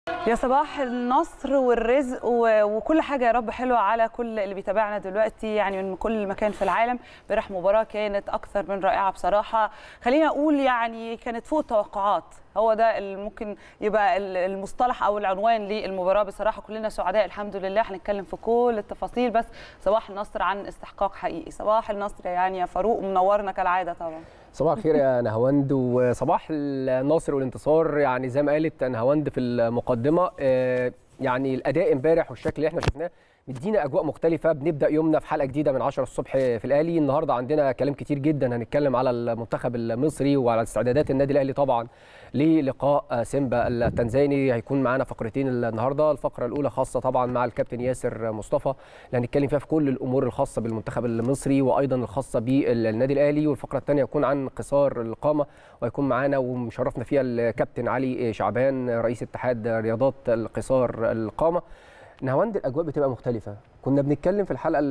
يا صباح النصر والرزق و- وكل حاجه يا رب حلوه على كل اللي بيتابعنا دلوقتي يعني من كل مكان في العالم امبارح مباراه كانت اكثر من رائعه بصراحه خلينا اقول يعني كانت فوق التوقعات هو ده اللي ممكن يبقى ال- المصطلح او العنوان للمباراه بصراحه كلنا سعداء الحمد لله هنتكلم في كل التفاصيل بس صباح النصر عن استحقاق حقيقي صباح النصر يعني يا فاروق منورنا كالعاده طبعا صباح الخير يا نهاوند وصباح النصر والانتصار يعني زي ما قالت نهاوند في المقدمه آه، يعني الاداء امبارح والشكل اللي احنا شفناه مدينا اجواء مختلفه بنبدا يومنا في حلقه جديده من 10 الصبح في الاهلي النهارده عندنا كلام كتير جدا هنتكلم على المنتخب المصري وعلى استعدادات النادي الاهلي طبعا للقاء سيمبا التنزاني هيكون معانا فقرتين النهارده الفقره الاولى خاصه طبعا مع الكابتن ياسر مصطفى اللي هنتكلم فيها في كل الامور الخاصه بالمنتخب المصري وايضا الخاصه بالنادي الاهلي والفقره الثانيه هتكون عن قصار القامه وهيكون معانا ومشرفنا فيها الكابتن علي شعبان رئيس اتحاد رياضات القصار القامه نهاوند الاجواء بتبقى مختلفه كنا بنتكلم في الحلقه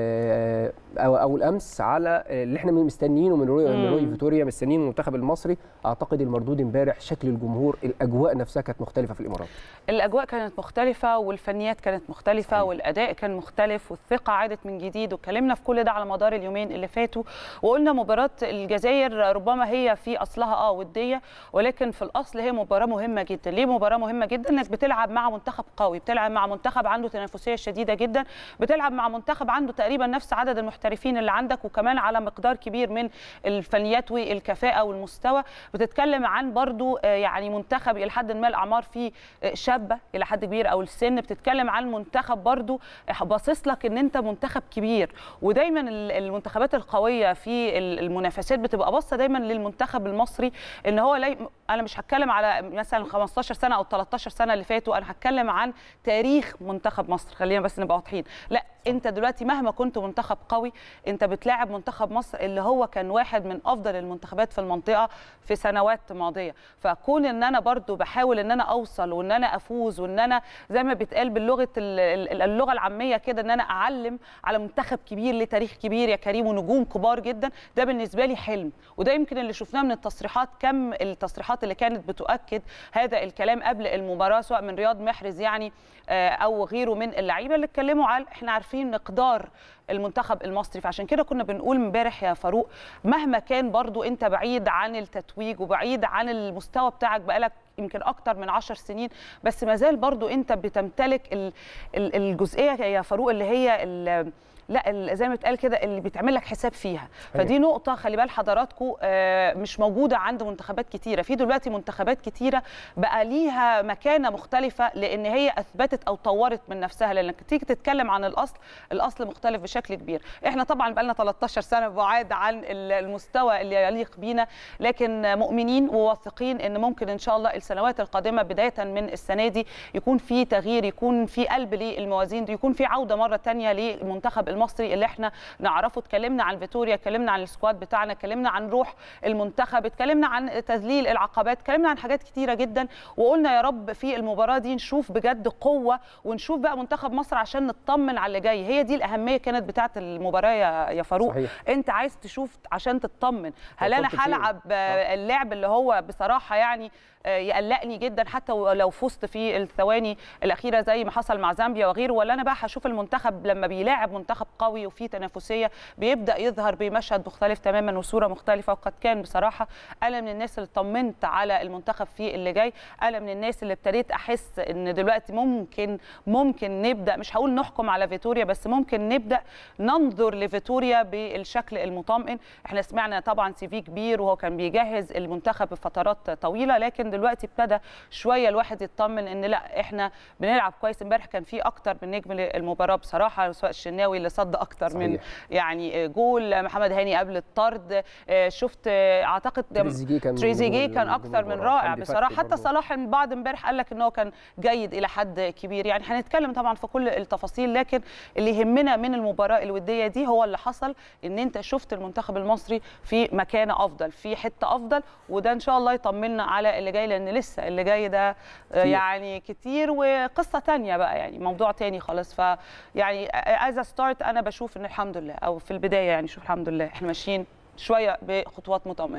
ال- او او الامس على اللي احنا مستنيينه من روي من روي فيتوريا مستنيين المنتخب المصري اعتقد المردود امبارح شكل الجمهور الاجواء نفسها كانت مختلفه في الامارات الاجواء كانت مختلفه والفنيات كانت مختلفه صحيح. والاداء كان مختلف والثقه عادت من جديد واتكلمنا في كل ده على مدار اليومين اللي فاتوا وقلنا مباراه الجزائر ربما هي في اصلها اه وديه ولكن في الاصل هي مباراه مهمه جدا ليه مباراه مهمه جدا انك بتلعب مع منتخب قوي بتلعب مع منتخب عنده تنافسيه شديده جدا بتلعب مع منتخب عنده تقريبا نفس عدد المحترفين اللي عندك وكمان على مقدار كبير من الفنيات والكفاءه والمستوى بتتكلم عن برضو آه، يعني منتخب الى حد ما الاعمار فيه آه، شابه الى حد كبير او السن بتتكلم عن منتخب برضو آه، باصص لك ان انت منتخب كبير ودايما ال- المنتخبات القويه في ال- المنافسات بتبقى باصه دايما للمنتخب المصري ان هو لي... انا مش هتكلم على مثلا 15 سنه او 13 سنه اللي فاتوا انا هتكلم عن تاريخ منتخب مصر خلينا بس نبقى واضحين لا انت دلوقتي مهما كنت منتخب قوي انت بتلاعب منتخب مصر اللي هو كان واحد من افضل المنتخبات في المنطقه في سنوات ماضيه فكون ان انا برضو بحاول ان انا اوصل وان انا افوز وان انا زي ما بيتقال باللغه ال- ال- اللغه العاميه كده ان انا اعلم على منتخب كبير ليه تاريخ كبير يا كريم ونجوم كبار جدا ده بالنسبه لي حلم وده يمكن اللي شفناه من التصريحات كم التصريحات اللي كانت بتؤكد هذا الكلام قبل المباراه سواء من رياض محرز يعني آه، او غيره من اللعيبه اللي اتكلموا على احنا عارفين مقدار المنتخب المصري فعشان كده كنا بنقول امبارح يا فاروق مهما كان برضو انت بعيد عن التتويج وبعيد عن المستوى بتاعك بقالك يمكن اكتر من عشر سنين بس ما زال برضو انت بتمتلك ال- ال- الجزئيه يا فاروق اللي هي ال- لا ال- زي ما بتقال كده اللي بيتعمل لك حساب فيها فدي نقطه خلي بال حضراتكم آه، مش موجوده عند منتخبات كتيره في دلوقتي منتخبات كتيره بقى ليها مكانه مختلفه لان هي اثبتت او طورت من نفسها لانك تيجي تتكلم عن الاصل الاصل مختلف بشكل كبير احنا طبعا بقى لنا 13 سنه بعاد عن ال- المستوى اللي يليق بينا لكن مؤمنين وواثقين ان ممكن ان شاء الله السنوات القادمه بدايه من السنه دي يكون في تغيير يكون في قلب للموازين دي يكون في عوده مره تانية للمنتخب المصري اللي احنا نعرفه اتكلمنا عن فيتوريا اتكلمنا عن السكواد بتاعنا اتكلمنا عن روح المنتخب اتكلمنا عن تذليل العقبات اتكلمنا عن حاجات كتيره جدا وقلنا يا رب في المباراه دي نشوف بجد قوه ونشوف بقى منتخب مصر عشان نطمن على اللي جاي هي دي الاهميه كانت بتاعه المباراه يا يا فاروق صحيح. انت عايز تشوف عشان تطمن هل انا فكرت فيه. هلعب آه، اللعب اللي هو بصراحه يعني آه، يقلقني جدا حتى لو فزت في الثواني الاخيره زي ما حصل مع زامبيا وغيره ولا انا بقى هشوف المنتخب لما بيلاعب منتخب قوي وفيه تنافسيه بيبدا يظهر بمشهد مختلف تماما وصوره مختلفه وقد كان بصراحه انا من الناس اللي طمنت على المنتخب في اللي جاي انا من الناس اللي ابتديت احس ان دلوقتي ممكن ممكن نبدا مش هقول نحكم على فيتوريا بس ممكن نبدا ننظر لفيتوريا بالشكل المطمئن احنا سمعنا طبعا سي في كبير وهو كان بيجهز المنتخب بفترات طويله لكن دلوقتي ابتدى شويه الواحد يطمن ان لا احنا بنلعب كويس امبارح كان في اكتر من نجم المباراه بصراحه سواء الشناوي اللي صد اكتر صحيح. من صحيح. يعني جول محمد هاني قبل الطرد آه، شفت آه، اعتقد تريزيجيه كان تريزيجيه نجم كان ال- اكتر من المباراة. رائع حمدي بصراحه فتحي حتى برضه. صلاح بعد امبارح قال لك ان هو كان جيد الى حد كبير يعني هنتكلم طبعا في كل التفاصيل لكن اللي يهمنا من المباراه الوديه دي هو اللي حصل ان انت شفت المنتخب المصري في مكانه افضل في حته افضل وده ان شاء الله يطمنا على اللي جاي لان لسه اللي جاي ده آه، كتير. يعني كتير وقصه تانية بقى يعني موضوع تاني خالص ف يعني از ستارت انا بشوف ان الحمد لله او في البدايه يعني شوف الحمد لله احنا ماشيين شويه بخطوات مطمئنه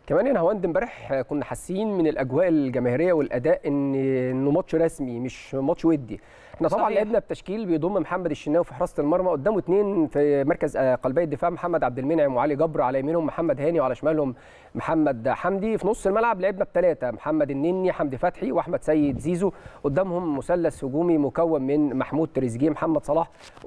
كمان يا نهاوند امبارح كنا حاسين من الاجواء الجماهيريه والاداء ان انه ماتش رسمي مش ماتش ودي احنا طبعا صحيح. لعبنا بتشكيل بيضم محمد الشناوي في حراسه المرمى قدامه اثنين في مركز آه، قلبي الدفاع محمد عبد المنعم وعلي جبر على يمينهم محمد هاني وعلى شمالهم محمد حمدي في نص الملعب لعبنا بثلاثه محمد النني حمدي فتحي واحمد سيد زيزو قدامهم مثلث هجومي مكون من محمود تريزيجيه محمد صلاح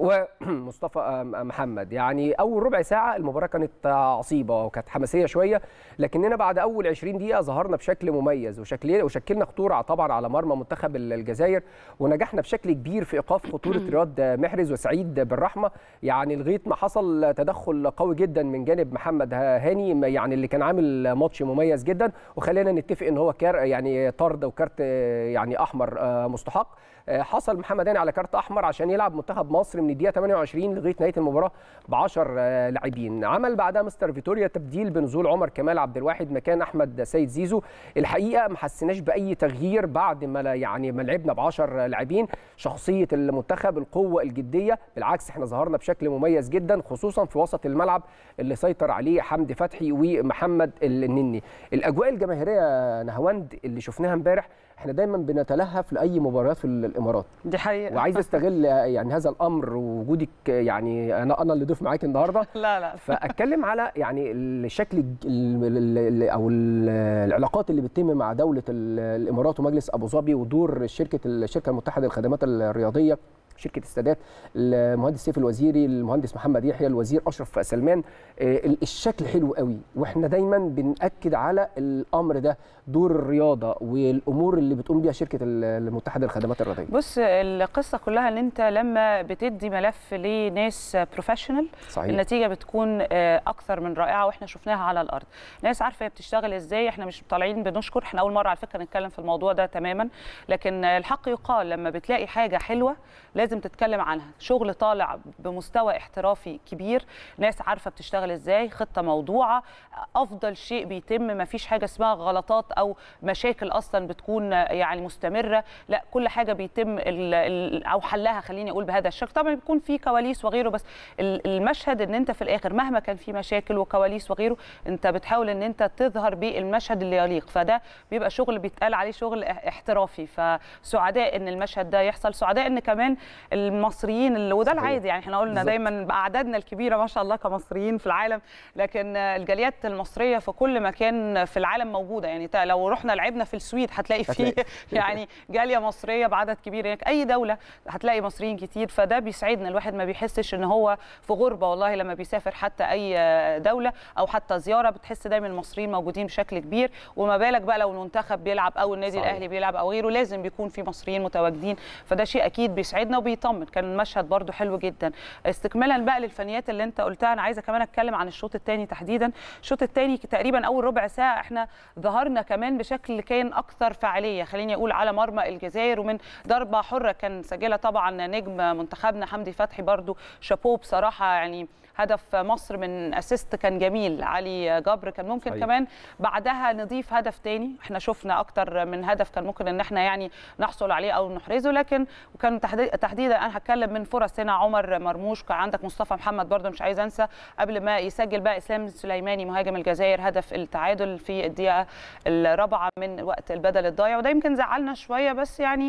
ومصطفى آه، محمد يعني اول ربع ساعه المباراه كانت آه، عصيبه وكانت حماسيه شويه لكننا بعد اول 20 دقيقه ظهرنا بشكل مميز وشكل وشكلنا خطوره طبعا على مرمى منتخب الجزائر ونجحنا بشكل كبير في ايقاف خطوره رياض محرز وسعيد بالرحمه يعني لغايه ما حصل تدخل قوي جدا من جانب محمد هاني يعني اللي كان عامل ماتش مميز جدا وخلينا نتفق ان هو كار يعني طرد وكارت يعني احمر آه، مستحق آه، حصل محمد هاني على كارت احمر عشان يلعب منتخب مصر من الدقيقه 28 لغايه نهايه المباراه ب 10 لاعبين عمل بعدها مستر فيتوريا تبديل بنزول عمر كمال عبد الواحد مكان احمد سيد زيزو الحقيقه ما حسيناش باي تغيير بعد ما لا- يعني ما لعبنا ب 10 لاعبين شخصيه المنتخب القوه الجديه بالعكس احنا ظهرنا بشكل مميز جدا خصوصا في وسط الملعب اللي سيطر عليه حمدي فتحي ومحمد النني الاجواء الجماهيريه يا نهاوند اللي شفناها امبارح احنا دايما بنتلهف لاي مباريات في الامارات دي حقيقه وعايز استغل يعني هذا الامر ووجودك يعني انا انا اللي ضيف معاك النهارده لا لا فاتكلم على يعني الشكل الج- ال- ال- ال- او ال- العلاقات اللي بتتم مع دوله ال- الامارات ومجلس ابو ظبي ودور شركه الشركه المتحده للخدمات الرياضيه شركه السادات المهندس سيف الوزيري المهندس محمد يحيى الوزير اشرف سلمان آه، ال- الشكل حلو قوي واحنا دايما بناكد على الامر ده دور الرياضه والامور اللي بتقوم بيها شركه ال- المتحده للخدمات الرياضيه بص القصه كلها ان انت لما بتدي ملف لناس بروفيشنال صحيح النتيجه بتكون آه، اكثر من رائعه واحنا شفناها على الارض ناس عارفه هي بتشتغل ازاي احنا مش طالعين بنشكر احنا اول مره على فكره نتكلم في الموضوع ده تماما لكن آه، الحق يقال لما بتلاقي حاجه حلوه لازم تتكلم عنها شغل طالع بمستوى احترافي كبير ناس عارفه بتشتغل ازاي خطه موضوعه افضل شيء بيتم ما فيش حاجه اسمها غلطات او مشاكل اصلا بتكون آه، يعني مستمره لا كل حاجه بيتم ال- ال- او حلها خليني اقول بهذا الشكل طبعا بيكون في كواليس وغيره بس ال- المشهد ان انت في الاخر مهما كان في مشاكل وكواليس وغيره انت بتحاول ان انت تظهر بالمشهد اللي يليق فده بيبقى شغل بيتقال عليه شغل اح- احترافي فسعداء ان المشهد ده يحصل سعداء ان كمان المصريين اللي وده صحيح. العادي يعني احنا قلنا بالظبط. دايما باعدادنا الكبيره ما شاء الله كمصريين في العالم لكن الجاليات المصريه في كل مكان في العالم موجوده يعني تا- لو رحنا لعبنا في السويد هتلاقي فيه هتلاقي. يعني جاليه مصريه بعدد كبير هناك اي دوله هتلاقي مصريين كتير فده بيسعدنا الواحد ما بيحسش ان هو في غربه والله لما بيسافر حتى اي دوله او حتى زياره بتحس دايما المصريين موجودين بشكل كبير وما بالك بقى لو المنتخب بيلعب او النادي صحيح. الاهلي بيلعب او غيره لازم بيكون في مصريين متواجدين فده شيء اكيد بيسعدنا وبيطمن كان المشهد برده حلو جدا استكمالا بقى للفنيات اللي انت قلتها انا عايزه كمان اتكلم عن الشوط الثاني تحديدا الشوط الثاني تقريبا اول ربع ساعه احنا ظهرنا كمان بشكل كان اكثر فعاليه خليني اقول على مرمى الجزائر ومن ضربه حره كان سجلها طبعا نجم منتخبنا حمدي فتحي برده شابوه بصراحه يعني هدف مصر من اسيست كان جميل علي جبر كان ممكن صحيح. كمان بعدها نضيف هدف تاني احنا شفنا اكتر من هدف كان ممكن ان احنا يعني نحصل عليه او نحرزه لكن وكان تحدي- تحديدا انا هتكلم من فرص هنا عمر مرموش كان عندك مصطفى محمد برده مش عايز انسى قبل ما يسجل بقى اسلام السليماني مهاجم الجزائر هدف التعادل في الدقيقه الرابعه من وقت البدل الضايع وده يمكن زعلنا شويه بس يعني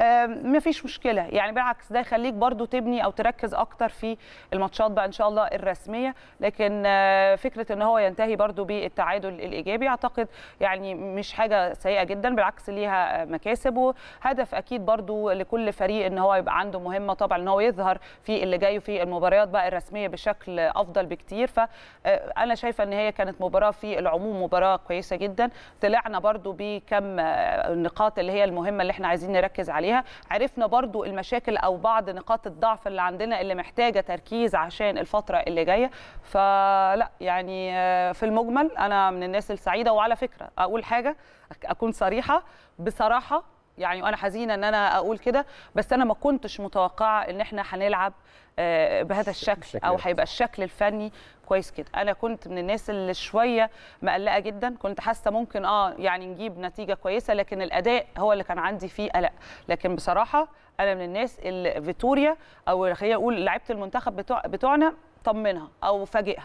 ما فيش مشكله يعني بالعكس ده يخليك برده تبني او تركز اكتر في الماتشات بقى ان شاء الله الرسميه لكن آه، فكره ان هو ينتهي برده بالتعادل الايجابي اعتقد يعني مش حاجه سيئه جدا بالعكس ليها آه، مكاسب وهدف اكيد برده لكل فريق ان هو يبقى عنده مهمه طبعا ان هو يظهر في اللي جاي في المباريات بقى الرسميه بشكل افضل بكتير فانا شايفه ان هي كانت مباراه في العموم مباراه كويسه جدا طلعنا برده بكم آه، النقاط اللي هي المهمه اللي احنا عايزين نركز عليها عرفنا برده المشاكل او بعض نقاط الضعف اللي عندنا اللي محتاجه تركيز عشان الفتره اللي جايه فلا يعني آه، في المجمل انا من الناس السعيده وعلى فكره اقول حاجه أك- اكون صريحه بصراحه يعني وانا حزينه ان انا اقول كده بس انا ما كنتش متوقعه ان احنا هنلعب آه، بهذا الشكل بالشكل او ده. هيبقى الشكل الفني كويس كده انا كنت من الناس اللي شويه مقلقه جدا كنت حاسه ممكن اه يعني نجيب نتيجه كويسه لكن الاداء هو اللي كان عندي فيه قلق لكن بصراحه انا من الناس اللي فيتوريا او خلينا نقول لعيبه المنتخب بتوع بتوعنا طمنها او فاجئها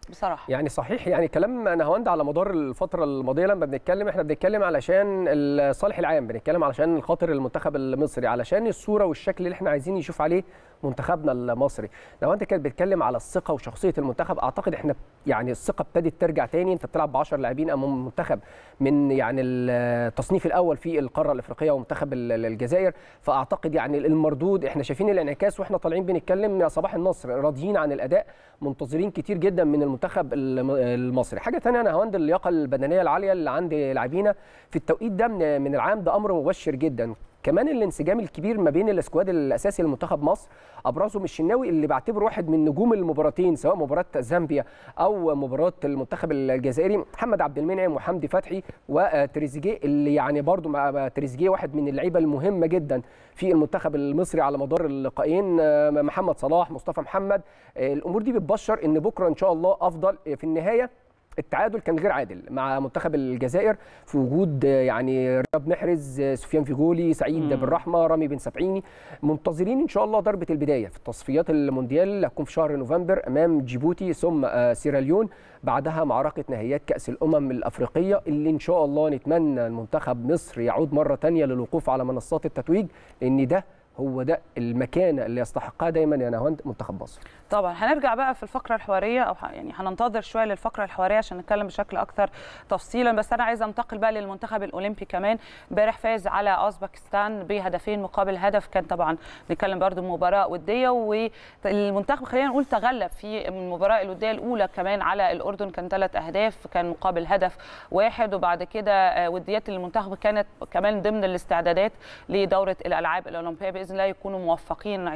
بصراحه يعني صحيح يعني كلام نهاوند على مدار الفتره الماضيه لما بنتكلم احنا بنتكلم علشان الصالح العام بنتكلم علشان خاطر المنتخب المصري علشان الصوره والشكل اللي احنا عايزين نشوف عليه منتخبنا المصري نهاوند كان بيتكلم على الثقه وشخصيه المنتخب اعتقد احنا يعني الثقه ابتدت ترجع تاني انت بتلعب ب 10 لاعبين امام منتخب من يعني التصنيف الاول في القاره الافريقيه ومنتخب الجزائر فاعتقد يعني المردود احنا شايفين الانعكاس واحنا طالعين بنتكلم يا صباح النصر راضيين عن الاداء منتظرين كتير جدا من المنتخب المصري حاجه ثانيه انا هوند اللياقه البدنيه العاليه اللي عند لاعبينا في التوقيت ده من العام ده امر مبشر جدا كمان الانسجام الكبير ما بين الاسكواد الاساسي لمنتخب مصر ابرزهم الشناوي اللي بعتبره واحد من نجوم المباراتين سواء مباراه زامبيا او مباراه المنتخب الجزائري محمد عبد المنعم وحمدي فتحي وتريزيجيه اللي يعني برضو مع تريزيجيه واحد من اللعيبه المهمه جدا في المنتخب المصري على مدار اللقاءين محمد صلاح مصطفى محمد الامور دي بتبشر ان بكره ان شاء الله افضل في النهايه التعادل كان غير عادل مع منتخب الجزائر في وجود يعني رياض محرز سفيان فيجولي سعيد مم. بالرحمه رامي بن سبعيني منتظرين ان شاء الله ضربه البدايه في التصفيات المونديال اللي هتكون في شهر نوفمبر امام جيبوتي ثم سيراليون بعدها معركه نهائيات كاس الامم الافريقيه اللي ان شاء الله نتمنى المنتخب مصر يعود مره ثانيه للوقوف على منصات التتويج لان ده هو ده المكانه اللي يستحقها دايما يا نهاوند منتخب مصر طبعا هنرجع بقى في الفقره الحواريه او يعني هننتظر شويه للفقره الحواريه عشان نتكلم بشكل اكثر تفصيلا بس انا عايزه انتقل بقى للمنتخب الاولمبي كمان امبارح فاز على اوزبكستان بهدفين مقابل هدف كان طبعا نتكلم برده مباراه وديه والمنتخب خلينا نقول تغلب في المباراه الوديه الاولى كمان على الاردن كان ثلاث اهداف كان مقابل هدف واحد وبعد كده وديات المنتخب كانت كمان ضمن الاستعدادات لدوره الالعاب الاولمبيه باذن الله يكونوا موفقين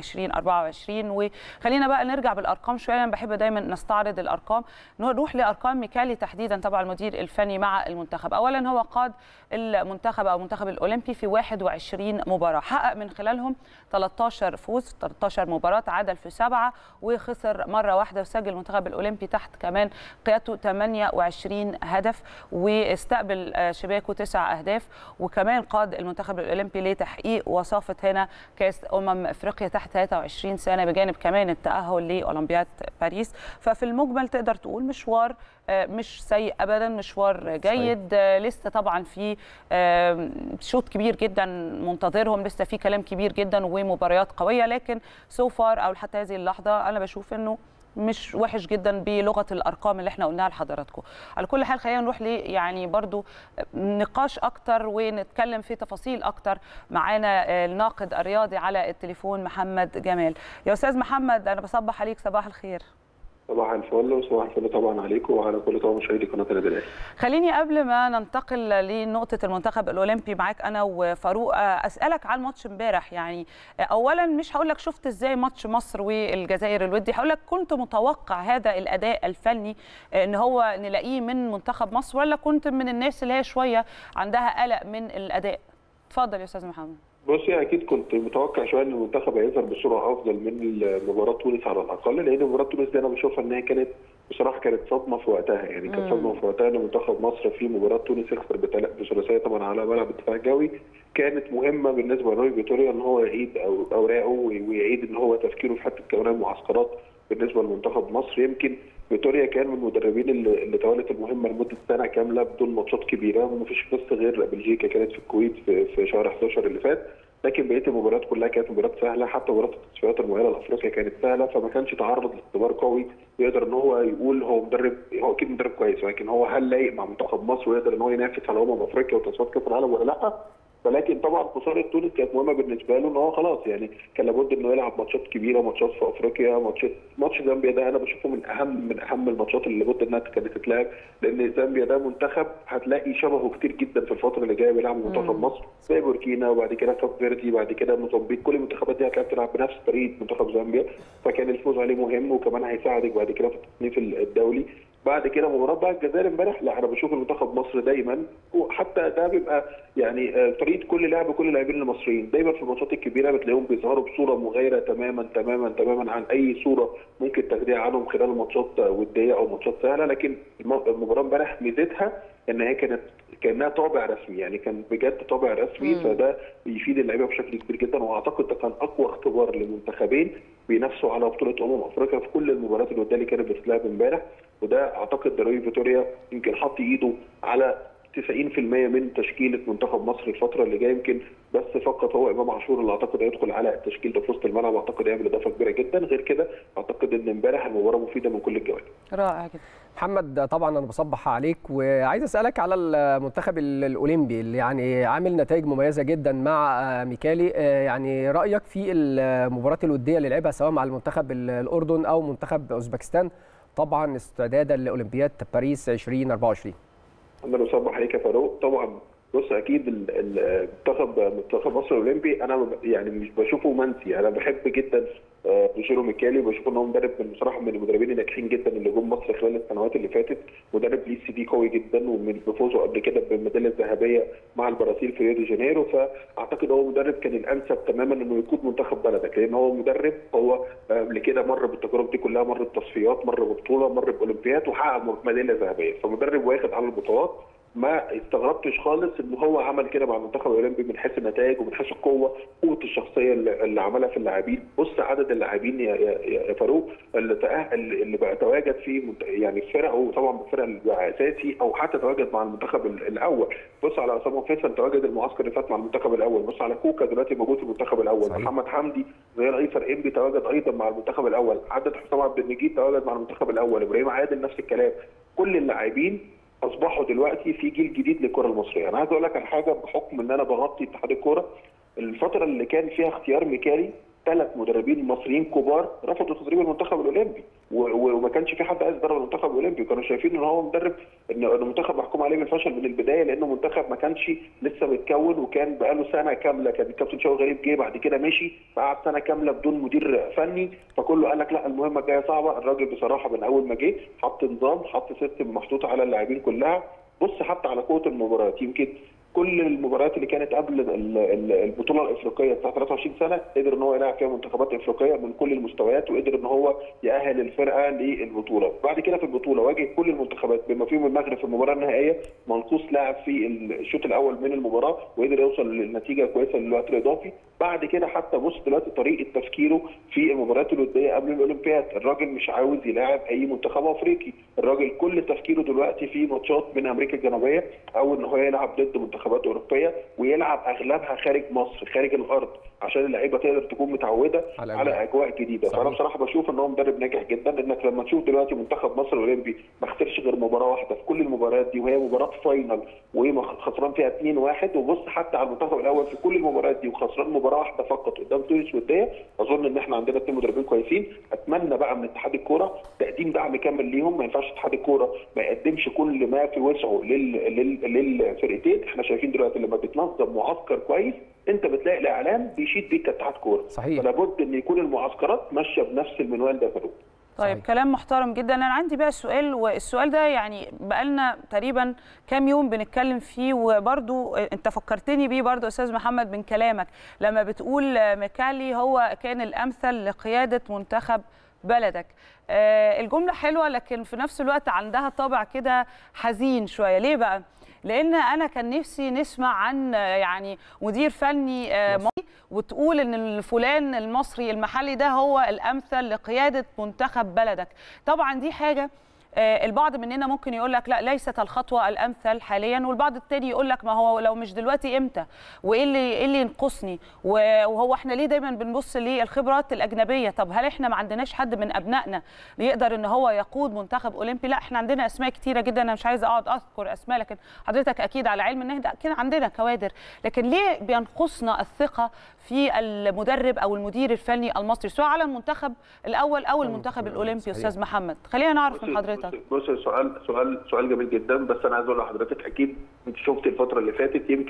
2024 وخلينا بقى نرجع بالارقام شويه انا بحب دايما نستعرض الارقام نروح لارقام ميكالي تحديدا طبعا المدير الفني مع المنتخب اولا هو قاد المنتخب او المنتخب الاولمبي في 21 مباراه حقق من خلالهم 13 فوز 13 مباراه عدل في سبعه وخسر مره واحده وسجل المنتخب الاولمبي تحت كمان قيادته 28 هدف واستقبل شباكه تسع اهداف وكمان قاد المنتخب الاولمبي لتحقيق وصافه هنا كاس امم افريقيا تحت 23 سنه بجانب كمان التاهل لاولمبياد باريس ففي المجمل تقدر تقول مشوار مش سيء ابدا مشوار جيد صحيح. لسه طبعا في شوط كبير جدا منتظرهم لسه في كلام كبير جدا ومباريات قويه لكن سو فار او حتى هذه اللحظه انا بشوف انه مش وحش جدا بلغه الارقام اللي احنا قلناها لحضراتكم على كل حال خلينا نروح ل يعني برضو نقاش اكتر ونتكلم في تفاصيل اكتر معانا الناقد الرياضي على التليفون محمد جمال يا استاذ محمد انا بصبح عليك صباح الخير صباح الفل وصباح الفل طبعا عليكم وعلى كل طبعا مشاهدي قناه النادي الاهلي. خليني قبل ما ننتقل لنقطه المنتخب الاولمبي معاك انا وفاروق اسالك عن ماتش امبارح يعني اولا مش هقول لك شفت ازاي ماتش مصر والجزائر الودي هقول لك كنت متوقع هذا الاداء الفني ان هو نلاقيه من منتخب مصر ولا كنت من الناس اللي هي شويه عندها قلق من الاداء؟ اتفضل يا استاذ محمد. بصي اكيد كنت متوقع شويه ان المنتخب هيظهر بصوره افضل من مباراه تونس على الاقل لان مباراه تونس دي انا بشوفها ان هي كانت بصراحه كانت صدمه في وقتها يعني كانت صدمه في وقتها ان منتخب مصر في مباراه تونس يخسر بثلاثيه طبعا على ملعب الدفاع الجوي كانت مهمه بالنسبه لروي فيتوريا ان هو يعيد اوراقه ويعيد ان هو تفكيره في حته كونها معسكرات بالنسبه لمنتخب مصر يمكن فيتوريا كان من المدربين اللي, اللي تولت المهمه لمده سنه كامله بدون ماتشات كبيره ومفيش بس غير بلجيكا كانت في الكويت في, في شهر 11 اللي فات لكن بقيه المباريات كلها كانت مباريات سهله حتى مباراه التصفيات المؤهله لافريقيا كانت سهله فما كانش تعرض لاختبار قوي يقدر ان هو يقول هو مدرب هو اكيد مدرب كويس ولكن هو هل لايق مع منتخب مصر ويقدر ان هو ينافس على امم افريقيا وتصفيات كاس العالم ولا لا؟ ولكن طبعا خساره تونس كانت مهمه بالنسبه له ان هو خلاص يعني كان لابد انه يلعب ماتشات كبيره ماتشات في افريقيا ماتشات ماتش زامبيا ده انا بشوفه من اهم من اهم الماتشات اللي لابد انها كانت تتلعب لان زامبيا ده منتخب هتلاقي شبهه كتير جدا في الفتره اللي جايه بيلعب منتخب مصر زي بوركينا وبعد كده كاب فيردي بعد كده موزمبيق كل المنتخبات دي هتلاقيها بتلعب بنفس طريقه منتخب زامبيا فكان الفوز عليه مهم وكمان هيساعدك بعد كده في التصنيف الدولي بعد كده مباراه بقى الجزائر امبارح لا انا بشوف المنتخب مصر دايما وحتى ده بيبقى يعني طريقه كل لاعب وكل اللاعبين المصريين دايما في الماتشات الكبيره بتلاقيهم بيظهروا بصوره مغايره تماما تماما تماما عن اي صوره ممكن تاخديها عنهم خلال ماتشات وديه او ماتشات سهله لكن المباراه امبارح ميزتها ان هي كانت كانها طابع رسمي يعني كان بجد طابع رسمي مم. فده بيفيد اللعيبه بشكل كبير جدا واعتقد ده كان اقوى اختبار لمنتخبين بينافسوا على بطوله امم افريقيا في كل المباريات الوديه اللي كانت بتتلعب امبارح وده اعتقد دروي فيتوريا يمكن حط ايده على 90% من تشكيله منتخب مصر الفتره اللي جايه يمكن بس فقط هو امام عاشور اللي اعتقد هيدخل على التشكيل ده في وسط الملعب اعتقد هيعمل اضافه كبيره جدا غير كده اعتقد ان امبارح المباراه مفيده من كل الجوانب رائع جدا محمد طبعا انا بصبح عليك وعايز اسالك على المنتخب ال- الاولمبي اللي يعني عامل نتائج مميزه جدا مع آه، ميكالي آه، يعني رايك في المباراه الوديه اللي لعبها سواء مع المنتخب ال- الاردن او منتخب اوزبكستان طبعا استعدادا لاولمبياد باريس 2024 انا بصبح عليك يا فاروق طبعا بص اكيد ال- ال- المنتخب منتخب مصر الاولمبي انا ب- يعني مش بشوفه منسي انا بحب جدا آه، روجيرو ميكالي وبشوف ان هو مدرب من بصراحه من المدربين الناجحين جدا اللي جم مصر خلال السنوات اللي فاتت مدرب ليه سي في قوي جدا ومن بفوزه قبل كده بالميداليه الذهبيه مع البرازيل في ريو دي جانيرو فاعتقد هو مدرب كان الانسب تماما انه يقود منتخب بلدك لان هو مدرب هو آه، قبل كده مر بالتجارب دي كلها مر بتصفيات مر ببطوله مر باولمبياد وحقق ميداليه ذهبيه فمدرب واخد على البطولات ما استغربتش خالص ان هو عمل كده مع المنتخب الاولمبي من حيث النتائج ومن حيث القوه قوه الشخصيه اللي, اللي عملها في اللاعبين بص عدد اللاعبين يا, يا, يا فاروق اللي تأهل اللي بقى تواجد في منت- يعني في فرق وطبعا بالفرق اللي بقى اساسي او حتى تواجد مع المنتخب ال- الاول بص على عصام فيصل تواجد المعسكر اللي فات مع المنتخب الاول بص على كوكا دلوقتي موجود في المنتخب الاول صحيح. محمد حمدي زي الايسر انبي تواجد ايضا مع المنتخب الاول عدد حسام عبد المجيد تواجد مع المنتخب الاول ابراهيم عادل نفس الكلام كل اللاعبين اصبحوا دلوقتي في جيل جديد للكره المصريه انا عايز اقول لك على حاجه بحكم ان انا بغطي اتحاد الكوره الفتره اللي كان فيها اختيار ميكالي ثلاث مدربين مصريين كبار رفضوا تدريب المنتخب الاولمبي و- و- وما كانش في حد عايز يدرب المنتخب الاولمبي كانوا شايفين ان هو مدرب ان إن المنتخب محكوم عليه بالفشل من البدايه لانه منتخب ما كانش لسه متكون وكان بقاله سنه كامله كان الكابتن شوقي غريب جه بعد كده مشي فقعد سنه كامله بدون مدير فني فكله قال لك لا المهمه الجايه صعبه الراجل بصراحه من اول ما جه حط نظام حط سيستم محطوط على اللاعبين كلها بص حتى على قوه المباريات يمكن كل المباريات اللي كانت قبل ال- ال- البطوله الافريقيه بتاع 23 سنه قدر ان هو يلعب فيها منتخبات افريقيه من كل المستويات وقدر ان هو يأهل الفرقه للبطوله بعد كده في البطوله واجه كل المنتخبات بما فيهم المغرب في المباراه النهائيه منقوص لاعب في الشوط الاول من المباراه وقدر يوصل لنتيجه كويسه للوقت الاضافي بعد كده حتى بص دلوقتي طريقه تفكيره في المباريات الوديه قبل الاولمبياد الراجل مش عاوز يلاعب اي منتخب افريقي الراجل كل تفكيره دلوقتي في ماتشات من امريكا الجنوبيه او ان هو يلعب ضد منتخبات اوروبيه ويلعب اغلبها خارج مصر خارج الارض عشان اللعيبه تقدر تكون متعوده على على, أجواء. اجواء جديده صحيح. فانا بصراحه بشوف ان هو مدرب ناجح جدا انك لما تشوف دلوقتي منتخب مصر الاولمبي ما خسرش غير مباراه واحده في كل المباريات دي وهي مباراه فاينل وخسران فيها 2-1 وبص حتى على المنتخب الاول في كل المباريات دي وخسران مباراه واحده فقط قدام تونس وديه اظن ان احنا عندنا اثنين مدربين كويسين اتمنى بقى من اتحاد الكوره تقديم دعم كامل ليهم ما ينفعش اتحاد الكوره ما يقدمش كل ما في وسعه لل... لل... للفرقتين احنا شايفين دلوقتي لما بتنظم معسكر كويس انت بتلاقي الاعلام بيشيد بيك كاتحاد كوره صحيح. فلا بد ان يكون المعسكرات ماشيه بنفس المنوال ده يا فاروق طيب صحيح. كلام محترم جدا انا عندي بقى سؤال والسؤال ده يعني بقالنا تقريبا كام يوم بنتكلم فيه وبرضو انت فكرتني بيه برضو استاذ محمد من كلامك لما بتقول ميكالي هو كان الامثل لقياده منتخب بلدك آه، الجمله حلوه لكن في نفس الوقت عندها طابع كده حزين شويه ليه بقى لان انا كان نفسي نسمع عن آه، يعني مدير فني آه، مصري وتقول ان الفلان المصري المحلي ده هو الامثل لقياده منتخب بلدك طبعا دي حاجه آه، البعض مننا ممكن يقول لك لا ليست الخطوه الامثل حاليا والبعض التاني يقول لك ما هو لو مش دلوقتي امتى وايه اللي ايه اللي ينقصني و- وهو احنا ليه دايما بنبص للخبرات الاجنبيه طب هل احنا ما عندناش حد من ابنائنا يقدر ان هو يقود منتخب اولمبي لا احنا عندنا اسماء كتيره جدا انا مش عايزه اقعد اذكر اسماء لكن حضرتك اكيد على علم ان احنا اكيد عندنا كوادر لكن ليه بينقصنا الثقه في المدرب او المدير الفني المصري سواء على المنتخب الاول او المنتخب الاولمبي صحيح. استاذ محمد خلينا نعرف من بص- حضرتك بص بص سؤال سؤال سؤال جميل جدا بس انا عايز اقول لحضرتك اكيد انت شفت الفتره اللي فاتت يمكن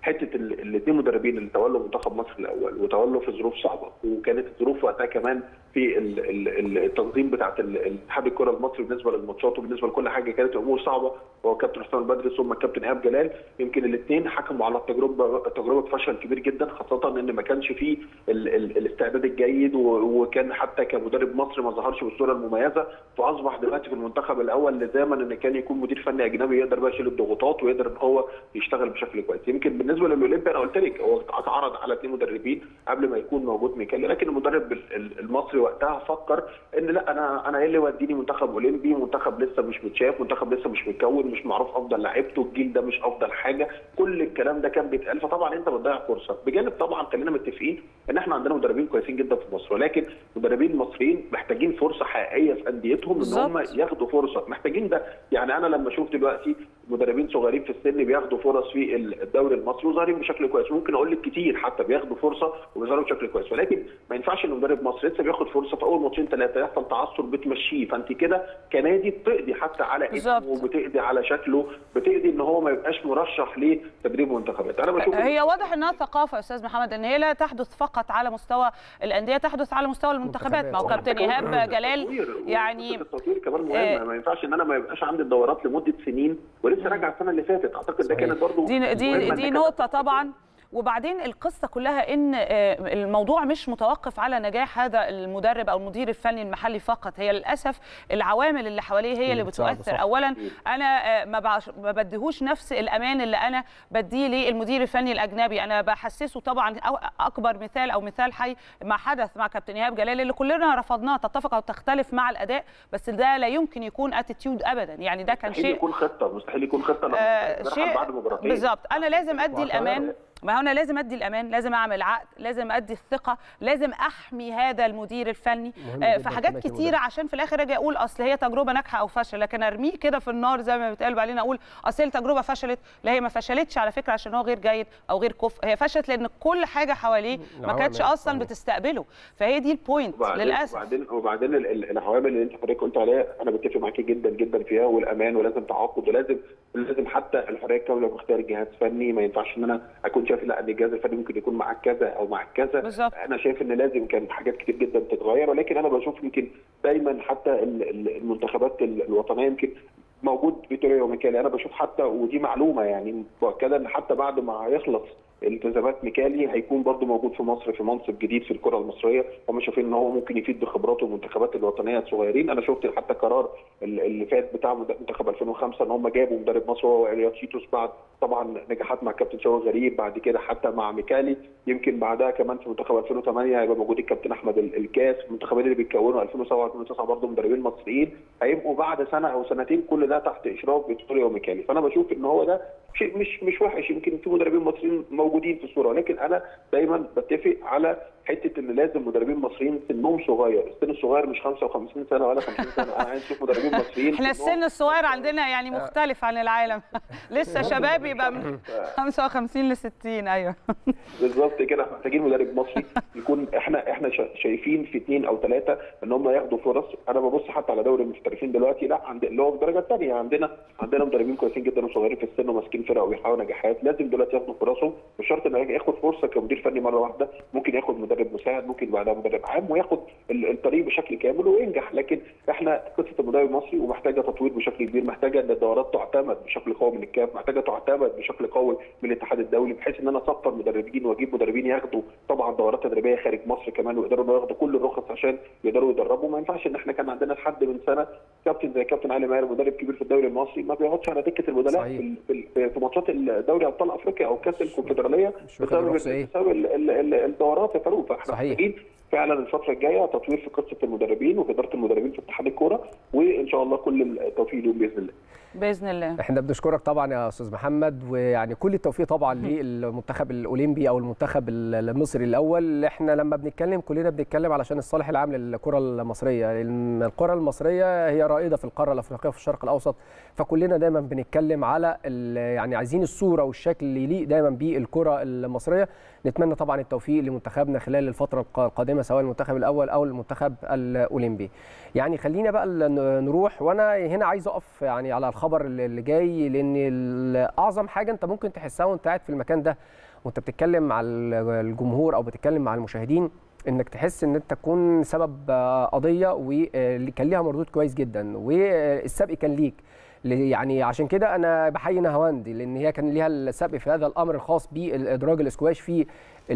حته الاثنين مدربين اللي تولوا منتخب مصر الاول وتولوا في ظروف صعبه وكانت الظروف وقتها كمان في التنظيم بتاعه اتحاد الكره المصري بالنسبه للماتشات وبالنسبه لكل حاجه كانت امور صعبه هو كابتن حسام البدري ثم الكابتن ايهاب جلال يمكن الاثنين حكموا على التجربه تجربه فشل كبير جدا خاصه ان ما كانش فيه ال ال الاستعداد الجيد وكان حتى كمدرب مصري ما ظهرش بالصوره المميزه فاصبح دلوقتي في المنتخب الاول لزاما ان كان يكون مدير فني اجنبي يقدر بقى يشيل الضغوطات ويقدر ان هو يشتغل بشكل كويس يمكن بالنسبه للاولمبي انا قلت لك هو اتعرض على اثنين مدربين قبل ما يكون موجود ميكالي لكن المدرب المصري وقتها فكر ان لا انا انا ايه اللي يوديني منتخب اولمبي منتخب لسه مش متشاف منتخب لسه مش متكون مش معروف افضل لعيبته الجيل ده مش افضل حاجه كل الكلام ده كان بيتقال فطبعا انت بتضيع فرصه بجانب طبعا خلينا متفقين ان احنا عندنا مدربين كويسين جدا في مصر ولكن مدربين مصريين محتاجين فرصه حقيقيه في انديتهم ان هم ياخدوا فرصه محتاجين ده يعني انا لما اشوف دلوقتي مدربين صغيرين في السن بياخدوا فرص في الدوري المصري وظاهرين بشكل كويس ممكن اقول لك كتير حتى بياخدوا فرصه وبيظهروا بشكل كويس ولكن ما ينفعش ان مدرب مصري لسه بياخد فرصه في اول ماتشين ثلاثه يحصل تعثر بتمشيه فانت كده كنادي بتقضي حتى على اسمه وبتقضي على شكله بتقضي ان هو ما يبقاش مرشح لتدريب منتخبات انا بشوف هي واضح انها ثقافه يا استاذ محمد ان هي لا تحدث فقط على مستوى الانديه تحدث على مستوى المنتخبات ما هو كابتن ايهاب جلال يعني التطوير كمان مهم آه ما ينفعش ان انا ما يبقاش عندي الدورات لمده سنين ولسه راجع السنه اللي فاتت اعتقد ده كانت برضه دي دي دي نقطه طبعا وبعدين القصه كلها ان الموضوع مش متوقف على نجاح هذا المدرب او المدير الفني المحلي فقط هي للاسف العوامل اللي حواليه هي اللي بتؤثر اولا انا ما ما بديهوش نفس الامان اللي انا بديه للمدير الفني الاجنبي انا بحسسه طبعا اكبر مثال او مثال حي ما حدث مع كابتن ايهاب جلال اللي كلنا رفضناه تتفق او تختلف مع الاداء بس ده لا يمكن يكون اتيتيود ابدا يعني ده كان مستحيل شيء يكون خطه مستحيل يكون خطه لما آه شيء بعد مباراتين بالظبط انا لازم ادي الامان ما هو انا لازم ادي الامان لازم اعمل عقد لازم ادي الثقه لازم احمي هذا المدير الفني آه في حاجات كتيره عشان في الاخر اجي اقول اصل هي تجربه ناجحه او فشل لكن ارميه كده في النار زي ما بيتقال علينا اقول اصل التجربه فشلت لا هي ما فشلتش على فكره عشان هو غير جيد او غير كفء هي فشلت لان كل حاجه حواليه ما كانتش اصلا بتستقبله فهي دي البوينت وبعدين للاسف وبعدين وبعدين العوامل اللي انت حضرتك قلت عليها انا بتفق معاكي جدا جدا فيها والامان ولازم تعاقد ولازم لازم حتى الحريه الكامله في اختيار جهاز فني ما ينفعش ان انا اكون شايف لا ان الجهاز الفني ممكن يكون معاك كذا او معاك كذا بالظبط. انا شايف ان لازم كان حاجات كتير جدا تتغير ولكن انا بشوف يمكن دايما حتى المنتخبات الوطنيه يمكن موجود فيتوريا وميكالي انا بشوف حتى ودي معلومه يعني مؤكده ان حتى بعد ما يخلص التزامات ميكالي هيكون برضه موجود في مصر في منصب جديد في الكره المصريه هم شايفين ان هو ممكن يفيد بخبراته المنتخبات الوطنيه الصغيرين انا شفت حتى قرار اللي فات بتاع منتخب 2005 ان هم جابوا مدرب مصر هو الياس شيتوس بعد طبعا نجاحات مع كابتن شوقي غريب بعد كده حتى مع ميكالي يمكن بعدها كمان في منتخب 2008 هيبقى موجود الكابتن احمد الكاس المنتخبين اللي بيتكونوا 2007 و2009 برضه مدربين مصريين هيبقوا بعد سنه او سنتين كل ده تحت اشراف فيتوريا وميكالي فانا بشوف ان هو ده شيء مش مش وحش يمكن في مدربين مصريين موجودين في الصوره ولكن انا دايما بتفق على حته ان لازم مدربين مصريين سنهم صغير، السن الصغير مش 55 سنه ولا 50 سنه، انا عايز اشوف مدربين مصريين احنا السن الصغير عندنا يعني مختلف عن العالم لسه شباب يبقى من 55 ل 60 ايوه بالظبط كده محتاجين مدرب مصري يكون احنا احنا شايفين في اثنين او ثلاثه ان هم ياخدوا فرص، انا ببص حتى على دوري المحترفين دلوقتي لا عند اللي هو في الدرجه الثانيه عندنا عندنا مدربين كويسين جدا وصغيرين في السن وماسكين فرق وبيحققوا نجاحات، لازم دلوقتي ياخدوا فرصهم مش شرط انه ياخد فرصه كمدير فني مره واحده، ممكن ياخد مدرب مساعد ممكن بعدها مدرب عام وياخد الطريق بشكل كامل وينجح لكن احنا قصه المدرب المصري ومحتاجه تطوير بشكل كبير محتاجه ان الدورات تعتمد بشكل قوي من الكاف محتاجه تعتمد بشكل قوي من الاتحاد الدولي بحيث ان انا اصفر مدربين واجيب مدربين ياخدوا طبعا دورات تدريبيه خارج مصر كمان ويقدروا ياخدوا كل الرخص عشان يقدروا يدربوا ما ينفعش ان احنا كان عندنا لحد من سنه كابتن زي كابتن علي ماهر مدرب كبير في الدوري المصري ما بيقعدش على دكه البدلاء في, في, في ماتشات الدوري ابطال افريقيا او كاس الكونفدراليه بسبب بسبب الدورات يا فاروق فاحنا محتاجين فعلا الفتره الجايه تطوير في قصه المدربين وفي اداره المدربين في اتحاد الكوره وان شاء الله كل التوفيق لهم باذن الله. باذن الله. احنا بنشكرك طبعا يا استاذ محمد ويعني كل التوفيق طبعا للمنتخب الاولمبي او المنتخب المصري الاول احنا لما بنتكلم كلنا بنتكلم علشان الصالح العام للكره المصريه لان الكره المصريه هي رائده في القاره الافريقيه وفي الشرق الاوسط فكلنا دايما بنتكلم على يعني عايزين الصوره والشكل اللي يليق دايما بالكره المصريه نتمنى طبعا التوفيق لمنتخبنا خلال الفتره الق- القادمه سواء المنتخب الاول او المنتخب الاولمبي يعني خلينا بقى ال- نروح وانا هنا عايز اقف يعني على الخبر اللي اللي جاي لان ال- اعظم حاجه انت ممكن تحسها وانت قاعد في المكان ده وانت بتتكلم مع ال- الجمهور او بتتكلم مع المشاهدين انك تحس ان انت تكون سبب آه، قضيه وكان ليها مردود كويس جدا والسبق كان ليك ل- يعني عشان كده انا بحيي نهاوندي لان هي كان ليها السبق في هذا الامر الخاص بالادراج الاسكواش في ال-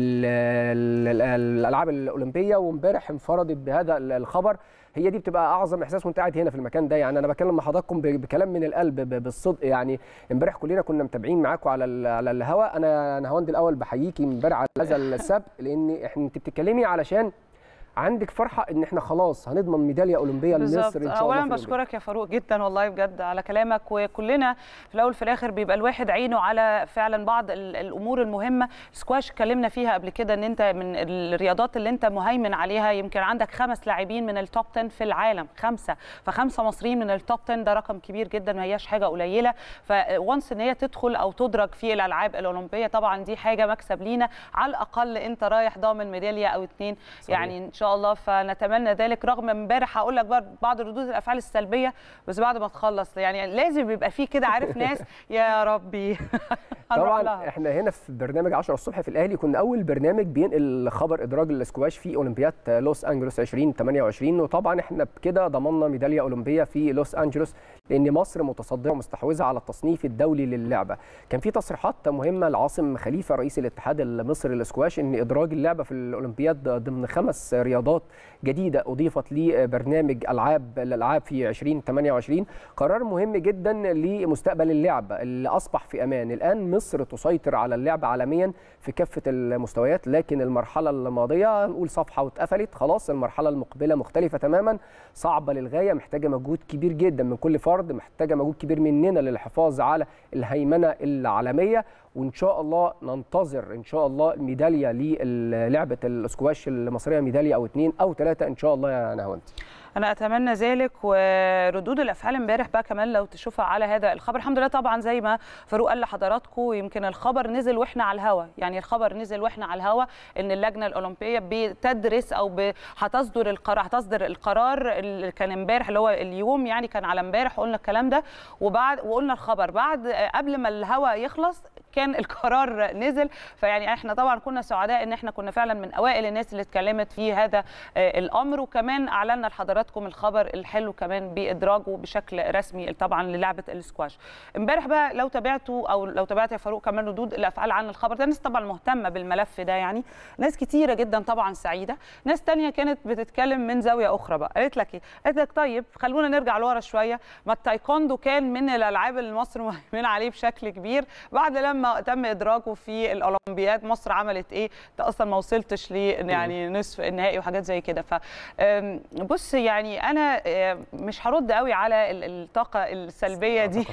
ال- ال- الالعاب الاولمبيه وامبارح انفردت بهذا ال- الخبر هي دي بتبقى اعظم احساس وانت قاعد هنا في المكان ده يعني انا بكلم مع حضراتكم ب- بكلام من القلب ب- بالصدق يعني امبارح كلنا كنا متابعين معاكم على ال- على الهواء انا نهاوند الاول بحييكي امبارح على هذا السبق لان احنا انت بتتكلمي علشان عندك فرحه ان احنا خلاص هنضمن ميداليه اولمبيه لمصر بالظبط ان شاء الله اولا في الأولمبياد. بشكرك يا فاروق جدا والله بجد على كلامك وكلنا في الاول في الاخر بيبقى الواحد عينه على فعلا بعض ال- الامور المهمه سكواش اتكلمنا فيها قبل كده ان انت من الرياضات اللي انت مهيمن عليها يمكن عندك خمس لاعبين من التوب 10 في العالم خمسه فخمسه مصريين من التوب 10 ده رقم كبير جدا ما هياش حاجه قليله فوانس ان هي تدخل او تدرج في الالعاب الاولمبيه طبعا دي حاجه مكسب لينا على الاقل انت رايح ضامن ميداليه او اتنين صحيح. يعني ان شاء الله فنتمنى ذلك رغم امبارح هقول لك بر- بعض ردود الافعال السلبيه بس بعد ما تخلص يعني لازم يبقى في كده عارف ناس يا ربي هنروح طبعا لها. احنا هنا في برنامج 10 الصبح في الاهلي كنا اول برنامج بينقل خبر ادراج الاسكواش في اولمبياد لوس انجلوس 2028 وطبعا احنا بكده ضمننا ميداليه اولمبيه في لوس انجلوس لان مصر متصدره ومستحوذه على التصنيف الدولي للعبه كان في تصريحات مهمه لعاصم خليفه رئيس الاتحاد المصري للاسكواش ان ادراج اللعبه في الاولمبياد ضمن خمس رياضات جديده اضيفت لبرنامج العاب الالعاب في 2028 قرار مهم جدا لمستقبل اللعبه اللي اصبح في امان الان مصر تسيطر على اللعبه عالميا في كافه المستويات لكن المرحله الماضيه نقول صفحه واتقفلت خلاص المرحله المقبله مختلفه تماما صعبه للغايه محتاجه مجهود كبير جدا من كل فرد محتاجه مجهود كبير مننا للحفاظ على الهيمنه العالميه وان شاء الله ننتظر ان شاء الله ميداليه للعبه الاسكواش المصريه ميداليه او اثنين او ثلاثه ان شاء الله يا نهاوند انا اتمنى ذلك وردود الافعال امبارح بقى كمان لو تشوفها على هذا الخبر الحمد لله طبعا زي ما فاروق قال لحضراتكم يمكن الخبر نزل واحنا على الهوا يعني الخبر نزل واحنا على الهوا ان اللجنه الاولمبيه بتدرس او ب- هتصدر القرار هتصدر القرار اللي كان امبارح اللي هو اليوم يعني كان على امبارح قلنا الكلام ده وبعد وقلنا الخبر بعد قبل ما الهوا يخلص كان القرار نزل فيعني احنا طبعا كنا سعداء ان احنا كنا فعلا من اوائل الناس اللي اتكلمت في هذا آه، الامر وكمان اعلنا لحضراتكم الخبر الحلو كمان بادراجه بشكل رسمي طبعا للعبه السكواش امبارح بقى لو تابعتوا او لو تابعت يا فاروق كمان ردود الافعال عن الخبر ده ناس طبعا مهتمه بالملف ده يعني ناس كتيره جدا طبعا سعيده ناس تانية كانت بتتكلم من زاويه اخرى بقى قالت لك ايه قالت لك طيب خلونا نرجع لورا شويه ما التايكوندو كان من الالعاب اللي مصر مهيمنه عليه بشكل كبير بعد لما تم ادراجه في الاولمبياد مصر عملت ايه انت اصلا ما وصلتش ل يعني نصف النهائي وحاجات زي كده ف أم، بص يعني انا أم، مش هرد قوي على ال- الطاقه السلبيه دي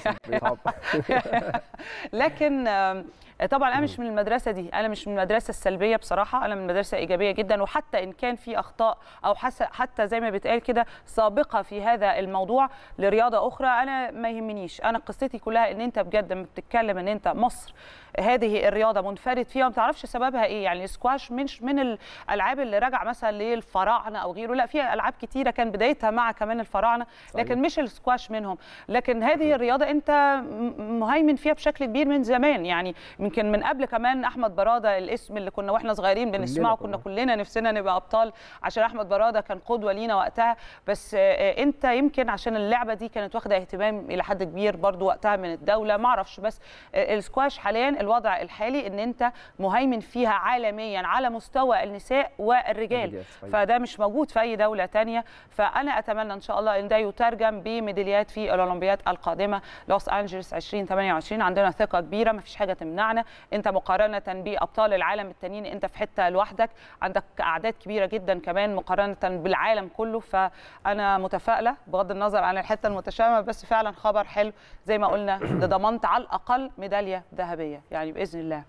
لكن آم، طبعا انا مش من المدرسه دي انا مش من المدرسه السلبيه بصراحه انا من مدرسه ايجابيه جدا وحتى ان كان في اخطاء او حس- حتى زي ما بيتقال كده سابقه في هذا الموضوع لرياضه اخرى انا ما يهمنيش انا قصتي كلها ان انت بجد لما بتتكلم ان انت مصر هذه الرياضه منفرد فيها وما تعرفش سببها ايه يعني السكواش مش من الالعاب اللي راجع مثلا للفراعنه او غيره لا في العاب كتيره كان بدايتها مع كمان الفراعنه لكن مش السكواش منهم لكن هذه الرياضه انت م- مهيمن فيها بشكل كبير من زمان يعني يمكن من قبل كمان احمد براده الاسم اللي كنا واحنا صغيرين بنسمعه كنا طبعاً. كلنا نفسنا نبقى ابطال عشان احمد براده كان قدوه لينا وقتها بس آه، انت يمكن عشان اللعبه دي كانت واخده اهتمام الى حد كبير برضو وقتها من الدوله ما اعرفش بس آه، السكواش حاليا الوضع الحالي ان انت مهيمن فيها عالميا على مستوى النساء والرجال الرجال، صحيح. فده مش موجود في اي دوله تانية فانا اتمنى ان شاء الله ان ده يترجم بميداليات في الاولمبياد القادمه لوس انجلوس 2028 عندنا ثقه كبيره ما فيش حاجه تمنعنا انت مقارنه بابطال العالم التانيين انت في حته لوحدك عندك اعداد كبيره جدا كمان مقارنه بالعالم كله فانا متفائله بغض النظر عن الحته المتشابهه بس فعلا خبر حلو زي ما قلنا ده ضمنت على الاقل ميداليه ذهبيه يعني باذن الله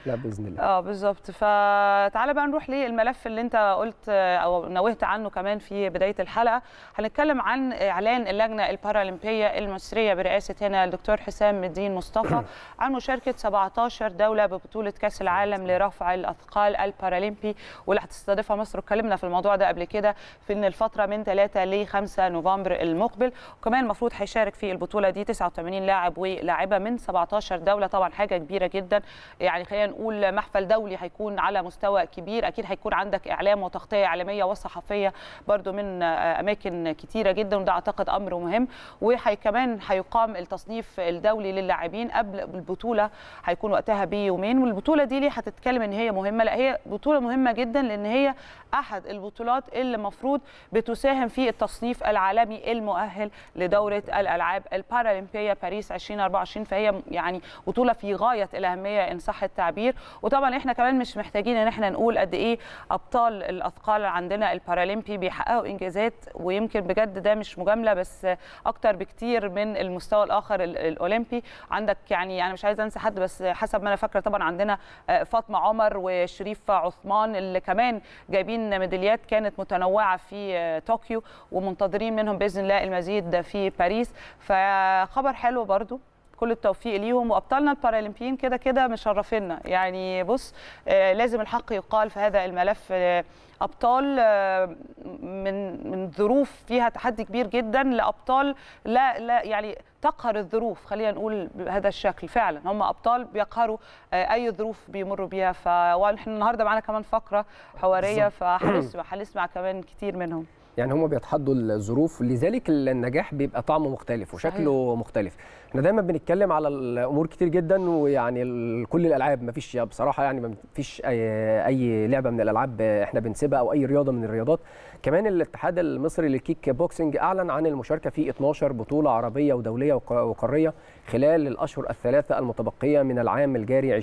لا باذن الله اه بالظبط فتعالى بقى نروح للملف اللي انت قلت آه، او نوهت عنه كمان في بدايه الحلقه هنتكلم عن اعلان اللجنه البارالمبيه المصريه برئاسه هنا الدكتور حسام الدين مصطفى عن مشاركه 17 دوله ببطوله كاس العالم لرفع الاثقال البارالمبي واللي هتستضيفها مصر واتكلمنا في الموضوع ده قبل كده في ان الفتره من 3 ل 5 نوفمبر المقبل وكمان المفروض هيشارك في البطوله دي 89 لاعب ولاعبه من 17 دوله طبعا حاجه كبيره جدا يعني خلينا نقول محفل دولي هيكون على مستوى كبير اكيد هيكون عندك اعلام وتغطيه اعلاميه وصحفيه برضو من آه، اماكن كتيره جدا وده اعتقد امر مهم وكمان هيقام التصنيف الدولي للاعبين قبل البطوله هيكون وقتها بيومين والبطوله دي ليه هتتكلم ان هي مهمه لا هي بطوله مهمه جدا لان هي احد البطولات اللي المفروض بتساهم في التصنيف العالمي المؤهل لدوره الالعاب البارالمبيه باريس 2024 فهي يعني بطوله في غايه الاهميه ان صح التعبير وطبعا احنا كمان مش محتاجين ان احنا نقول قد ايه ابطال الاثقال عندنا البارالمبي بيحققوا انجازات ويمكن بجد ده مش مجامله بس اكتر بكتير من المستوى الاخر ال- الاولمبي عندك يعني انا مش عايزه انسى حد بس حسب ما انا فاكره طبعا عندنا آه، فاطمه عمر وشريف عثمان اللي كمان جايبين ميداليات كانت متنوعه في آه، طوكيو ومنتظرين منهم باذن الله المزيد في باريس فخبر حلو برضو كل التوفيق ليهم وابطالنا البارالمبيين كده كده مشرفينا يعني بص آه، لازم الحق يقال في هذا الملف آه، ابطال آه، من من ظروف فيها تحدي كبير جدا لابطال لا لا يعني تقهر الظروف خلينا نقول بهذا الشكل فعلا هم ابطال بيقهروا آه، اي ظروف بيمروا بيها ف واحنا النهارده معانا كمان فقره حواريه فهنسمع هنسمع كمان كتير منهم يعني هم بيتحدوا الظروف لذلك النجاح بيبقى طعمه مختلف وشكله صحيح. مختلف احنا دايما بنتكلم على الامور كتير جدا ويعني ال- كل الالعاب ما فيش بصراحه يعني ما فيش اي, أي لعبه من الالعاب احنا بنسيبها او اي رياضه من الرياضات كمان الاتحاد المصري للكيك بوكسنج اعلن عن المشاركه في 12 بطوله عربيه ودوليه وق- وقاريه خلال الاشهر الثلاثه المتبقيه من العام الجاري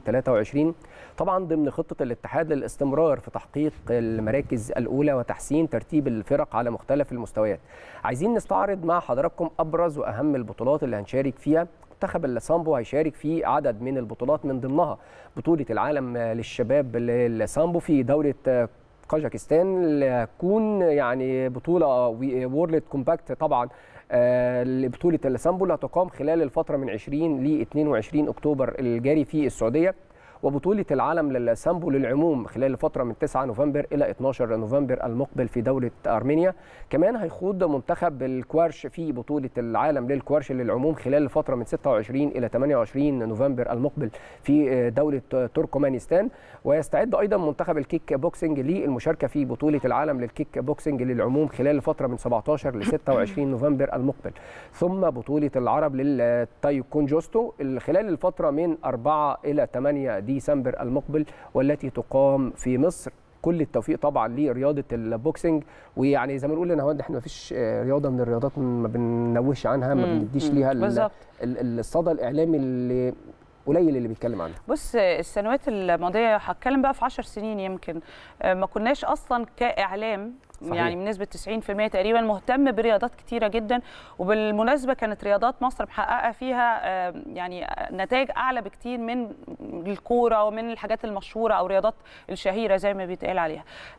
2023 طبعا ضمن خطه الاتحاد للاستمرار في تحقيق المراكز الاولى وتحسين ترتيب الفرق على مختلف المستويات عايزين نستعرض مع حضراتكم ابرز واهم البطولات اللي هنشارك فيها منتخب السامبو هيشارك في عدد من البطولات من ضمنها بطوله العالم للشباب للسامبو في دوله قازاخستان اللي هتكون يعني بطوله وورلد كومباكت طبعا آه، لبطوله السامبو اللي هتقام خلال الفتره من 20 ل 22 اكتوبر الجاري في السعوديه وبطولة العالم للسامبو للعموم خلال الفترة من 9 نوفمبر إلى 12 نوفمبر المقبل في دولة أرمينيا كمان هيخوض منتخب الكوارش في بطولة العالم للكوارش للعموم خلال الفترة من 26 إلى 28 نوفمبر المقبل في دولة تركمانستان ويستعد أيضا منتخب الكيك بوكسنج للمشاركة في بطولة العالم للكيك بوكسنج للعموم خلال الفترة من 17 ل 26 نوفمبر المقبل ثم بطولة العرب للتايكونجوستو خلال الفترة من 4 إلى 8 ديسمبر المقبل والتي تقام في مصر كل التوفيق طبعا لرياضه البوكسنج ويعني زي ما بنقول هو احنا ما فيش رياضه من الرياضات ما بننوهش عنها ما مم، بنديش مم، ليها ال- بالظبط. ال- الصدى الاعلامي اللي قليل اللي بيتكلم عنه بص السنوات الماضيه هتكلم بقى في 10 سنين يمكن آه، ما كناش اصلا كاعلام صحيح. يعني بنسبه 90% تقريبا مهتم برياضات كتيره جدا وبالمناسبه كانت رياضات مصر محققه فيها آه، يعني نتائج اعلى بكتير من الكوره ومن الحاجات المشهوره او الرياضات الشهيره زي ما بيتقال عليها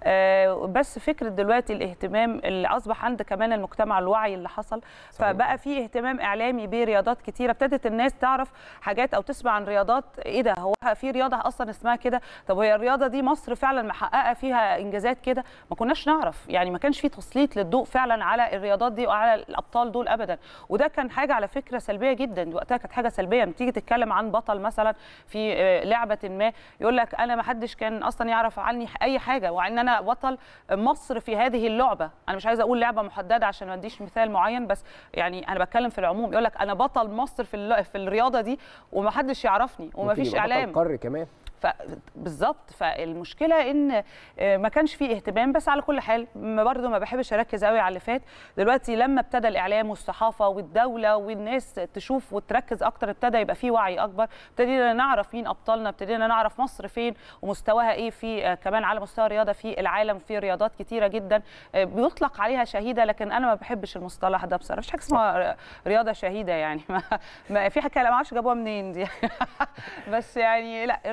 آه، بس فكره دلوقتي الاهتمام اللي اصبح عند كمان المجتمع الوعي اللي حصل صحيح. فبقى في اهتمام اعلامي برياضات كتيره ابتدت الناس تعرف حاجات او تسمع عن رياضات ايه ده هو في رياضه اصلا اسمها كده طب هي الرياضه دي مصر فعلا محققه فيها انجازات كده ما كناش نعرف يعني ما كانش في تسليط للضوء فعلا على الرياضات دي وعلى الابطال دول ابدا وده كان حاجه على فكره سلبيه جدا وقتها كانت حاجه سلبيه لما تيجي تتكلم عن بطل مثلا في آه، لعبه ما يقول لك انا ما حدش كان اصلا يعرف عني اي حاجه وان انا بطل مصر في هذه اللعبه انا مش عايزه اقول لعبه محدده عشان ما اديش مثال معين بس يعني انا بتكلم في العموم يقول لك انا بطل مصر في الل- في الرياضه دي وما حدش يعرفني وما ممكن فيش يبقى بطل اعلام قاري كمان ف... بالظبط فالمشكله ان آه، ما كانش فيه اهتمام بس على كل حال ما برضو ما بحبش اركز قوي على اللي فات دلوقتي لما ابتدى الاعلام والصحافه والدوله والناس تشوف وتركز اكتر ابتدى يبقى فيه وعي اكبر ابتدينا نعرف مين ابطالنا ابتدينا نعرف مصر فين ومستواها ايه في آه، كمان على مستوى الرياضه في العالم في رياضات كتيره جدا آه، بيطلق عليها شهيده لكن انا ما بحبش المصطلح ده بصراحه مش حاجه اسمها رياضه شهيده يعني ما, ما في حكايه ما اعرفش جابوها منين دي بس يعني لا رياضه غير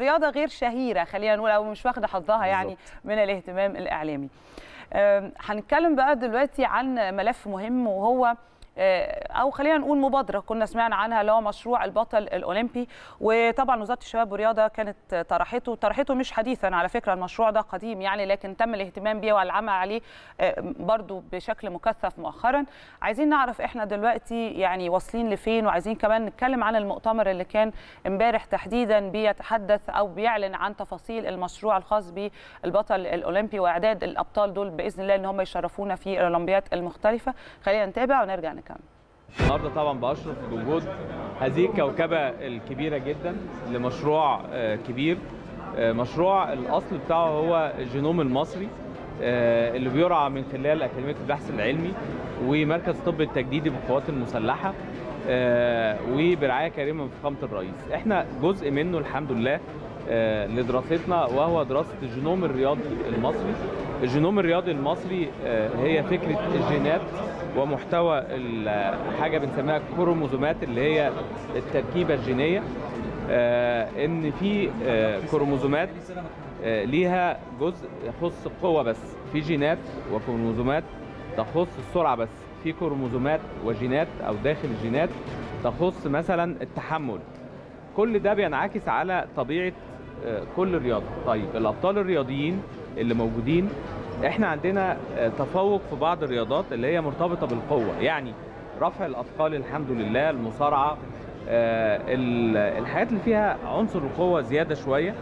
غير شهيره خلينا نقول او مش واخده حظها يعني بالظبط. من الاهتمام الاعلامي أم، هنتكلم بقى دلوقتي عن ملف مهم وهو آه، او خلينا نقول مبادره كنا سمعنا عنها اللي هو مشروع البطل الاولمبي وطبعا وزاره الشباب والرياضه كانت طرحته طرحته مش حديثا على فكره المشروع ده قديم يعني لكن تم الاهتمام بيه والعمل عليه آه، برضو بشكل مكثف مؤخرا عايزين نعرف احنا دلوقتي يعني واصلين لفين وعايزين كمان نتكلم عن المؤتمر اللي كان امبارح تحديدا بيتحدث او بيعلن عن تفاصيل المشروع الخاص بالبطل الاولمبي واعداد الابطال دول باذن الله ان هم يشرفونا في الاولمبياد المختلفه خلينا نتابع ونرجع نكمل النهارده طبعا باشرف بوجود هذه الكوكبه الكبيره جدا لمشروع آه، كبير آه، مشروع الاصل بتاعه هو الجينوم المصري آه، اللي بيرعى من خلال اكاديميه البحث العلمي ومركز الطب التجديدي بالقوات المسلحه آه، وبرعايه كريمه من فخامه الرئيس احنا جزء منه الحمد لله آه، لدراستنا وهو دراسه الجينوم الرياضي المصري الجينوم الرياضي المصري آه، هي فكره الجينات ومحتوى ال- حاجه بنسميها كروموزومات اللي هي التركيبه الجينيه آه، ان في آه، كروموزومات آه، ليها جزء يخص القوه بس في جينات وكروموزومات تخص السرعه بس في كروموزومات وجينات او داخل الجينات تخص مثلا التحمل كل ده بينعكس على طبيعه آه، كل رياضه طيب الابطال الرياضيين اللي موجودين احنا عندنا آه، تفوق في بعض الرياضات اللي هي مرتبطه بالقوه يعني رفع الاثقال الحمد لله المصارعه آه، ال- الحاجات اللي فيها عنصر القوه زياده شويه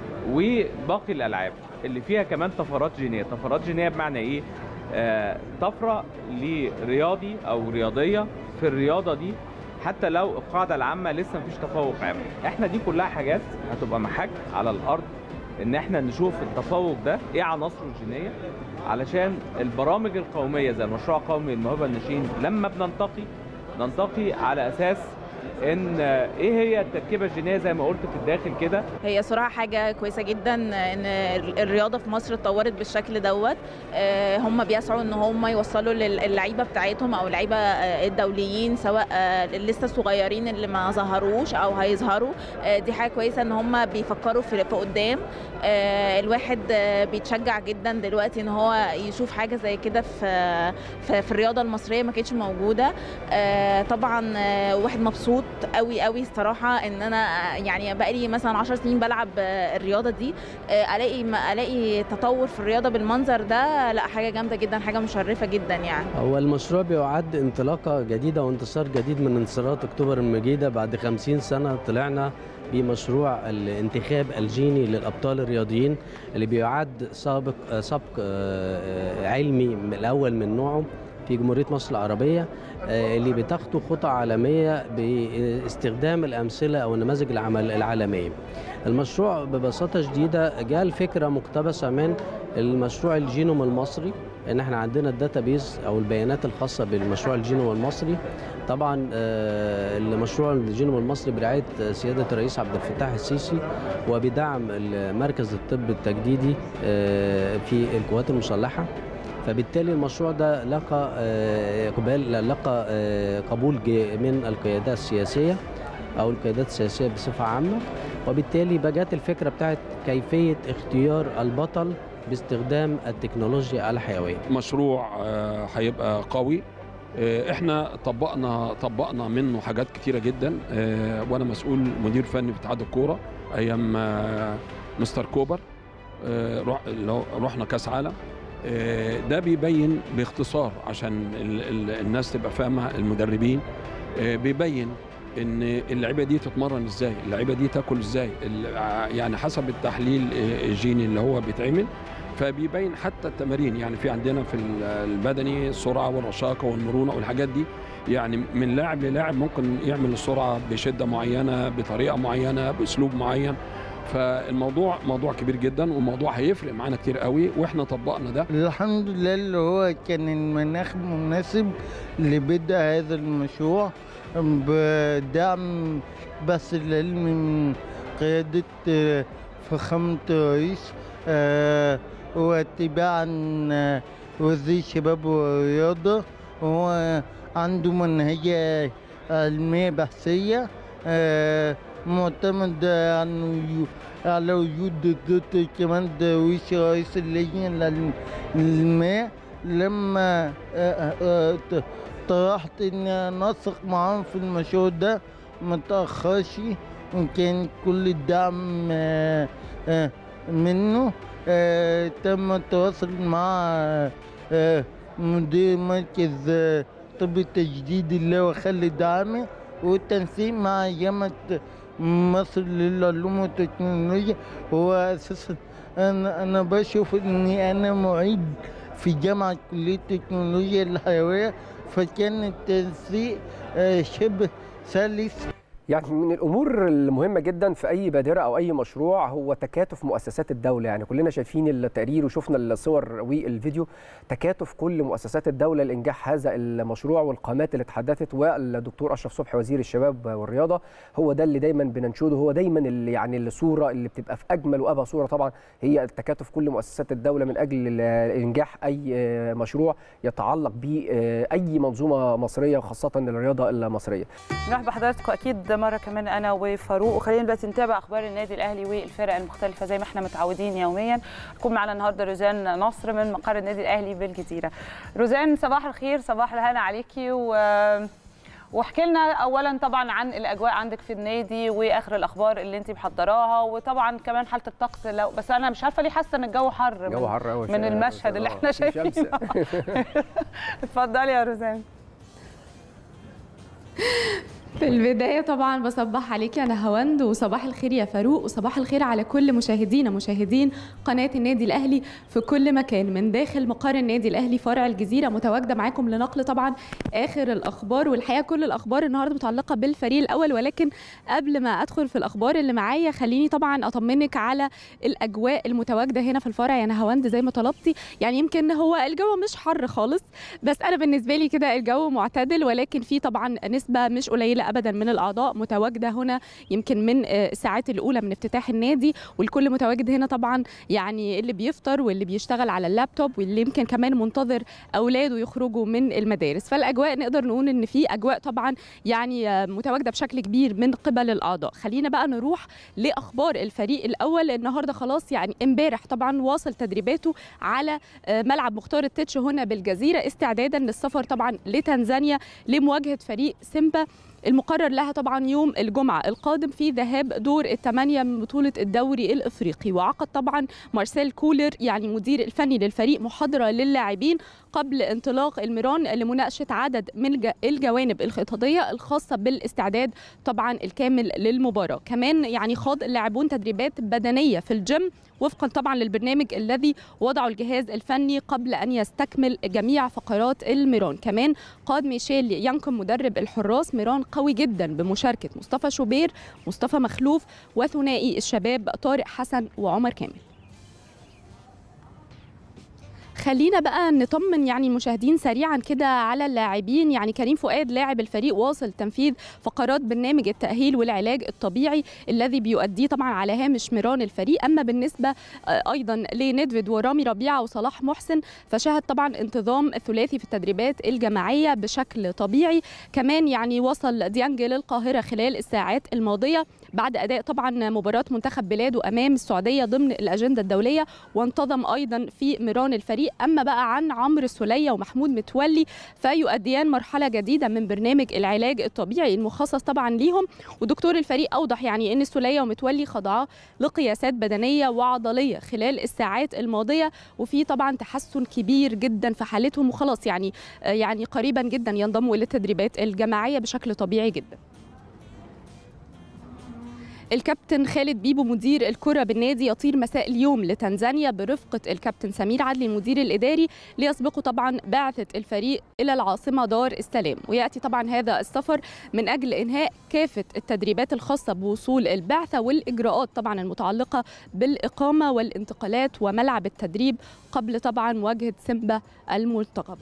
وباقي الالعاب اللي فيها كمان طفرات جينيه طفرات جينيه بمعنى ايه آه، طفره لرياضي او رياضيه في الرياضه دي حتى لو القاعده العامه لسه مفيش تفوق عام احنا دي كلها حاجات هتبقى محك على الارض ان احنا نشوف التفوق ده ايه عناصره الجينيه علشان البرامج القوميه زي المشروع القومي للموهبه الناشئين لما بننتقي ننتقي على اساس ان آه، ايه هي التركيبه الجينيه زي ما قلت في الداخل كده هي صراحة حاجة كويسة جدا ان الرياضة في مصر اتطورت بالشكل دوت آه، هم بيسعوا ان هم يوصلوا للعيبة بتاعتهم او اللعيبة آه، الدوليين سواء آه، لسه صغيرين اللي ما ظهروش او هيظهروا آه، دي حاجة كويسة ان هم بيفكروا في في قدام آه، الواحد آه، بيتشجع جدا دلوقتي ان هو يشوف حاجة زي كده في في في الرياضة المصرية ما كانتش موجودة آه، طبعا آه، واحد مبسوط قوي قوي الصراحة ان انا آه، يعني بقالي مثلا 10 سنين بلعب آه، الرياضة دي آه، الاقي ما الاقي تطور في الرياضة بالمنظر ده لا حاجة جامدة جدا حاجة مشرفة جدا يعني هو المشروع بيعد انطلاقة جديدة وانتصار جديد من انتصارات أكتوبر المجيدة بعد خمسين سنة طلعنا بمشروع الانتخاب الجيني للأبطال الرياضيين اللي بيعد سابق آه، سبق آه، آه، علمي من الأول من نوعه في جمهورية مصر العربية آه، اللي بتخطو خطى عالمية باستخدام الأمثلة أو النماذج العمل العالمية المشروع ببساطة شديدة جاء الفكرة مقتبسة من المشروع الجينوم المصري ان احنا عندنا الداتابيز او البيانات الخاصه بالمشروع الجينوم المصري طبعا آه، المشروع الجينوم المصري برعايه سياده الرئيس عبد الفتاح السيسي وبدعم مركز الطب التجديدي آه، في القوات المسلحه فبالتالي المشروع ده لقى آه، اقبال لقى آه، قبول ج- من القيادات السياسيه او القيادات السياسيه بصفه عامه وبالتالي بقت الفكره بتاعت كيفيه اختيار البطل باستخدام التكنولوجيا الحيويه مشروع آه، هيبقى قوي آه، احنا طبقنا طبقنا منه حاجات كتيره جدا آه، وانا مسؤول مدير فني في اتحاد الكوره ايام آه، مستر كوبر آه، روح- اللي هو رحنا كاس عالم آه، ده بيبين باختصار عشان ال- ال- الناس تبقى فاهمه المدربين آه، بيبين ان اللعيبه دي تتمرن ازاي اللعيبه دي تاكل ازاي ال- ع- يعني حسب التحليل آه، الجيني اللي هو بيتعمل فبيبين حتى التمارين يعني في عندنا في ال- البدني السرعه والرشاقه والمرونه والحاجات دي يعني من لاعب للاعب ممكن يعمل السرعه بشده معينه بطريقه معينه باسلوب معين فالموضوع موضوع كبير جدا وموضوع هيفرق معانا كتير قوي واحنا طبقنا ده الحمد لله اللي هو كان المناخ مناسب لبدء هذا المشروع بدعم بحث العلمي من قيادة آه، فخامة الرئيس آه، واتباعا آه، وزير الشباب والرياضة هو عنده منهجية علمية بحثية آه، معتمد يعني على وجود الدكتور كمان درويش رئيس اللجنة لل- للماء لما آه، آه، ت- طرحت اني انسق معاهم في المشروع ده ما تأخرش وكان كل الدعم آه، آه، منه آه، تم التواصل مع آه، مدير مركز آه، طب التجديد اللي هو خالد عامر والتنسيق مع جامعة مصر للعلوم والتكنولوجيا هو أساسا أنا أنا بشوف إني أنا معيد في جامعة كلية التكنولوجيا الحيوية فكان التنسيق آه، شبه سلس يعني من الامور المهمه جدا في اي بادره او اي مشروع هو تكاتف مؤسسات الدوله يعني كلنا شايفين التقرير وشفنا الصور والفيديو تكاتف كل مؤسسات الدوله لانجاح هذا المشروع والقامات اللي اتحدثت والدكتور اشرف صبحي وزير الشباب والرياضه هو ده اللي دايما بننشده هو دايما اللي يعني الصوره اللي بتبقى في اجمل وابهى صوره طبعا هي تكاتف كل مؤسسات الدوله من اجل انجاح اي مشروع يتعلق باي منظومه مصريه وخاصه الرياضه المصريه نرحب بحضراتكم اكيد مره كمان انا وفاروق وخلينا دلوقتي نتابع اخبار النادي الاهلي والفرق المختلفه زي ما احنا متعودين يوميا تكون معنا النهارده روزان نصر من مقر النادي الاهلي بالجزيره روزان صباح الخير صباح الهنا عليكي و واحكي لنا اولا طبعا عن الاجواء عندك في النادي واخر الاخبار اللي انت محضراها وطبعا كمان حاله الطقس لو بس انا مش عارفه ليه حاسه ان الجو حر الجو من, حر قوي من المشهد اللي احنا شايفينه اتفضلي يا روزان في البداية طبعا بصبح عليك أنا هوند وصباح الخير يا فاروق وصباح الخير على كل مشاهدينا مشاهدين قناة النادي الأهلي في كل مكان من داخل مقر النادي الأهلي فرع الجزيرة متواجدة معاكم لنقل طبعا آخر الأخبار والحقيقة كل الأخبار النهاردة متعلقة بالفريق الأول ولكن قبل ما أدخل في الأخبار اللي معايا خليني طبعا أطمنك على الأجواء المتواجدة هنا في الفرع يا نهاوند زي ما طلبتي يعني يمكن هو الجو مش حر خالص بس أنا بالنسبة لي كده الجو معتدل ولكن في طبعا نسبة مش قليلة ابدا من الاعضاء متواجده هنا يمكن من الساعات الاولى من افتتاح النادي والكل متواجد هنا طبعا يعني اللي بيفطر واللي بيشتغل على اللابتوب واللي يمكن كمان منتظر اولاده يخرجوا من المدارس فالاجواء نقدر نقول ان في اجواء طبعا يعني متواجده بشكل كبير من قبل الاعضاء خلينا بقى نروح لاخبار الفريق الاول النهارده خلاص يعني امبارح طبعا واصل تدريباته على ملعب مختار التتش هنا بالجزيره استعدادا للسفر طبعا لتنزانيا لمواجهه فريق سيمبا المقرر لها طبعا يوم الجمعة القادم في ذهاب دور الثمانية من بطولة الدوري الإفريقي وعقد طبعا مارسيل كولر يعني مدير الفني للفريق محاضرة للاعبين قبل انطلاق الميران لمناقشة عدد من الجوانب الخططية الخاصة بالاستعداد طبعا الكامل للمباراة كمان يعني خاض اللاعبون تدريبات بدنية في الجيم وفقا طبعا للبرنامج الذي وضعه الجهاز الفني قبل ان يستكمل جميع فقرات الميران كمان قاد ميشيل يانكم مدرب الحراس ميران قوي جدا بمشاركه مصطفى شوبير مصطفى مخلوف وثنائي الشباب طارق حسن وعمر كامل خلينا بقى نطمن يعني المشاهدين سريعا كده على اللاعبين يعني كريم فؤاد لاعب الفريق واصل تنفيذ فقرات برنامج التأهيل والعلاج الطبيعي الذي بيؤديه طبعا على هامش ميران الفريق أما بالنسبة أيضا لندفيد ورامي ربيعة وصلاح محسن فشهد طبعا انتظام الثلاثي في التدريبات الجماعية بشكل طبيعي كمان يعني وصل ديانج للقاهرة خلال الساعات الماضية بعد أداء طبعا مباراة منتخب بلاده أمام السعودية ضمن الأجندة الدولية وانتظم أيضا في ميران الفريق اما بقى عن عمرو السوليه ومحمود متولي فيؤديان مرحله جديده من برنامج العلاج الطبيعي المخصص طبعا ليهم ودكتور الفريق اوضح يعني ان السوليه ومتولي خضعا لقياسات بدنيه وعضليه خلال الساعات الماضيه وفي طبعا تحسن كبير جدا في حالتهم وخلاص يعني يعني قريبا جدا ينضموا الى التدريبات الجماعيه بشكل طبيعي جدا الكابتن خالد بيبو مدير الكرة بالنادي يطير مساء اليوم لتنزانيا برفقة الكابتن سمير عدلي المدير الإداري ليسبقوا طبعا بعثة الفريق إلى العاصمة دار السلام ويأتي طبعا هذا السفر من أجل إنهاء كافة التدريبات الخاصة بوصول البعثة والإجراءات طبعا المتعلقة بالإقامة والانتقالات وملعب التدريب قبل طبعا مواجهة سيمبا المرتقبة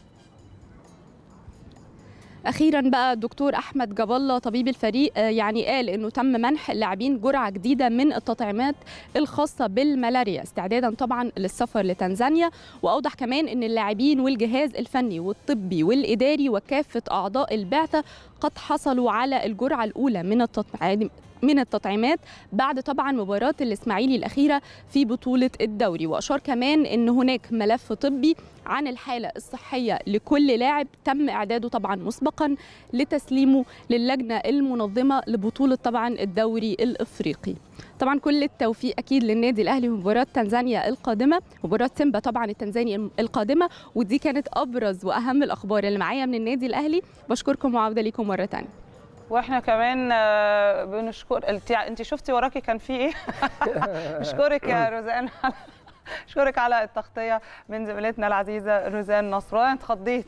اخيرا بقى الدكتور احمد جاب الله طبيب الفريق يعني قال انه تم منح اللاعبين جرعه جديده من التطعيمات الخاصه بالملاريا استعدادا طبعا للسفر لتنزانيا واوضح كمان ان اللاعبين والجهاز الفني والطبي والاداري وكافه اعضاء البعثه قد حصلوا على الجرعه الاولى من التطعيم من التطعيمات بعد طبعا مباراة الإسماعيلي الأخيرة في بطولة الدوري وأشار كمان أن هناك ملف طبي عن الحالة الصحية لكل لاعب تم إعداده طبعا مسبقا لتسليمه للجنة المنظمة لبطولة طبعا الدوري الإفريقي طبعا كل التوفيق أكيد للنادي الأهلي في مباراة تنزانيا القادمة مباراة سيمبا طبعا التنزاني القادمة ودي كانت أبرز وأهم الأخبار اللي معايا من النادي الأهلي بشكركم وعودة ليكم مرة تانية واحنا كمان آه، بنشكر انت انت شفتي وراكي كان في ايه اشكرك يا روزان اشكرك على التغطيه من زميلتنا العزيزه روزان نصر والله انت اتخضيت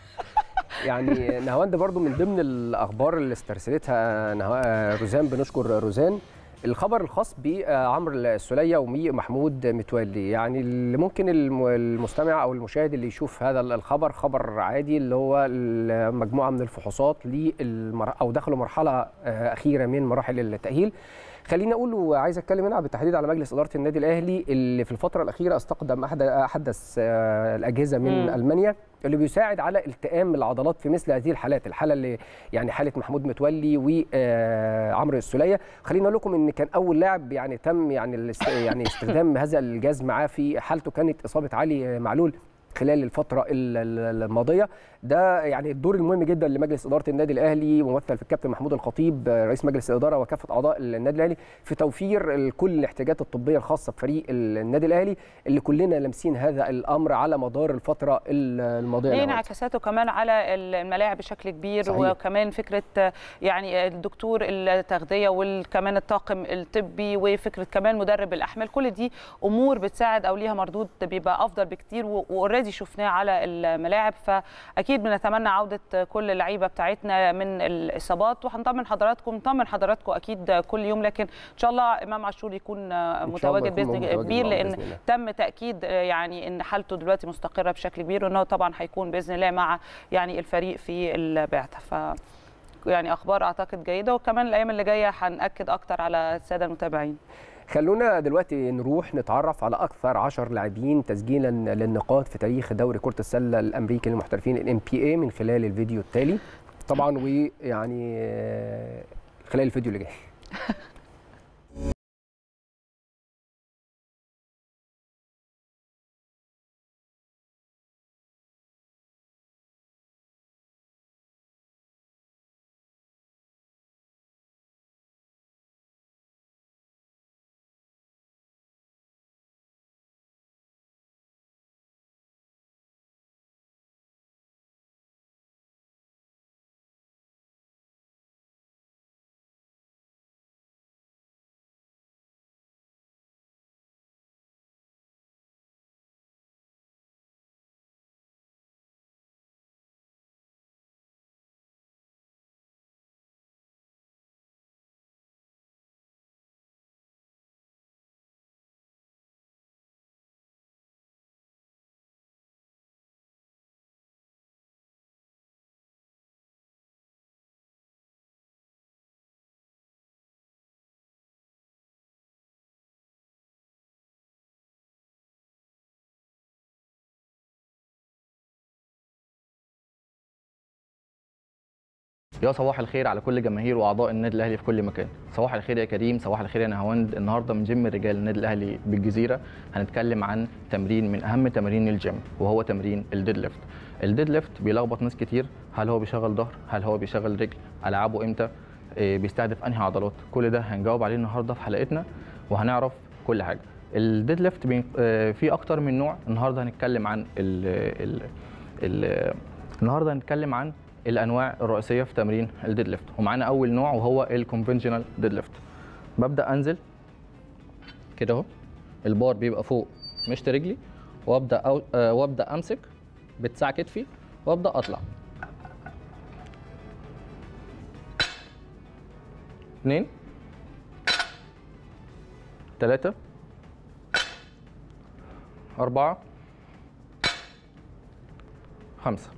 يعني نهاوند برضو من ضمن الاخبار اللي استرسلتها نها- روزان بنشكر روزان الخبر الخاص بعمرو السوليه ومحمود متولي يعني اللي ممكن الم- المستمع او المشاهد اللي يشوف هذا الخبر خبر عادي اللي هو مجموعه من الفحوصات للمر... او دخلوا مرحله آه، اخيره من مراحل التاهيل خليني اقول وعايز اتكلم هنا بالتحديد على مجلس اداره النادي الاهلي اللي في الفتره الاخيره استقدم احد احدث آه، الاجهزه من مم. المانيا اللي بيساعد على التئام العضلات في مثل هذه الحالات الحاله اللي يعني حاله محمود متولي وعمرو السوليه خليني اقول لكم ان كان اول لاعب يعني تم يعني الاست- يعني استخدام هذا الجهاز معاه في حالته كانت اصابه علي معلول خلال الفتره ال- ال- الماضيه ده يعني الدور المهم جدا لمجلس اداره النادي الاهلي ممثل في الكابتن محمود الخطيب رئيس مجلس الاداره وكافه اعضاء النادي الاهلي في توفير كل الاحتياجات الطبيه الخاصه بفريق النادي الاهلي اللي كلنا لامسين هذا الامر على مدار الفتره الماضيه ليه نوال. انعكاساته كمان على الملاعب بشكل كبير صحيح. وكمان فكره يعني الدكتور التغذيه وكمان الطاقم الطبي وفكره كمان مدرب الاحمال كل دي امور بتساعد او ليها مردود بيبقى افضل بكتير واوريدي شفناه على الملاعب فاكيد بنتمنى عوده كل اللعيبه بتاعتنا من الاصابات وهنطمن حضراتكم نطمن حضراتكم اكيد كل يوم لكن ان شاء الله امام عاشور يكون شاء الله متواجد يكون باذن متواجد كبير معاهم لان بإذن الله. تم تاكيد يعني ان حالته دلوقتي مستقره بشكل كبير وانه طبعا هيكون باذن الله مع يعني الفريق في البعثه ف يعني اخبار اعتقد جيده وكمان الايام اللي جايه هناكد اكتر على الساده المتابعين خلونا دلوقتي نروح نتعرف على اكثر 10 لاعبين تسجيلا للنقاط في تاريخ دوري كره السله الامريكي للمحترفين الام بي اي من خلال الفيديو التالي طبعا ويعني آه، خلال الفيديو اللي جاي يا صباح الخير على كل جماهير واعضاء النادي الاهلي في كل مكان صباح الخير يا كريم صباح الخير يا نهاوند النهارده من جيم رجال النادي الاهلي بالجزيره هنتكلم عن تمرين من اهم تمارين الجيم وهو تمرين الديد ليفت الديد ليفت بيلخبط ناس كتير هل هو بيشغل ظهر هل هو بيشغل رجل العابه امتى إيه، بيستهدف انهي عضلات كل ده هنجاوب عليه النهارده في حلقتنا وهنعرف كل حاجه الديد ليفت بين- آه، في اكتر من نوع النهارده هنتكلم عن ال ال ال النهارده هنتكلم عن الانواع الرئيسيه في تمرين الديد ليفت ومعانا اول نوع وهو الكونفنشنال ديد ليفت ببدا انزل كده اهو البار بيبقى فوق مشط رجلي وابدا أو آه، وابدا امسك بتساع كتفي وابدا اطلع اثنين ثلاثة أربعة خمسة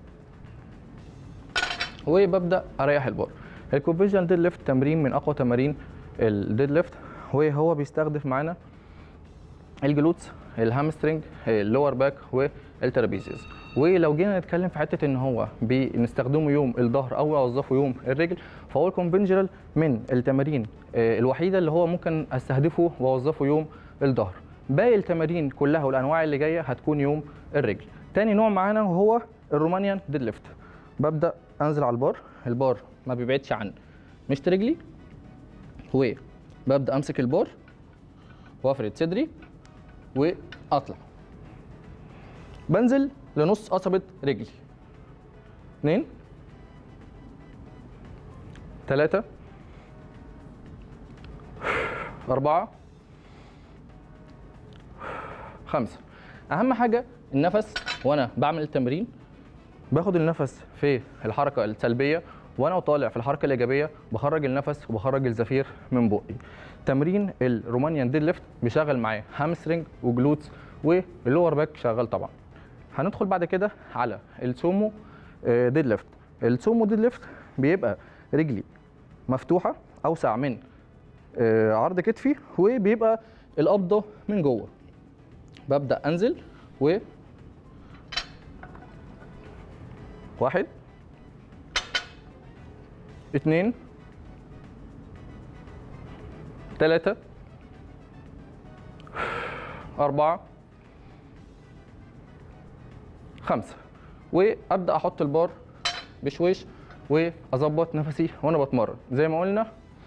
وببدا اريح البار الكونفنشنال ديد ليفت تمرين من اقوى تمارين الديد ليفت وهو بيستخدم معانا الجلوتس الهامسترنج اللور باك والترابيزيز ولو جينا نتكلم في حته ان هو بنستخدمه يوم الظهر او اوظفه يوم الرجل فهو الكونفنجرال من التمارين آه، الوحيده اللي هو ممكن استهدفه واوظفه يوم الظهر باقي التمارين كلها والانواع اللي جايه هتكون يوم الرجل تاني نوع معانا وهو الرومانيان ديد ليفت ببدا انزل على البار البار ما بيبعدش عن مشط رجلي وببدا امسك البار وافرد صدري واطلع بنزل لنص قصبة رجلي اتنين تلاتة أربعة خمسة أهم حاجة النفس وأنا بعمل التمرين باخد النفس في الحركة السلبية وأنا طالع في الحركة الإيجابية بخرج النفس وبخرج الزفير من بقي تمرين الرومانيان ديد ليفت بيشغل معايا هامسترنج وجلوتس واللور باك شغال طبعا هندخل بعد كده على السومو آه، ديد ليفت السومو ديد ليفت بيبقى رجلي مفتوحه اوسع من آه، عرض كتفي وبيبقى القبضه من جوه ببدا انزل و واحد اتنين تلاتة أربعة خمسة وابدا احط البار بشويش واظبط نفسي وانا بتمرن زي ما قلنا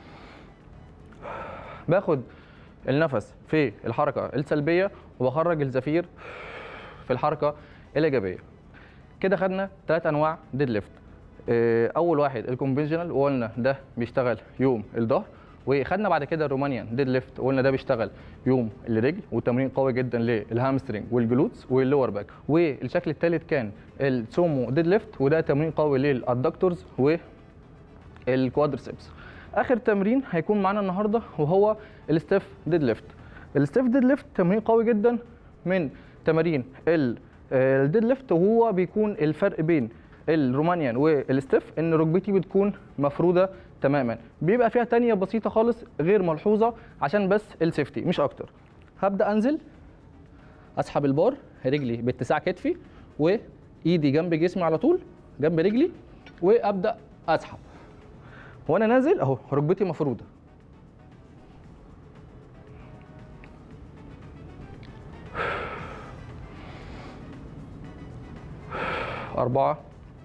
باخد النفس في الحركه السلبيه وبخرج الزفير في الحركه الايجابيه كده خدنا ثلاث انواع ديد ليفت آه، اول واحد الكونفنشنال وقلنا ده بيشتغل يوم الظهر وخدنا بعد كده الرومانيان ديد ليفت وقلنا ده بيشتغل يوم الرجل وتمرين قوي جدا للهامسترنج والجلوتس واللور باك والشكل الثالث كان السومو ديد ليفت وده تمرين قوي للادكتورز والكوادرسبس اخر تمرين هيكون معانا النهارده وهو الستيف ديد ليفت الستيف ديد ليفت تمرين قوي جدا من تمارين ال- آه، الديد ليفت وهو بيكون الفرق بين الرومانيان والستيف ان ركبتي بتكون مفروده تماما بيبقى فيها تانية بسيطه خالص غير ملحوظه عشان بس السيفتي مش اكتر هبدا انزل اسحب البار رجلي باتساع كتفي وايدي جنب جسمي على طول جنب رجلي وابدا اسحب وانا نازل اهو ركبتي مفروده أربعة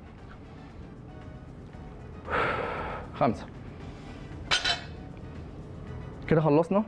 خمسة كده خلصنا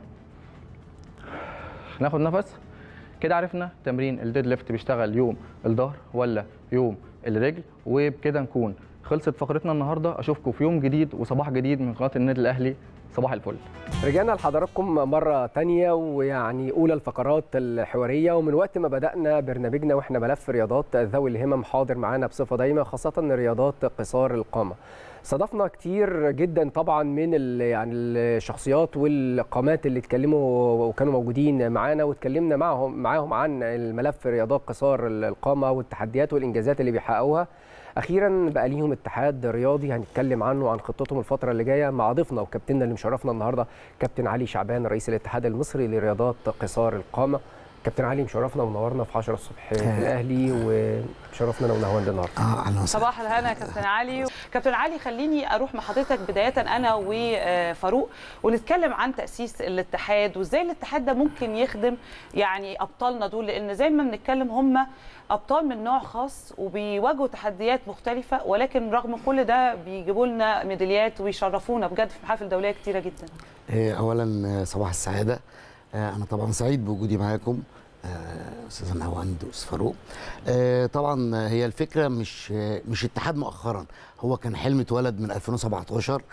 ناخد نفس كده عرفنا تمرين الديد ليفت بيشتغل يوم الظهر ولا يوم الرجل وبكده نكون خلصت فقرتنا النهارده اشوفكم في يوم جديد وصباح جديد من قناه النادي الاهلي صباح الفل رجعنا لحضراتكم مرة تانية ويعني أولى الفقرات الحوارية ومن وقت ما بدأنا برنامجنا وإحنا ملف رياضات ذوي الهمم حاضر معانا بصفة دايمة خاصة رياضات قصار القامة استضفنا كتير جدا طبعا من ال- يعني الشخصيات والقامات اللي اتكلموا وكانوا موجودين معانا واتكلمنا معهم معاهم عن الملف رياضات قصار القامة والتحديات والإنجازات اللي بيحققوها اخيرا بقى ليهم اتحاد رياضي هنتكلم عنه وعن خطتهم الفتره اللي جايه مع ضيفنا وكابتننا اللي مشرفنا النهارده كابتن علي شعبان رئيس الاتحاد المصري لرياضات قصار القامه كابتن علي مشرفنا ومنورنا في 10 الصبح في الاهلي وشرفنا انا ونهاوند النهارده اه اهلا وسهلا صباح الهنا يا كابتن علي كابتن علي خليني اروح مع حضرتك بدايه انا وفاروق ونتكلم عن تاسيس الاتحاد وازاي الاتحاد ده ممكن يخدم يعني ابطالنا دول لان زي ما بنتكلم هم ابطال من نوع خاص وبيواجهوا تحديات مختلفه ولكن رغم كل ده بيجيبوا لنا ميداليات ويشرفونا بجد في محافل دوليه كتيره جدا آه، اولا آه، صباح السعاده آه، انا طبعا سعيد بوجودي معاكم آه، استاذ نهاوند واستاذ فاروق آه، طبعا آه، هي الفكره مش آه، مش اتحاد مؤخرا هو كان حلم اتولد من 2017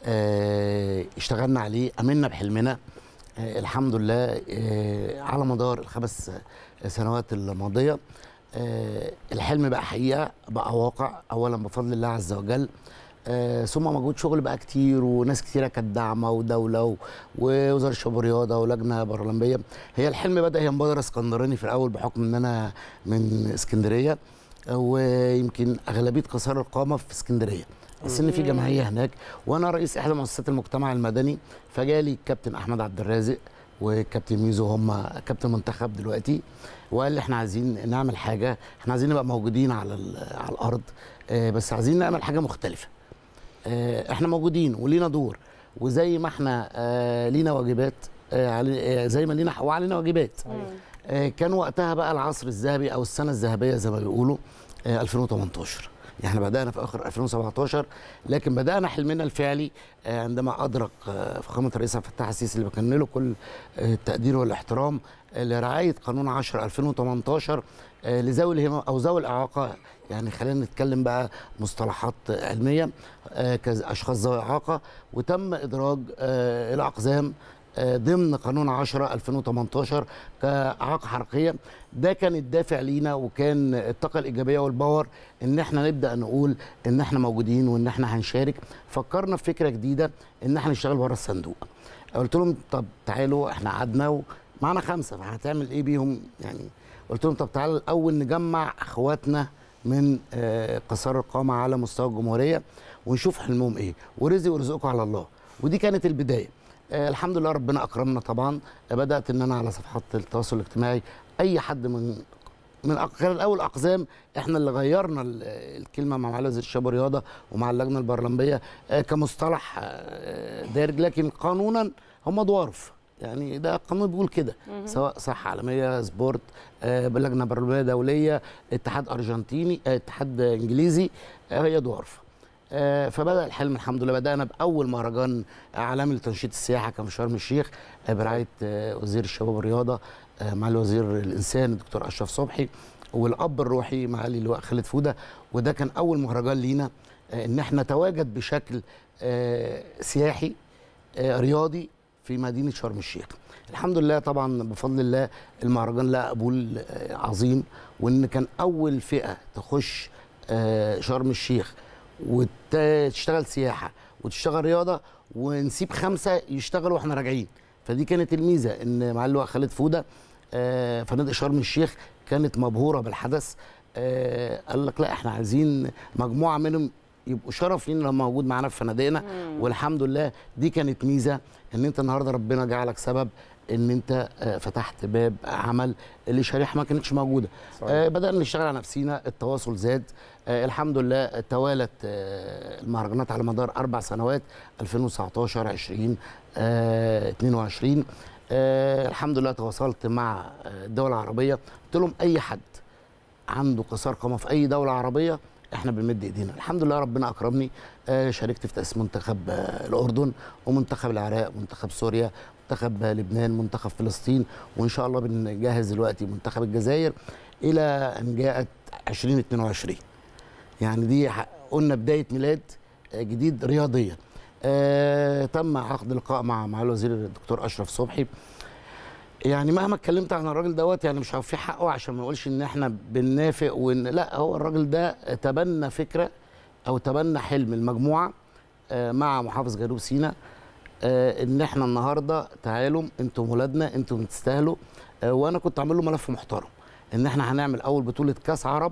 آه، اشتغلنا عليه امنا بحلمنا آه، الحمد لله آه، على مدار الخمس آه، سنوات الماضيه آه، الحلم بقى حقيقه بقى واقع اولا بفضل الله عز وجل آه، ثم مجهود شغل بقى كتير وناس كتيره كانت داعمه ودوله و- ووزاره الشباب والرياضه ولجنه برلمانيه هي الحلم بدا هي مبادره اسكندراني في الاول بحكم ان انا من اسكندريه آه، ويمكن اغلبيه قصار القامه في اسكندريه بس ان في جمعيه هناك وانا رئيس احدى مؤسسات المجتمع المدني فجالي الكابتن احمد عبد الرازق وكابتن ميزو هم كابتن منتخب دلوقتي وقال لي احنا عايزين نعمل حاجه احنا عايزين نبقى موجودين على ال- على الارض آه، بس عايزين نعمل حاجه مختلفه آه، احنا موجودين ولينا دور وزي ما احنا آه، لينا واجبات آه، علي- آه، زي ما لينا حق وعلينا واجبات آه، كان وقتها بقى العصر الذهبي او السنه الذهبيه زي ما بيقولوا آه، 2018 يعني احنا بدانا في اخر 2017 لكن بدانا حلمنا الفعلي آه، عندما ادرك آه، فخامه الرئيس عبد الفتاح السيسي اللي بكن له كل آه، التقدير والاحترام آه، لرعايه قانون 10 2018 آه، لذوي الهمم او ذوي الاعاقه يعني خلينا نتكلم بقى مصطلحات علميه آه، كاشخاص ذوي اعاقه وتم ادراج آه، الاقزام آه، ضمن قانون 10 2018 كاعاقه حركيه ده كان الدافع لينا وكان الطاقه الايجابيه والباور ان احنا نبدا نقول ان احنا موجودين وان احنا هنشارك فكرنا في فكره جديده ان احنا نشتغل بره الصندوق قلت لهم طب تعالوا احنا قعدنا ومعانا خمسه فهتعمل ايه بيهم يعني قلت لهم طب تعالوا الاول نجمع اخواتنا من آه، قصار القامه على مستوى الجمهوريه ونشوف حلمهم ايه ورزق ورزقكم على الله ودي كانت البدايه آه الحمد لله ربنا اكرمنا طبعا آه بدات ان انا على صفحات التواصل الاجتماعي اي حد من من أق- كان الاول اقزام احنا اللي غيرنا ال- الكلمه مع معالي وزير الشباب والرياضه ومع اللجنه البرلمانيه آه كمصطلح آه دارج لكن قانونا هم ضوارف يعني ده القانون بيقول كده سواء صحه عالميه سبورت آه لجنه برلمانيه دوليه اتحاد ارجنتيني آه اتحاد انجليزي آه هي ضوارف آه، فبدا الحلم الحمد لله بدانا باول مهرجان عالمي لتنشيط السياحه كان في شرم الشيخ آه، برعايه آه، وزير الشباب والرياضه آه، معالي وزير الانسان الدكتور اشرف صبحي والاب الروحي معالي اللواء خالد فوده وده كان اول مهرجان لينا آه، ان احنا نتواجد بشكل آه، سياحي آه، رياضي في مدينه شرم الشيخ الحمد لله طبعا بفضل الله المهرجان لقى قبول آه، عظيم وان كان اول فئه تخش آه، شرم الشيخ وتشتغل سياحه وتشتغل رياضه ونسيب خمسه يشتغلوا واحنا راجعين فدي كانت الميزه ان معالي اللواء خالد فوده آه، فنادق شرم الشيخ كانت مبهوره بالحدث آه، قال لك لا احنا عايزين مجموعه منهم يبقوا شرف لينا لما موجود معانا في فنادقنا والحمد لله دي كانت ميزه ان انت النهارده ربنا جعلك سبب ان انت آه، فتحت باب عمل لشريحه ما كانتش موجوده صحيح. آه، بدانا نشتغل على نفسينا التواصل زاد آه، الحمد لله توالت آه، المهرجانات على مدار اربع سنوات 2019 20 آه، 22 آه، الحمد لله تواصلت مع آه، الدول العربيه قلت لهم اي حد عنده قصار قامه في اي دوله عربيه احنا بنمد ايدينا الحمد لله ربنا اكرمني آه، شاركت في تاسيس منتخب آه، الاردن ومنتخب العراق منتخب سوريا منتخب آه، لبنان منتخب فلسطين وان شاء الله بنجهز دلوقتي منتخب الجزائر الى ان جاءت 2022 يعني دي ح- قلنا بدايه ميلاد آه، جديد رياضيا آه تم عقد لقاء مع مع الوزير الدكتور اشرف صبحي يعني مهما اتكلمت عن الراجل دوت يعني مش هوفيه حقه عشان ما نقولش ان احنا بننافق وان لا هو الراجل ده تبنى فكره او تبنى حلم المجموعه آه، مع محافظ جنوب سيناء آه، ان احنا النهارده تعالوا انتم ولادنا انتم تستاهلوا آه، وانا كنت عامل له ملف محترم ان احنا هنعمل اول بطوله كاس عرب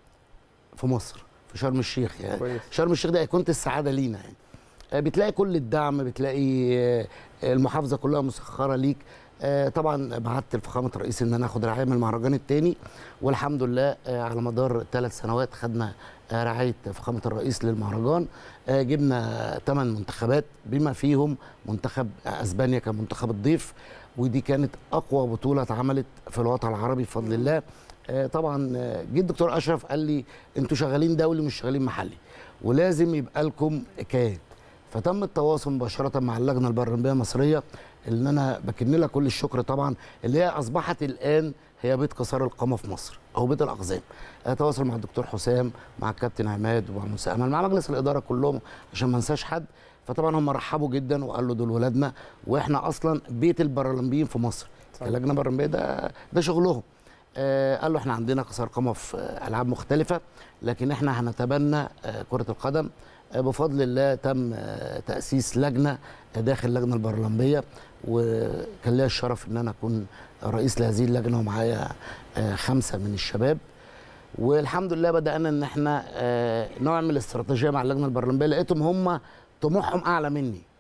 في مصر في شرم الشيخ يعني كويس. شرم الشيخ ده ايقونه السعاده لينا يعني آه، بتلاقي كل الدعم بتلاقي آه، المحافظه كلها مسخره ليك آه، طبعا بعت لفخامه الرئيس ان انا اخد رعايه من المهرجان الثاني والحمد لله آه، على مدار ثلاث سنوات خدنا آه، رعايه فخامه الرئيس للمهرجان آه، جبنا ثمان منتخبات بما فيهم منتخب اسبانيا كمنتخب الضيف ودي كانت اقوى بطوله اتعملت في الوطن العربي بفضل الله آه، طبعا آه، جه الدكتور اشرف قال لي انتوا شغالين دولي مش شغالين محلي ولازم يبقى لكم كيان فتم التواصل مباشره مع اللجنه البرلمانيه المصريه اللي انا بكن لها كل الشكر طبعا اللي هي اصبحت الان هي بيت قصار القامه في مصر او بيت الاقزام اتواصل مع الدكتور حسام مع الكابتن عماد ومع موسى امل مع مجلس الاداره كلهم عشان ما انساش حد فطبعا هم رحبوا جدا وقالوا دول ولادنا واحنا اصلا بيت البرلمبيين في مصر صحيح. اللجنه البرلمبيه ده ده شغلهم آه قالوا احنا عندنا قصار قامه في آه، العاب مختلفه لكن احنا هنتبنى آه كره القدم آه بفضل الله تم آه تاسيس لجنه داخل اللجنه البرلمبيه وكان ليا الشرف ان انا اكون رئيس لهذه اللجنه ومعايا آه خمسه من الشباب والحمد لله بدانا ان احنا آه نعمل استراتيجيه مع اللجنه البرلمانيه لقيتهم هم طموحهم اعلى مني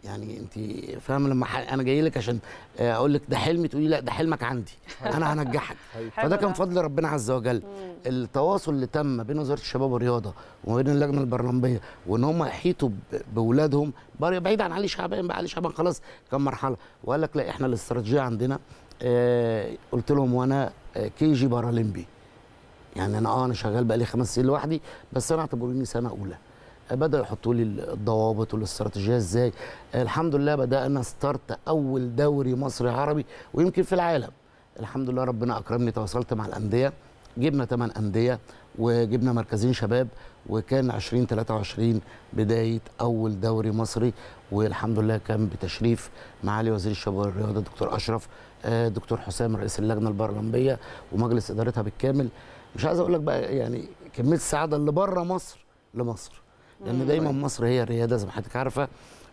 يعني انت فاهم لما ح- انا جاي لك عشان آه، اقول لك ده حلمي تقولي لا ده حلمك عندي انا هنجحك حلو فده كان ده. فضل ربنا عز وجل التواصل اللي تم بين وزاره الشباب والرياضه وما بين اللجنه البرلمانيه وان هم يحيطوا ب- باولادهم بر- بعيد عن علي شعبان بقى علي شعبان خلاص كان مرحله وقال لك لا احنا الاستراتيجيه عندنا آه قلت لهم وانا آه كي جي بارالمبي يعني انا اه انا شغال بقالي خمس سنين لوحدي بس انا اعتبروني سنه اولى آه، بدأوا يحطوا لي الضوابط والاستراتيجيه ازاي آه، الحمد لله بدأنا ستارت اول دوري مصري عربي ويمكن في العالم الحمد لله ربنا اكرمني تواصلت مع الانديه جبنا 8 انديه وجبنا مركزين شباب وكان 2023 بدايه اول دوري مصري والحمد لله كان بتشريف معالي وزير الشباب والرياضه دكتور اشرف آه، دكتور حسام رئيس اللجنه البرلمانيه ومجلس ادارتها بالكامل مش عايز اقول لك بقى يعني كميه السعاده اللي بره مصر لمصر لان دايما مصر هي الرياده زي ما حضرتك عارفه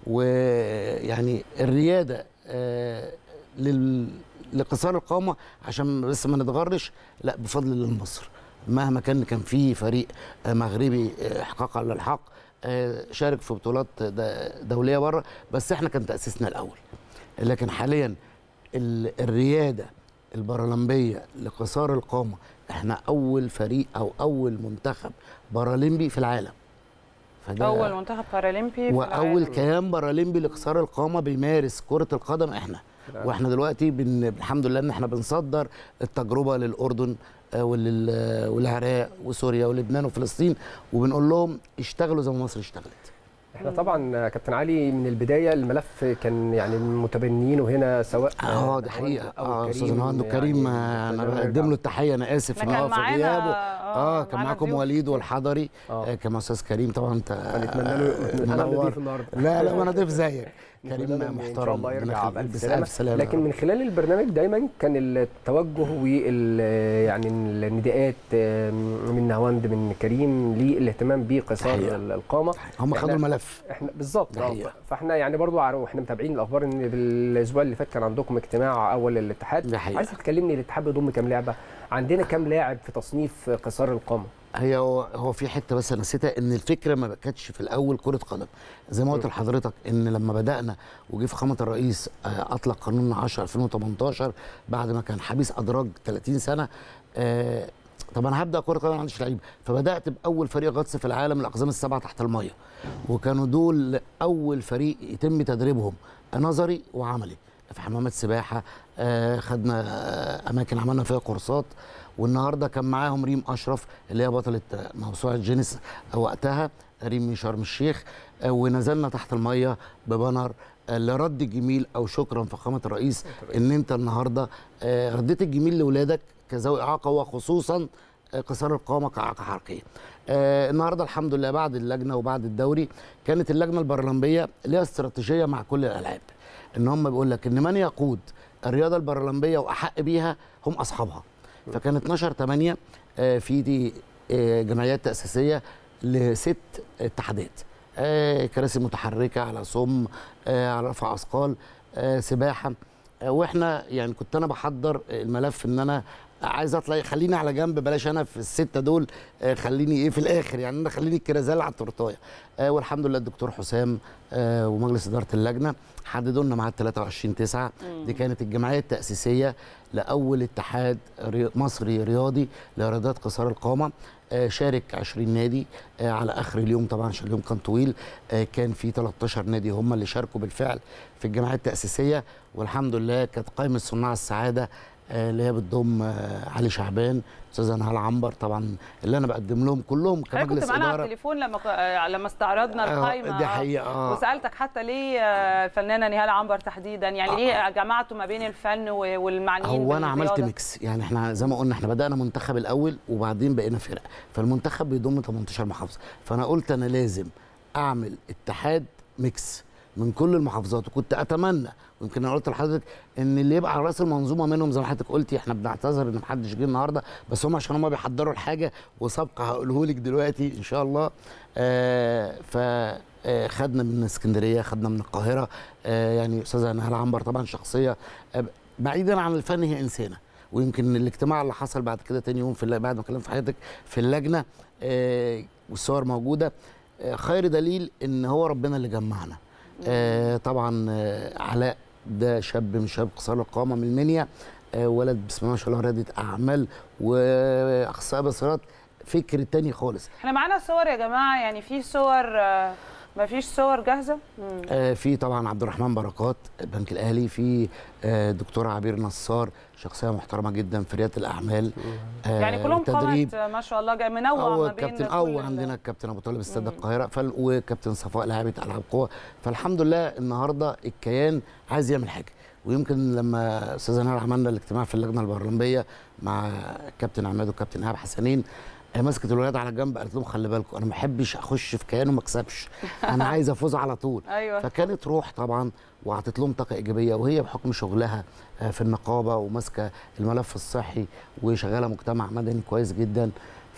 ويعني الرياده آه، لل... لقصار القامه عشان بس ما نتغرش لا بفضل الله مصر مهما كان كان في فريق آه، مغربي آه، احقاق على الحق آه، شارك في بطولات د- دوليه بره بس احنا كان تاسيسنا الاول لكن حاليا ال- الرياده البارالمبيه لقصار القامه احنا اول فريق او اول منتخب بارالمبي في العالم فده اول منتخب بارالمبي في واول العالم. كيان بارالمبي لقصار القامه بيمارس كره القدم احنا واحنا دلوقتي بن... الحمد لله ان احنا بنصدر التجربه للاردن آه، ولل... والعراق وسوريا ولبنان وفلسطين وبنقول لهم اشتغلوا زي ما مصر اشتغلت احنا طبعا كابتن علي من البدايه الملف كان يعني متبنيينه هنا سواء اه دي حقيقه أو اه كريم استاذ نهاند وكريم يعني آه، انا خلينا بقدم نرجع. له التحيه انا اسف احنا ان كان هو في معانا- غيابه آه، اه كان معانا معاكم ضيوف. وليد والحضري آه. آه كان استاذ كريم طبعا انت هنتمنى له انا اللي منور. ضيف النهارده لا لا وانا ضيف زيك نتمنى كريم له إن محترم ان شاء الله ربنا يرجع يخليك. بألف بس سلامه ألف سلامة لكن يا من خلال البرنامج دايما كان التوجه وال يعني النداءات آم، من نهاوند من كريم للاهتمام بقصار تحية. القامه هم إحنا- خدوا الملف احنا بالظبط ده آه، حقيقة. فاحنا يعني برضو عارف- واحنا متابعين الاخبار ان بالاسبوع اللي فات كان عندكم اجتماع اول للاتحاد ده حقيقة. عايز تكلمني الاتحاد بيضم كام لعبه عندنا كام لاعب في تصنيف قصار القامه هي هو, هو في حته بس انا نسيتها ان الفكره ما كانتش في الاول كره قدم زي ما قلت لحضرتك ان لما بدانا وجه فخامه الرئيس آه، اطلق قانون 10 2018 بعد ما كان حبيس ادراج 30 سنه آه، طب انا هبدا كره قدم ما عنديش لعيبه فبدات باول فريق غطس في العالم الاقزام السبعه تحت الميه وكانوا دول اول فريق يتم تدريبهم نظري وعملي في حمامات سباحه آه، خدنا آه، اماكن عملنا فيها كورسات والنهارده كان معاهم ريم اشرف اللي هي بطله آه، موسوعه جينيس وقتها ريم من شرم الشيخ آه، ونزلنا تحت الميه ببانر آه، لرد الجميل او شكرا فخامه الرئيس ان انت النهارده آه، رديت الجميل لاولادك كذوي اعاقه وخصوصا آه، قصار القامه كاعاقه حركيه. آه النهارده الحمد لله بعد اللجنه وبعد الدوري كانت اللجنه البرلمبيه ليها استراتيجيه مع كل الالعاب. ان هم بيقول لك ان من يقود الرياضه البرلمبيه واحق بيها هم اصحابها. فكان 12 8 آه في دي آه جمعيات تاسيسيه لست اتحادات. آه كراسي متحركه على صم آه على رفع اثقال آه سباحه آه واحنا يعني كنت انا بحضر الملف ان انا عايز اطلع خليني على جنب بلاش انا في السته دول آه خليني ايه في الاخر يعني انا خليني الكرازال على التورتايه آه والحمد لله الدكتور حسام آه ومجلس اداره اللجنه حددوا لنا ميعاد 23 9 دي كانت الجمعيه التاسيسيه لاول اتحاد ري- مصري رياضي لرياضات قصار القامه آه، شارك 20 نادي آه، على اخر اليوم طبعا عشان اليوم كان طويل آه، كان في 13 نادي هم اللي شاركوا بالفعل في الجمعيه التاسيسيه والحمد لله كانت قائمه صناع السعاده آه، اللي هي بتضم آه، علي شعبان استاذه نهال عنبر طبعا اللي انا بقدم لهم كلهم حضرتك كنت كمجلس معانا على اداره التليفون لما ك- آه، لما استعرضنا آه، القائمه دي آه. حقيقة، آه. وسالتك حتى ليه آه، الفنانه نهال عنبر تحديدا يعني ليه جمعتوا ما بين الفن و- والمعنيين هو انا عملت بالرياضة؟ ميكس يعني احنا زي ما قلنا احنا بدانا منتخب الاول وبعدين بقينا فرق فالمنتخب بيضم 18 محافظه فانا قلت انا لازم اعمل اتحاد ميكس من كل المحافظات وكنت اتمنى ويمكن انا قلت لحضرتك ان اللي يبقى على راس المنظومه منهم زي ما حضرتك قلتي احنا بنعتذر ان محدش جه النهارده بس هم عشان هم بيحضروا الحاجه وسابقه هقوله لك دلوقتي ان شاء الله آه ف آه، خدنا من اسكندريه خدنا من القاهره آه يعني استاذه نهال عنبر طبعا شخصيه آه، بعيدا عن الفن هي انسانه ويمكن الاجتماع اللي حصل بعد كده تاني يوم في الل- بعد ما كلمت حضرتك في اللجنه آه والصور موجوده آه خير دليل ان هو ربنا اللي جمعنا آه طبعا آه علاء ده شاب من شباب قصار القامه من المنيا آه ولد بسم الله ما شاء الله رياده اعمال واخصائي بصيرات فكر تاني خالص احنا معانا صور يا جماعه يعني في صور آه، مفيش صور جاهزه مم. آه، في طبعا عبد الرحمن بركات البنك الاهلي في آه، دكتور عبير نصار شخصيه محترمه جدا في رياده الاعمال آه، يعني كلهم والتدريب. قامت ما شاء الله جاي منوع او ما بين كابتن كل او ال- عندنا الكابتن ابو طالب استاد القاهره فال... وكابتن صفاء لاعبه العاب قوه فالحمد لله النهارده الكيان عايز يعمل حاجه ويمكن لما استاذ نهار عملنا الاجتماع في اللجنه البرلمانيه مع كابتن عماد وكابتن ايهاب حسنين آه، مسكت الولاد على جنب قالت لهم خلي بالكم انا ما بحبش اخش في كيان وما اكسبش انا عايز افوز على طول ايوه فكانت روح طبعا واعطت لهم طاقه ايجابيه وهي بحكم شغلها آه، في النقابه وماسكه الملف الصحي وشغاله مجتمع مدني كويس جدا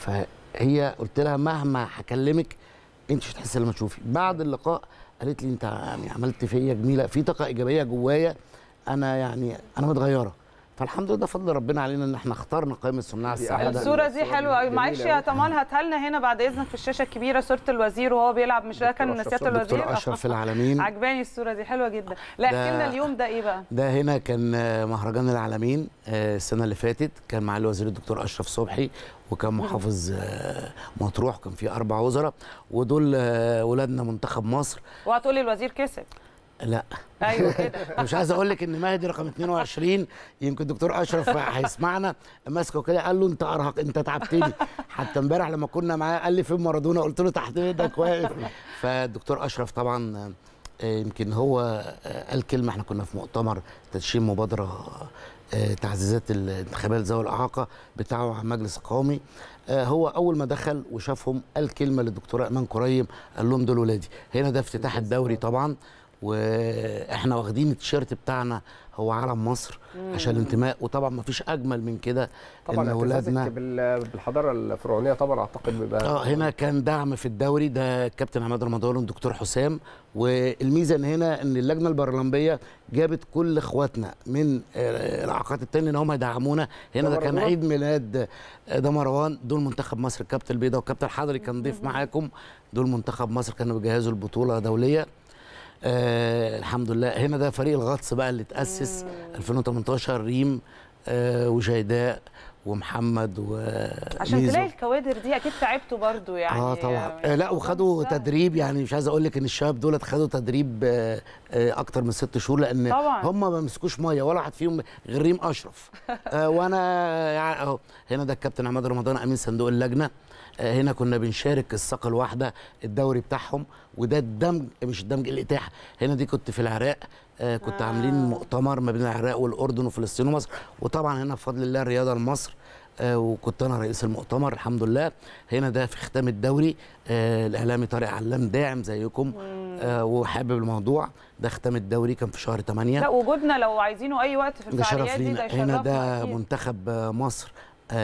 فهي قلت لها مهما هكلمك انت مش هتحسي لما تشوفي بعد اللقاء قالت لي انت يعني عملت فيا جميله في طاقه ايجابيه جوايا انا يعني انا متغيره فالحمد لله ده فضل ربنا علينا ان احنا اخترنا قائمه صناع دي السعاده الصورة دي الصورة حلوة قوي دي معلش جميلة يا أوي. طمال هاتها لنا هنا بعد إذنك في الشاشة الكبيرة صورة الوزير وهو بيلعب مش ده كان دكتور سيادة أشرف- الوزير دكتور اشرف في العالمين عجباني الصورة دي حلوة جدا لا ده- احكي لنا اليوم ده إيه بقى ده هنا كان آه، مهرجان العالمين آه، السنه اللي فاتت كان معالي الوزير الدكتور اشرف صبحي وكان محافظ آه، مطروح كان في اربع وزراء ودول آه، ولادنا منتخب مصر وهتقولي الوزير كسب لا ايوه كده مش عايز اقول لك ان مهدي رقم 22 يمكن الدكتور اشرف هيسمعنا ماسكه كده قال له انت ارهق انت تعبتني حتى امبارح لما كنا معاه قال لي فين مارادونا قلت له تحت ايدك واقف فالدكتور اشرف طبعا آه، يمكن هو آه، قال كلمه احنا كنا في مؤتمر تدشين مبادره آه، تعزيزات الانتخابات ذوي الاعاقه بتاعه على المجلس القومي آه، هو اول ما دخل وشافهم قال كلمه للدكتوره ايمان كريم قال لهم دول ولادي هنا ده افتتاح الدوري طبعا واحنا واخدين التيشيرت بتاعنا هو علم مصر عشان الانتماء وطبعا ما فيش اجمل من كده طبعا ان اعتزازك اولادنا بال- بالحضاره الفرعونيه طبعا اعتقد بيبقى اه هنا كان دعم في الدوري ده الكابتن عماد رمضان والدكتور حسام والميزه ان هنا ان اللجنه البرلمانيه جابت كل اخواتنا من آه، الاعاقات التانية ان هم يدعمونا هنا ده ده كان مروان؟ عيد ميلاد آه، ده مروان دول منتخب مصر الكابتن البيضاء والكابتن الحضري كان ضيف معاكم دول منتخب مصر كانوا بيجهزوا البطوله دوليه آه الحمد لله هنا ده فريق الغطس بقى اللي اتاسس 2018 ريم آه وجيداء ومحمد عشان وميزو. تلاقي الكوادر دي اكيد تعبتوا برضو يعني اه طبعا يعني آه لا وخدوا سهل. تدريب يعني مش عايز اقول لك ان الشباب دولت خدوا تدريب آه آه اكتر من ست شهور لان طبعاً. هم ما مسكوش ميه ولا واحد فيهم غير ريم اشرف آه وانا يعني اهو هنا ده الكابتن عماد رمضان امين صندوق اللجنه آه هنا كنا بنشارك الساقه الواحده الدوري بتاعهم وده الدمج مش الدمج الاتاحه هنا دي كنت في العراق آه كنت آه. آه. عاملين مؤتمر ما بين العراق والاردن وفلسطين ومصر وطبعا هنا بفضل الله الرياضه لمصر آه وكنت انا رئيس المؤتمر الحمد لله هنا ده في ختام الدوري آه الاعلامي طارق علام داعم زيكم آه وحابب الموضوع ده ختام الدوري كان في شهر 8 لا وجودنا لو عايزينه اي وقت في ده شرف الفعاليات دي ده لينا هنا ده يشرفنا أكيد. منتخب آه، مصر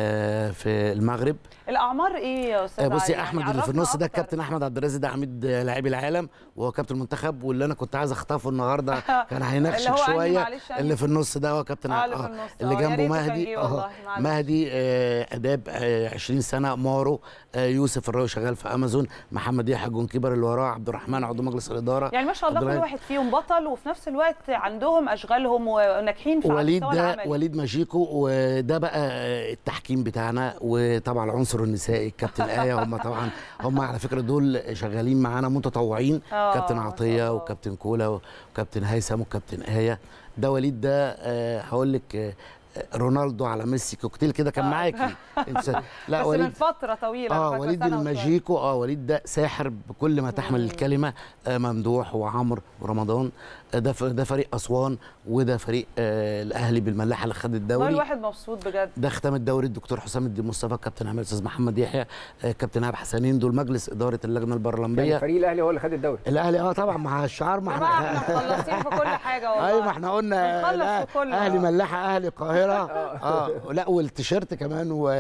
آه في المغرب الاعمار ايه يا استاذ آه، بصي علي؟ احمد يعني اللي في عرفنا النص ده أكتر. الكابتن احمد عبد الرازق ده عميد آه، لاعبي العالم وهو كابتن المنتخب واللي انا كنت عايز اخطفه النهارده كان اللي هينخشك هو أنهي شويه معلش أنهي؟ اللي في النص ده هو كابتن آه، اللي في النص. اللي آه، يا جنبه ريته كان مهدي جه والله، معلش. مهدي آه، اداب آه، 20 سنه مارو آه، يوسف الراوي شغال في امازون محمد يحيى جون كيبر اللي وراه عبد الرحمن عضو مجلس الاداره يعني ما شاء الله عبد كل الرحمن- واحد فيهم بطل وفي نفس الوقت عندهم اشغالهم وناجحين في على وليد المستوى ده العملي. وليد ماجيكو وده بقى التحكيم بتاعنا وطبعا العنصر النسائي الكابتن ايه هم طبعا هم على فكره دول شغالين معانا متطوعين آه، كابتن ما شاء عطيه الله. وكابتن كولا وكابتن هيثم وكابتن ايه ده وليد ده آه، هقول لك آه، رونالدو على ميسي كوكتيل كده كان آه. معاكي انت لا بس من وليد فتره طويله أنا اه فاكرة وليد سنة وشوية. الماجيكو اه وليد ده ساحر بكل ما تحمل الكلمه آه ممدوح وعمرو ورمضان آه ده ف- ده فريق اسوان وده فريق آه الاهلي بالملاحه اللي خد والله الدوري الواحد مبسوط بجد ده ختام الدوري الدكتور حسام الدين مصطفى كابتن عماد استاذ محمد يحيى آه كابتن ايهاب حسنين دول مجلس اداره اللجنه يعني البرلمانيه فريق الاهلي هو اللي خد الدوري الاهلي اه طبعا مع الشعار ما يا جماعه احنا احنا مخلصين في كل حاجه والله ايوه ما احنا قلنا بنخلص لا، في كله. اهلي ملاحه اهلي القاهره اه لا والتيشيرت كمان و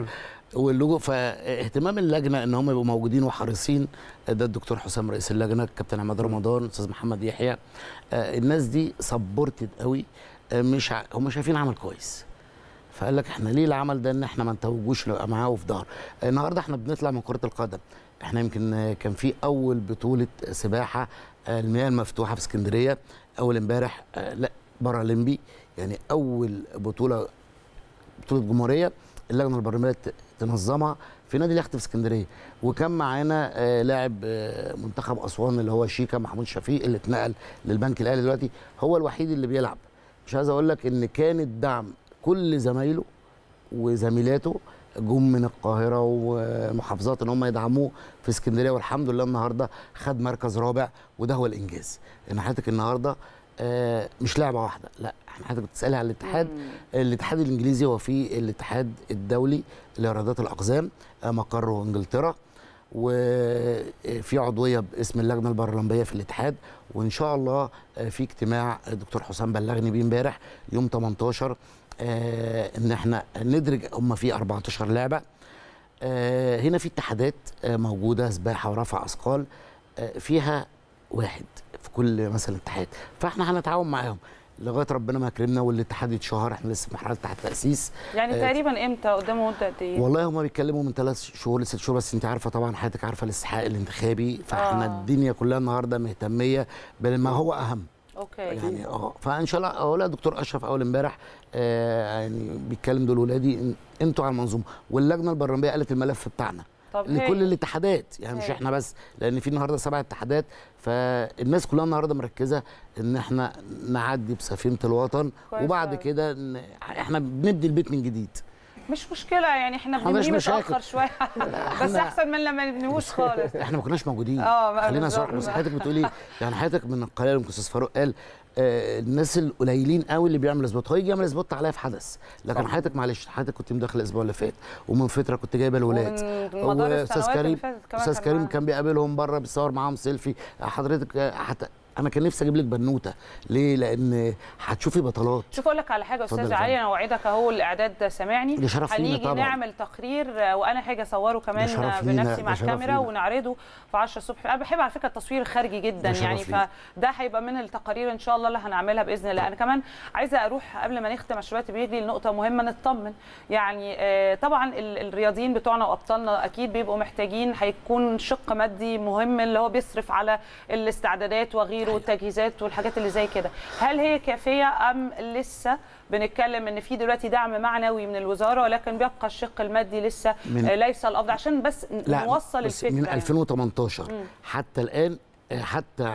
واللوجو فاهتمام اللجنه ان هم يبقوا موجودين وحريصين ده الدكتور حسام رئيس اللجنه الكابتن عماد رمضان استاذ محمد يحيى آه الناس دي سبورتد قوي آه مش ع... هم شايفين عمل كويس فقال لك احنا ليه العمل ده ان احنا ما نتوجوش نبقى معاه وفي ظهر النهارده احنا بنطلع من كره القدم احنا يمكن آه، كان في اول بطوله سباحه آه، المياه المفتوحه في اسكندريه اول امبارح آه، لا بارالمبي يعني اول بطوله بطوله جمهوريه اللجنه البرلمانيه ت- تنظمها في نادي اليخت في اسكندريه وكان معانا آه، لاعب آه، منتخب اسوان اللي هو شيكا محمود شفيق اللي اتنقل للبنك الاهلي دلوقتي هو الوحيد اللي بيلعب مش عايز اقول لك ان كان الدعم كل زمايله وزميلاته جم من القاهره ومحافظات ان هم يدعموه في اسكندريه والحمد لله النهارده خد مركز رابع وده هو الانجاز ان حضرتك النهارده آه، مش لعبه واحده لا احنا حضرتك بتسالي على الاتحاد الاتحاد الانجليزي هو في الاتحاد الدولي لرياضات الاقزام آه، مقره انجلترا وفي عضويه باسم اللجنه البرلمانيه في الاتحاد وان شاء الله آه، في اجتماع الدكتور حسام بلغني بيه امبارح يوم 18 آه، ان احنا ندرج هم في 14 لعبه آه، هنا في اتحادات آه، موجوده سباحه ورفع اثقال آه، فيها واحد في كل مثلا اتحاد فاحنا هنتعاون معاهم لغايه ربنا ما يكرمنا والاتحاد يتشهر احنا لسه في مرحله تحت تاسيس يعني آه، تقريبا امتى قدامه مده قد ايه والله هما بيتكلموا من ثلاث شهور لست شهور بس انت عارفه طبعا حضرتك عارفه الاستحقاق الانتخابي فاحنا آه. آه. الدنيا كلها النهارده مهتميه بما هو اهم اوكي يعني اه فان شاء الله اقول دكتور اشرف اول امبارح آه يعني بيتكلم دول ولادي إن انتوا على المنظومه واللجنه البرلمانيه قالت الملف بتاعنا طب لكل هايل. الاتحادات يعني مش هايل. احنا بس لان في النهارده سبع اتحادات فالناس كلها النهارده مركزه ان احنا نعدي بسفينه الوطن كويس وبعد أوي. كده ن- احنا بنبني البيت من جديد مش مشكله يعني احنا إحنا مش بنبنيه مشاكل. متاخر شويه بس إحنا- احسن من لما نبنيهوش خالص احنا ما كناش موجودين اه بقى خلينا بالظبط صراحه بس بقى. حضرتك بتقولي يعني حضرتك من القليل يمكن استاذ فاروق قال آه الناس القليلين قوي اللي بيعمل سبوت هو يجي يعمل سبوت عليا في حدث لكن حضرتك معلش حضرتك كنت مدخل الاسبوع اللي فات ومن فتره كنت جايبه الولاد ومن مدار واستاذ السنوات اللي كريم فاتت كمان استاذ كان كريم معانا. كان بيقابلهم بره بيصور معاهم سيلفي حضرتك آه، حتى انا كان نفسي اجيب لك بنوته ليه لان هتشوفي بطلات شوف اقول لك على حاجه اتفضل استاذ يا علي فندم. انا اوعدك اهو الاعداد سامعني ده شرف لينا هنيجي طبعاً. نعمل تقرير آه، وانا هاجي اصوره كمان شرف آه، لينا، بنفسي ده مع شرف الكاميرا لينا. ونعرضه في 10 الصبح انا بحب على فكره التصوير الخارجي جدا ده شرف يعني لينا. فده هيبقى من التقارير ان شاء الله اللي هنعملها باذن الله انا كمان عايزه اروح قبل ما نختم الشباب بيجي لنقطه مهمه نطمن يعني آه، طبعا ال- الرياضيين بتوعنا وابطالنا اكيد بيبقوا محتاجين هيكون شق مادي مهم اللي هو بيصرف على الاستعدادات وغيره والتجهيزات والحاجات اللي زي كده هل هي كافيه ام لسه بنتكلم ان في دلوقتي دعم معنوي من الوزاره ولكن بيبقى الشق المادي لسه من- آه، ليس الافضل عشان بس ن- لا نوصل بس الفكره من يعني. 2018 مم. حتى الان آه، حتى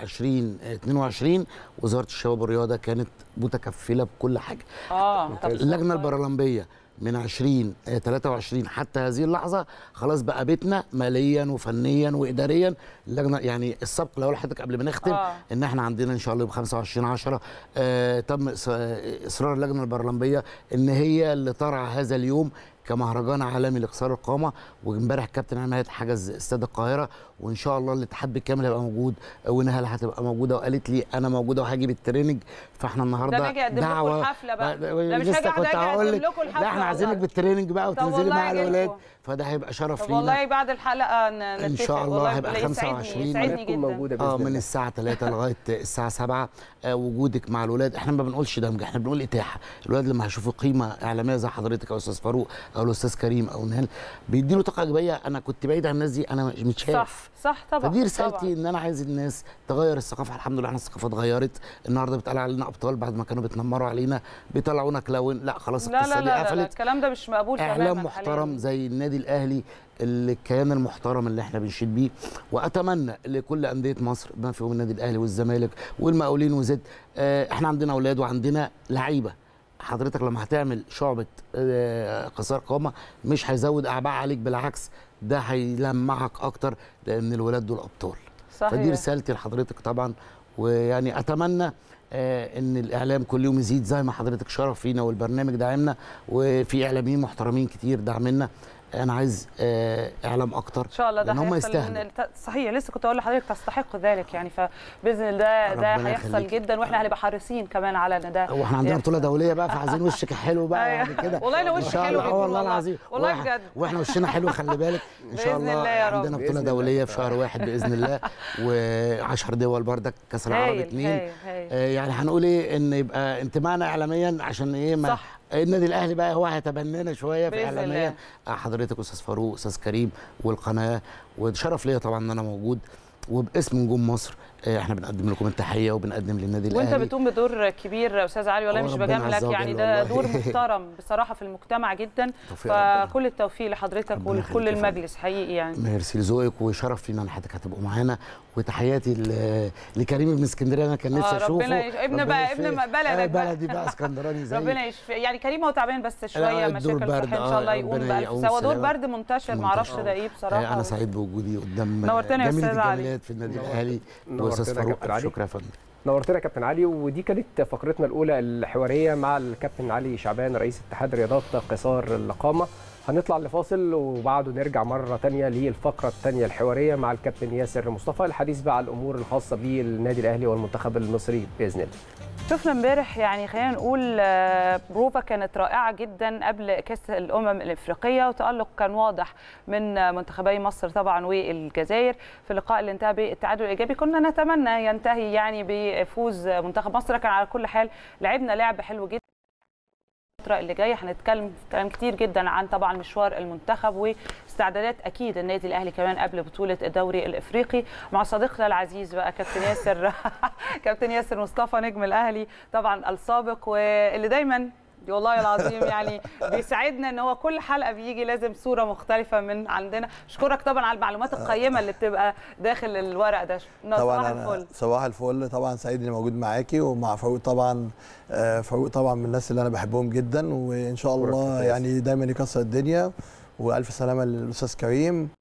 2022 وزاره الشباب والرياضه كانت متكفله بكل حاجه اه طب اللجنه البرلمانيه من 20 آه، 23 حتى هذه اللحظه خلاص بقى بيتنا ماليا وفنيا واداريا اللجنه يعني السبق اللي هقول لحضرتك قبل ما نختم آه. ان احنا عندنا ان شاء الله يوم 25 10 آه تم إص- آه، اصرار اللجنه البرلمانيه ان هي اللي ترعى هذا اليوم كمهرجان عالمي لاقصار القامه وامبارح كابتن عماد حجز استاد القاهره وان شاء الله الاتحاد بالكامل هيبقى موجود ونهال هتبقى موجوده وقالت لي انا موجوده وهاجي بالتريننج فاحنا النهارده ده باجي اقدم لكم الحفله بقى ده مش لسه هاجي كنت اجي هقول اقدم لك لكم الحفله لا احنا عايزينك والله. بالتريننج بقى طب وتنزلي والله مع أجيلكم. الولاد فده هيبقى شرف طب لينا والله بعد الحلقه ن- ان نتفق شاء الله والله هيبقى يسعدني- 25 يسعدني جدا اه من الساعه 3 لغايه الساعه 7 آه وجودك مع الولاد احنا ما بنقولش دمج احنا بنقول اتاحه الولاد لما هيشوفوا قيمه اعلاميه زي حضرتك او استاذ فاروق او الاستاذ كريم او نهال بيديله طاقه ايجابيه انا كنت بعيد عن الناس دي انا مش شايف صح صح طبعا فدي رسالتي طبعاً. ان انا عايز الناس تغير الثقافه الحمد لله احنا الثقافه اتغيرت النهارده بيتقال علينا ابطال بعد ما كانوا بيتنمروا علينا بيطلعونا كلاون لا خلاص لا القصه لا دي لا, لا, لا قفلت الكلام ده مش مقبول اعلام تماما محترم حالياً. زي النادي الاهلي اللي الكيان المحترم اللي احنا بنشيد بيه واتمنى لكل انديه مصر بما فيهم النادي الاهلي والزمالك والمقاولين وزد اه احنا عندنا اولاد وعندنا لعيبه حضرتك لما هتعمل شعبه اه قصار قامه مش هيزود اعباء عليك بالعكس ده هيلمعك اكتر لان الولاد دول ابطال صحيح. فدي رسالتي لحضرتك طبعا ويعني اتمنى آه ان الاعلام كل يوم يزيد زي ما حضرتك شرف فينا والبرنامج داعمنا وفي اعلاميين محترمين كتير داعمنا انا عايز آه اعلام اكتر ان شاء الله ده لان هم هيحصل يستاهلوا لأن- صحيح لسه كنت اقول لحضرتك تستحق ذلك يعني فباذن الله ده ربنا هيحصل يخليك. جدا واحنا هنبقى حريصين كمان على ان ده واحنا عندنا يحصل. بطوله دوليه بقى فعايزين وشك حلو بقى يعني كده والله لو إن وشك شاء حلو الله. جدا آه والله والله. العظيم والله وإح- بجد. واحنا وشنا حلو خلي بالك ان شاء بإذن الله الله يا رب. عندنا بإذن بطوله الله. دوليه في شهر واحد باذن الله و10 دول بردك كاس العرب هايل، اثنين هايل، هايل. آه يعني هنقول ايه ان يبقى انتمائنا اعلاميا عشان ايه ما صح. النادي الاهلي بقى هو هيتبنانا شويه في بإذن اعلاميا الله. حضرتك استاذ فاروق استاذ كريم والقناه وشرف ليا طبعا ان انا موجود وباسم نجوم مصر آه، احنا بنقدم لكم التحيه وبنقدم للنادي وانت الاهلي بتقوم بدور كبير يا استاذ علي والله هو مش ربنا بجاملك عز وجل يعني ده والله. دور محترم بصراحه في المجتمع جدا توفيق ربنا. فكل التوفيق لحضرتك ربنا ولكل يخليك يا فندم. المجلس حقيقي يعني ميرسي لذوقك وشرف لينا ان حضرتك هتبقوا معانا وتحياتي ل- لكريم ابن اسكندريه انا كان نفسي آه، اشوفه ربنا يش- ابن ربنا بقى- ابن يشفيه. بلدك آه، بقى. بلدي بقى اسكندراني زي ربنا يشفي يعني كريم هو تعبان بس شويه الدور مشاكل برد، صحيه ان آه، شاء الله يقوم ربنا بألف يقوم سوا دور سلامة. برد منتشر معرفش ده ايه آه، بصراحه انا سعيد بوجودي قدام نورتنا يا جميله أستاذ علي. الجمالات في النادي نورتنا. الاهلي نورتنا واستاذ يا فاروق كابتن علي. شكرا يا فندم نورتنا يا كابتن علي ودي كانت فقرتنا الاولى الحواريه مع الكابتن علي شعبان رئيس اتحاد رياضات قصار القامه هنطلع لفاصل وبعده نرجع مره تانية للفقره الثانيه الحواريه مع الكابتن ياسر مصطفى الحديث بقى عن الامور الخاصه بالنادي الاهلي والمنتخب المصري باذن الله شفنا امبارح يعني خلينا نقول آه، بروفا كانت رائعه جدا قبل كاس الامم الافريقيه وتالق كان واضح من آه، منتخبي مصر طبعا والجزائر في اللقاء اللي انتهى بالتعادل الايجابي كنا نتمنى ينتهي يعني بفوز منتخب مصر لكن على كل حال لعبنا لعب حلو جدا الفترة اللي جايه هنتكلم في كلام كتير جدا عن طبعا مشوار المنتخب واستعدادات اكيد النادي الاهلي كمان قبل بطوله الدوري الافريقي مع صديقنا العزيز بقى كابتن ياسر كابتن ياسر مصطفى نجم الاهلي طبعا السابق واللي دايما والله العظيم يعني بيساعدنا ان هو كل حلقه بيجي لازم صوره مختلفه من عندنا اشكرك طبعا على المعلومات القيمه اللي بتبقى داخل الورق ده صباح طبعا الفل أنا صباح الفل طبعا سعيد اني موجود معاكي ومع فاروق طبعا آه، فاروق طبعا من الناس اللي انا بحبهم جدا وان شاء الله يعني دايما يكسر الدنيا والف سلامه للاستاذ كريم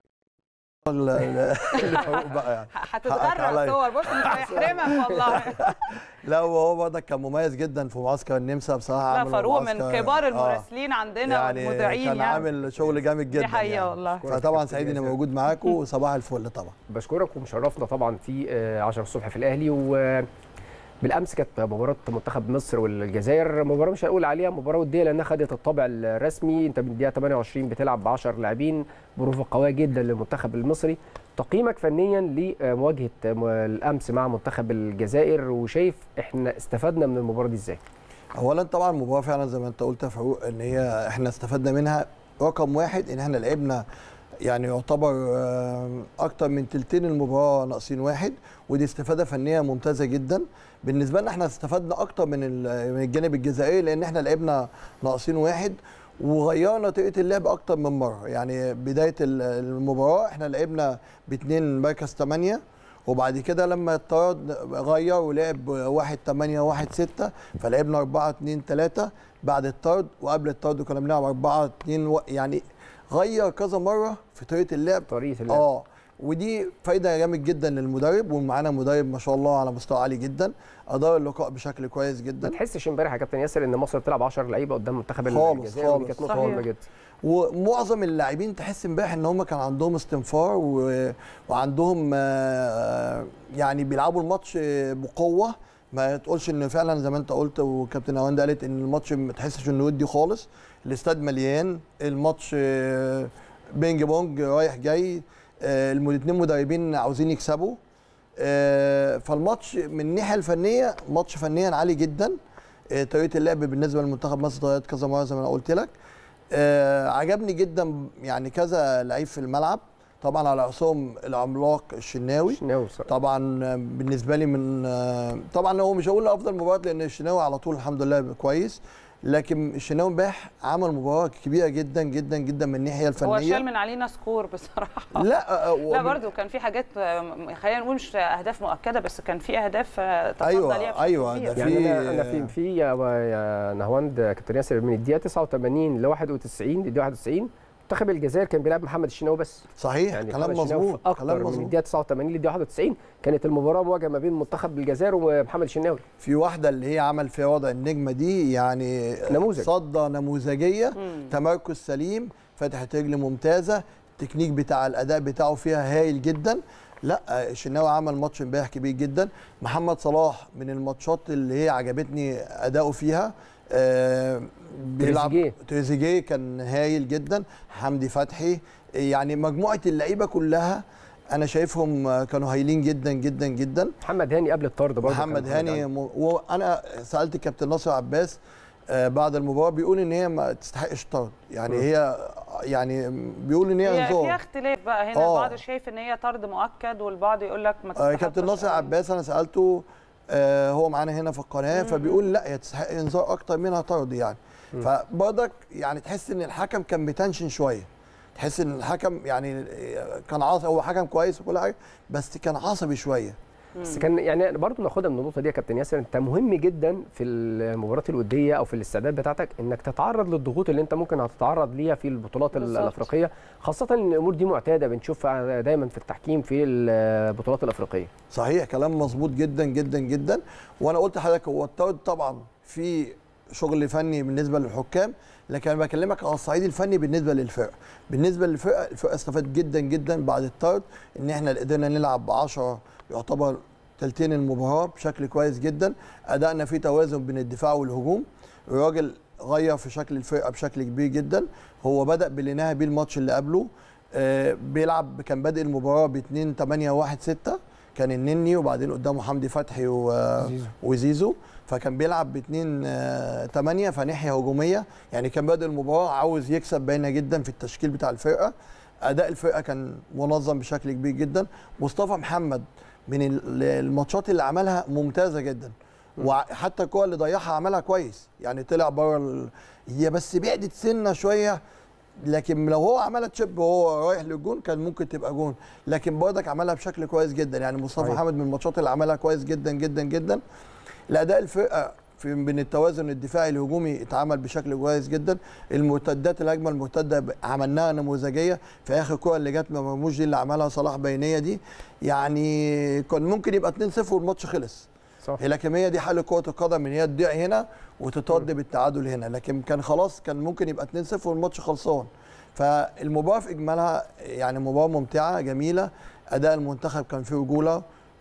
ال- ال- اللي فاروق بقى يعني حقك هتتغرق عليا. صور بص مش هيحرمك والله لا وهو برضك كان مميز جدا في معسكر النمسا بصراحه لا عامل فاروق من معسكر- كبار آه. المراسلين عندنا يعني والمذيعين كان يعني عامل شغل جامد جدا دي حقيقه يعني. والله فطبعا سعيد اني موجود معاكم وصباح الفل طبعا بشكرك ومشرفنا طبعا في آه، 10 الصبح في الاهلي و بالامس كانت مباراه منتخب مصر والجزائر مباراه مش هنقول عليها مباراه وديه لانها خدت الطابع الرسمي انت من الدقيقه 28 بتلعب ب 10 لاعبين بروفه قويه جدا للمنتخب المصري تقييمك فنيا لمواجهه الامس مع منتخب الجزائر وشايف احنا استفدنا من المباراه دي ازاي اولا طبعا المباراه فعلا زي ما انت قلت يا فاروق ان هي احنا استفدنا منها رقم واحد ان احنا لعبنا يعني يعتبر آه، اكتر من تلتين المباراه ناقصين واحد ودي استفاده فنيه ممتازه جدا بالنسبه لنا احنا استفدنا اكتر من ال- من الجانب الجزائري لان احنا لعبنا ناقصين واحد وغيرنا طريقه اللعب اكتر من مره يعني بدايه ال- المباراه احنا لعبنا باثنين مركز ثمانيه وبعد كده لما الطرد غير ولعب واحد 8 واحد 6 فلعبنا 4 2 3 بعد الطرد وقبل الطرد كنا بنلعب 4 2 و... يعني غير كذا مره في طريقه اللعب طريقه اللعب اه ودي فايده جامد جدا للمدرب ومعانا مدرب ما شاء الله على مستوى عالي جدا ادار اللقاء بشكل كويس جدا ما تحسش امبارح يا كابتن ياسر ان مصر بتلعب 10 لعيبه قدام منتخب خالص الجزائر ودي خالص كانت نقطه مهمه جدا ومعظم اللاعبين تحس امبارح ان هم كان عندهم استنفار و... وعندهم آه، يعني بيلعبوا الماتش بقوه ما تقولش ان فعلا زي ما انت قلت وكابتن اوان قالت ان الماتش ما تحسش انه ودي خالص الاستاد مليان الماتش آه، بينج بونج رايح جاي الاثنين مدربين عاوزين يكسبوا آه، فالماتش من الناحيه الفنيه ماتش فنيا عالي جدا آه، طريقه اللعب بالنسبه لمنتخب مصر اتغيرت كذا مره زي ما انا قلت لك آه، عجبني جدا يعني كذا لعيب في الملعب طبعا على راسهم العملاق الشناوي الشناوي طبعا آه، بالنسبه لي من آه، طبعا هو مش هقول افضل مباراه لان الشناوي على طول الحمد لله كويس لكن الشناوي امبارح عمل مباراه كبيره جدا جدا جدا من الناحيه الفنيه هو شال من علينا سكور بصراحه لا آه، لا ومن- برضو كان في حاجات آه، خلينا نقول مش اهداف مؤكده بس كان في اهداف آه، تصدى أيوة، ليها بشكل أيوة، كبير. ده يعني في- انا انا في في يا يا نهواند كابتن ياسر من الدقيقه 89 ل 91 للدقيقه 91 منتخب الجزائر كان بيلعب محمد الشناوي بس صحيح يعني كلام محمد الشناوي مظبوط في اكتر كلام من مظبوط الدقيقه 89 للدقيقه 91 كانت المباراه مواجهه ما بين منتخب الجزائر ومحمد الشناوي في واحده اللي هي عمل فيها وضع النجمه دي يعني نموذج. صده نموذجيه مم. تمركز سليم فتحه رجل ممتازه التكنيك بتاع الاداء بتاعه فيها هايل جدا لا الشناوي عمل ماتش امبارح كبير جدا محمد صلاح من الماتشات اللي هي عجبتني اداؤه فيها آه بيلعب تريزيجيه. تريزيجيه كان هايل جدا حمدي فتحي يعني مجموعه اللعيبه كلها انا شايفهم كانوا هايلين جدا جدا جدا محمد هاني قبل الطرد برضه محمد كان هاني م... وانا سالت كابتن ناصر عباس آه، بعد المباراه بيقول ان هي ما تستحقش الطرد يعني هي يعني بيقول ان هي هي انذار فيها اختلاف بقى هنا آه. البعض شايف ان هي طرد مؤكد والبعض يقول لك ما آه، تستحقش كابتن ناصر عباس انا سالته آه، هو معانا هنا في القناه فبيقول لا هي تستحق انذار اكتر منها طرد يعني فبرضك يعني تحس ان الحكم كان بتنشن شويه تحس ان الحكم يعني كان عاصي هو حكم كويس وكل حاجه بس كان عصبي شويه بس كان يعني برضه ناخدها من النقطه دي يا كابتن ياسر انت مهم جدا في المباراه الوديه او في الاستعداد بتاعتك انك تتعرض للضغوط اللي انت ممكن هتتعرض ليها في البطولات بالظبط. الافريقيه خاصه ان الامور دي معتاده بنشوفها دايما في التحكيم في البطولات الافريقيه صحيح كلام مظبوط جدا جدا جدا وانا قلت لحضرتك هو الطرد طبعا في شغل فني بالنسبه للحكام لكن انا بكلمك على الصعيد الفني بالنسبه للفرقه بالنسبه للفرقه الفرقه استفادت جدا جدا بعد الطرد ان احنا قدرنا نلعب ب 10 يعتبر تلتين المباراه بشكل كويس جدا ادائنا فيه توازن بين الدفاع والهجوم الراجل غير في شكل الفرقه بشكل كبير جدا هو بدا باللي نهى بيه الماتش اللي قبله آه بيلعب كان بادئ المباراه ب 2 8 1 6 كان النني وبعدين قدامه حمدي فتحي و... زيزو. وزيزو فكان بيلعب ب 2 8 فناحيه هجوميه يعني كان بادئ المباراه عاوز يكسب باينه جدا في التشكيل بتاع الفرقه اداء الفرقه كان منظم بشكل كبير جدا مصطفى محمد من ال- الماتشات اللي عملها ممتازه جدا وحتى الكوره اللي ضيعها عملها كويس يعني طلع بره ال... هي بس بعدت سنه شويه لكن لو هو عملها تشيب وهو رايح للجون كان ممكن تبقى جون لكن برضك عملها بشكل كويس جدا يعني مصطفى صحيح. محمد من الماتشات اللي عملها كويس جدا جدا جدا الاداء الفرقه في بين التوازن الدفاعي الهجومي اتعمل بشكل كويس جدا المرتدات الهجمه المرتده ب- عملناها نموذجيه في اخر كره اللي جت من مرموش دي اللي عملها صلاح بينيه دي يعني كان ممكن يبقى 2-0 والماتش خلص صح لكن هي دي حل كره القدم ان هي تضيع هنا وتترد بالتعادل هنا لكن كان خلاص كان ممكن يبقى 2-0 والماتش خلصان فالمباراه في اجمالها يعني مباراه ممتعه جميله اداء المنتخب كان فيه رجوله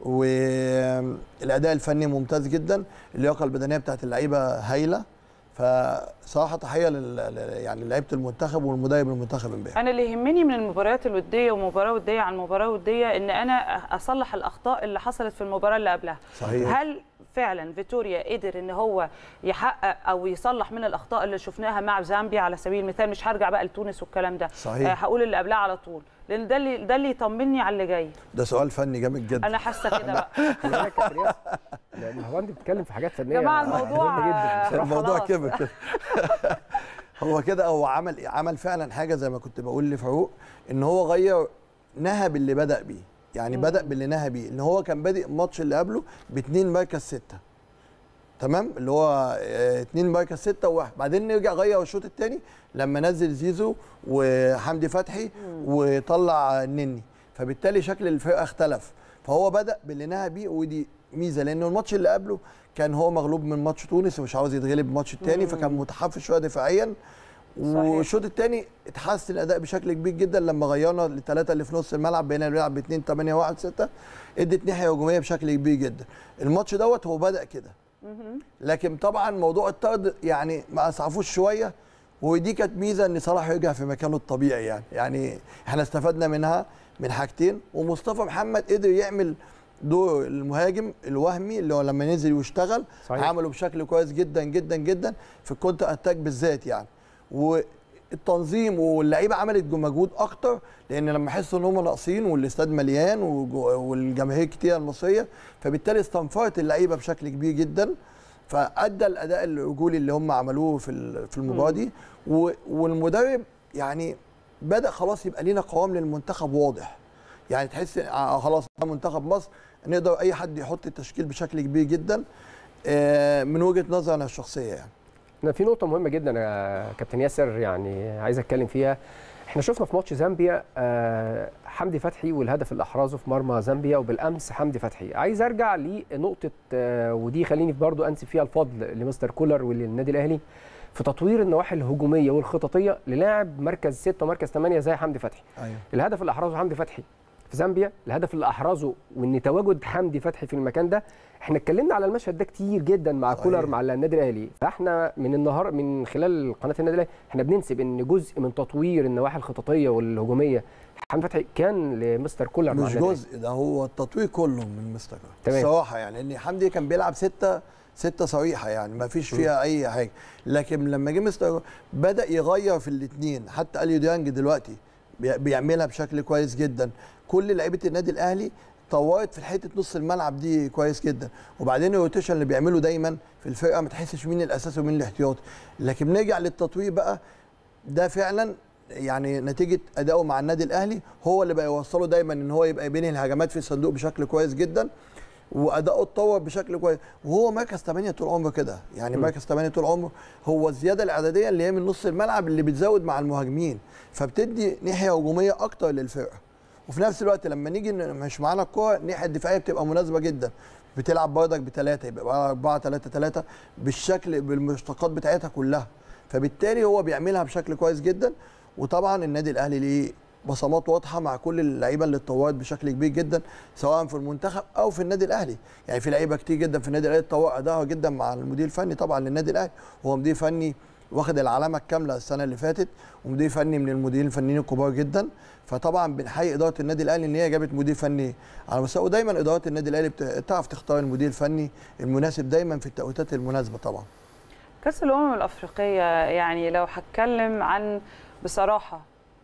والاداء الفني ممتاز جدا اللياقه البدنيه بتاعت اللعيبه هايله فصراحه تحيه لل لل- يعني لعيبه المنتخب والمدرب المنتخب امبارح انا اللي يهمني من المباريات الوديه ومباراه وديه عن مباراه وديه ان انا اصلح الاخطاء اللي حصلت في المباراه اللي قبلها صحيح. هل فعلا فيتوريا قدر ان هو يحقق او يصلح من الاخطاء اللي شفناها مع زامبيا على سبيل المثال مش هرجع بقى لتونس والكلام ده صحيح. آه، هقول اللي قبلها على طول لان ده اللي ده اللي يطمني على اللي جاي ده سؤال فني جامد جدا انا حاسه كده بقى خلي بالك يا كابتن ياسر لان هو انت بتتكلم في حاجات فنيه يا جماعه الموضوع مهمة جدا آه، بصراحة. الموضوع خلاص. كبر كده هو كده هو عمل عمل فعلا حاجه زي ما كنت بقول لفاروق ان هو غير نهى باللي بدا بيه يعني بدا باللي نهى بيه ان هو كان بادئ الماتش اللي قبله باثنين مركز سته تمام اللي هو آه، اتنين مركز سته وواحد بعدين نرجع غير الشوط الثاني لما نزل زيزو وحمدي فتحي وطلع النني فبالتالي شكل الفرقه اختلف فهو بدا باللي نهى بيه ودي ميزه لانه الماتش اللي قبله كان هو مغلوب من ماتش تونس ومش عاوز يتغلب الماتش الثاني فكان متحفز شويه دفاعيا والشوط الثاني اتحسن الاداء بشكل كبير جدا لما غيرنا الثلاثه اللي في نص الملعب بقينا بنلعب ب 2 8 1 6 ادت ناحيه هجوميه بشكل كبير جدا الماتش دوت هو بدا كده لكن طبعا موضوع الطرد يعني ما اسعفوش شويه ودي كانت ميزه ان صلاح يرجع في مكانه الطبيعي يعني يعني احنا استفدنا منها من حاجتين ومصطفى محمد قدر يعمل دور المهاجم الوهمي اللي هو لما نزل واشتغل صحيح. عمله بشكل كويس جدا جدا جدا في الكونتر اتاك بالذات يعني والتنظيم واللعيبه عملت مجهود اكتر لان لما حسوا ان هم ناقصين والاستاد مليان وجو- والجماهير كتير المصريه فبالتالي استنفرت اللعيبه بشكل كبير جدا فادى الاداء الرجولي اللي هم عملوه في ال- في المباراه دي و- والمدرب يعني بدا خلاص يبقى لينا قوام للمنتخب واضح يعني تحس آه خلاص ده منتخب مصر نقدر اي حد يحط التشكيل بشكل كبير جدا آه، من وجهه نظري انا الشخصيه يعني أنا في نقطة مهمة جدا يا كابتن ياسر يعني عايز اتكلم فيها احنا شفنا في ماتش زامبيا آه، حمدي فتحي والهدف اللي احرزه في مرمى زامبيا وبالامس حمدي فتحي عايز ارجع لنقطة آه، ودي خليني برضو انسب فيها الفضل لمستر كولر وللنادي الاهلي في تطوير النواحي الهجومية والخططية للاعب مركز ستة ومركز ثمانية زي حمدي فتحي ايوه الهدف اللي احرزه حمدي فتحي في زامبيا الهدف اللي احرزه وان تواجد حمدي فتحي في المكان ده احنا اتكلمنا على المشهد ده كتير جدا مع صحيح. كولر مع النادي الاهلي فاحنا من النهار من خلال قناه النادي الاهلي احنا بننسب ان جزء من تطوير النواحي الخططيه والهجوميه حمدي فتحي كان لمستر كولر مع مش النادي جزء ده هو التطوير كله من مستر تمام. الصراحه يعني ان حمدي كان بيلعب ستة ستة صريحه يعني ما فيش فيها اي حاجه لكن لما جه مستر بدا يغير في الاثنين حتى اليو ديانج دلوقتي بي- بيعملها بشكل كويس جدا كل لعيبه النادي الاهلي طورت في حته نص الملعب دي كويس جدا وبعدين الروتيشن اللي بيعمله دايما في الفرقه ما تحسش مين الاساسي ومين الاحتياطي لكن بنرجع للتطوير بقى ده فعلا يعني نتيجه اداؤه مع النادي الاهلي هو اللي بقى يوصله دايما ان هو يبقى بينهي الهجمات في الصندوق بشكل كويس جدا واداؤه اتطور بشكل كويس وهو مركز 8 طول عمره كده يعني مركز 8 طول عمره هو الزياده الاعداديه اللي هي من نص الملعب اللي بتزود مع المهاجمين فبتدي ناحيه هجوميه اكتر للفرقه وفي نفس الوقت لما نيجي ن- مش معانا الكوره الناحيه الدفاعيه بتبقى مناسبه جدا بتلعب بردك بثلاثه يبقى 4 3 3 بالشكل بالمشتقات بتاعتها كلها فبالتالي هو بيعملها بشكل كويس جدا وطبعا النادي الاهلي ليه بصمات واضحه مع كل اللعيبه اللي اتطورت بشكل كبير جدا سواء في المنتخب او في النادي الاهلي يعني في لعيبه كتير جدا في النادي الاهلي اتطور ادائها جدا مع المدير الفني طبعا للنادي الاهلي هو مدير فني واخد العلامه الكامله السنه اللي فاتت ومدير فني من المديرين الفنيين الكبار جدا فطبعا بنحيي اداره النادي الاهلي ان هي جابت مدير فني على مستوى ودايما اداره النادي الاهلي بت- بتعرف تختار المدير الفني المناسب دايما في التوقيتات المناسبه طبعا كأس الأمم الأفريقية يعني لو هتكلم عن بصراحة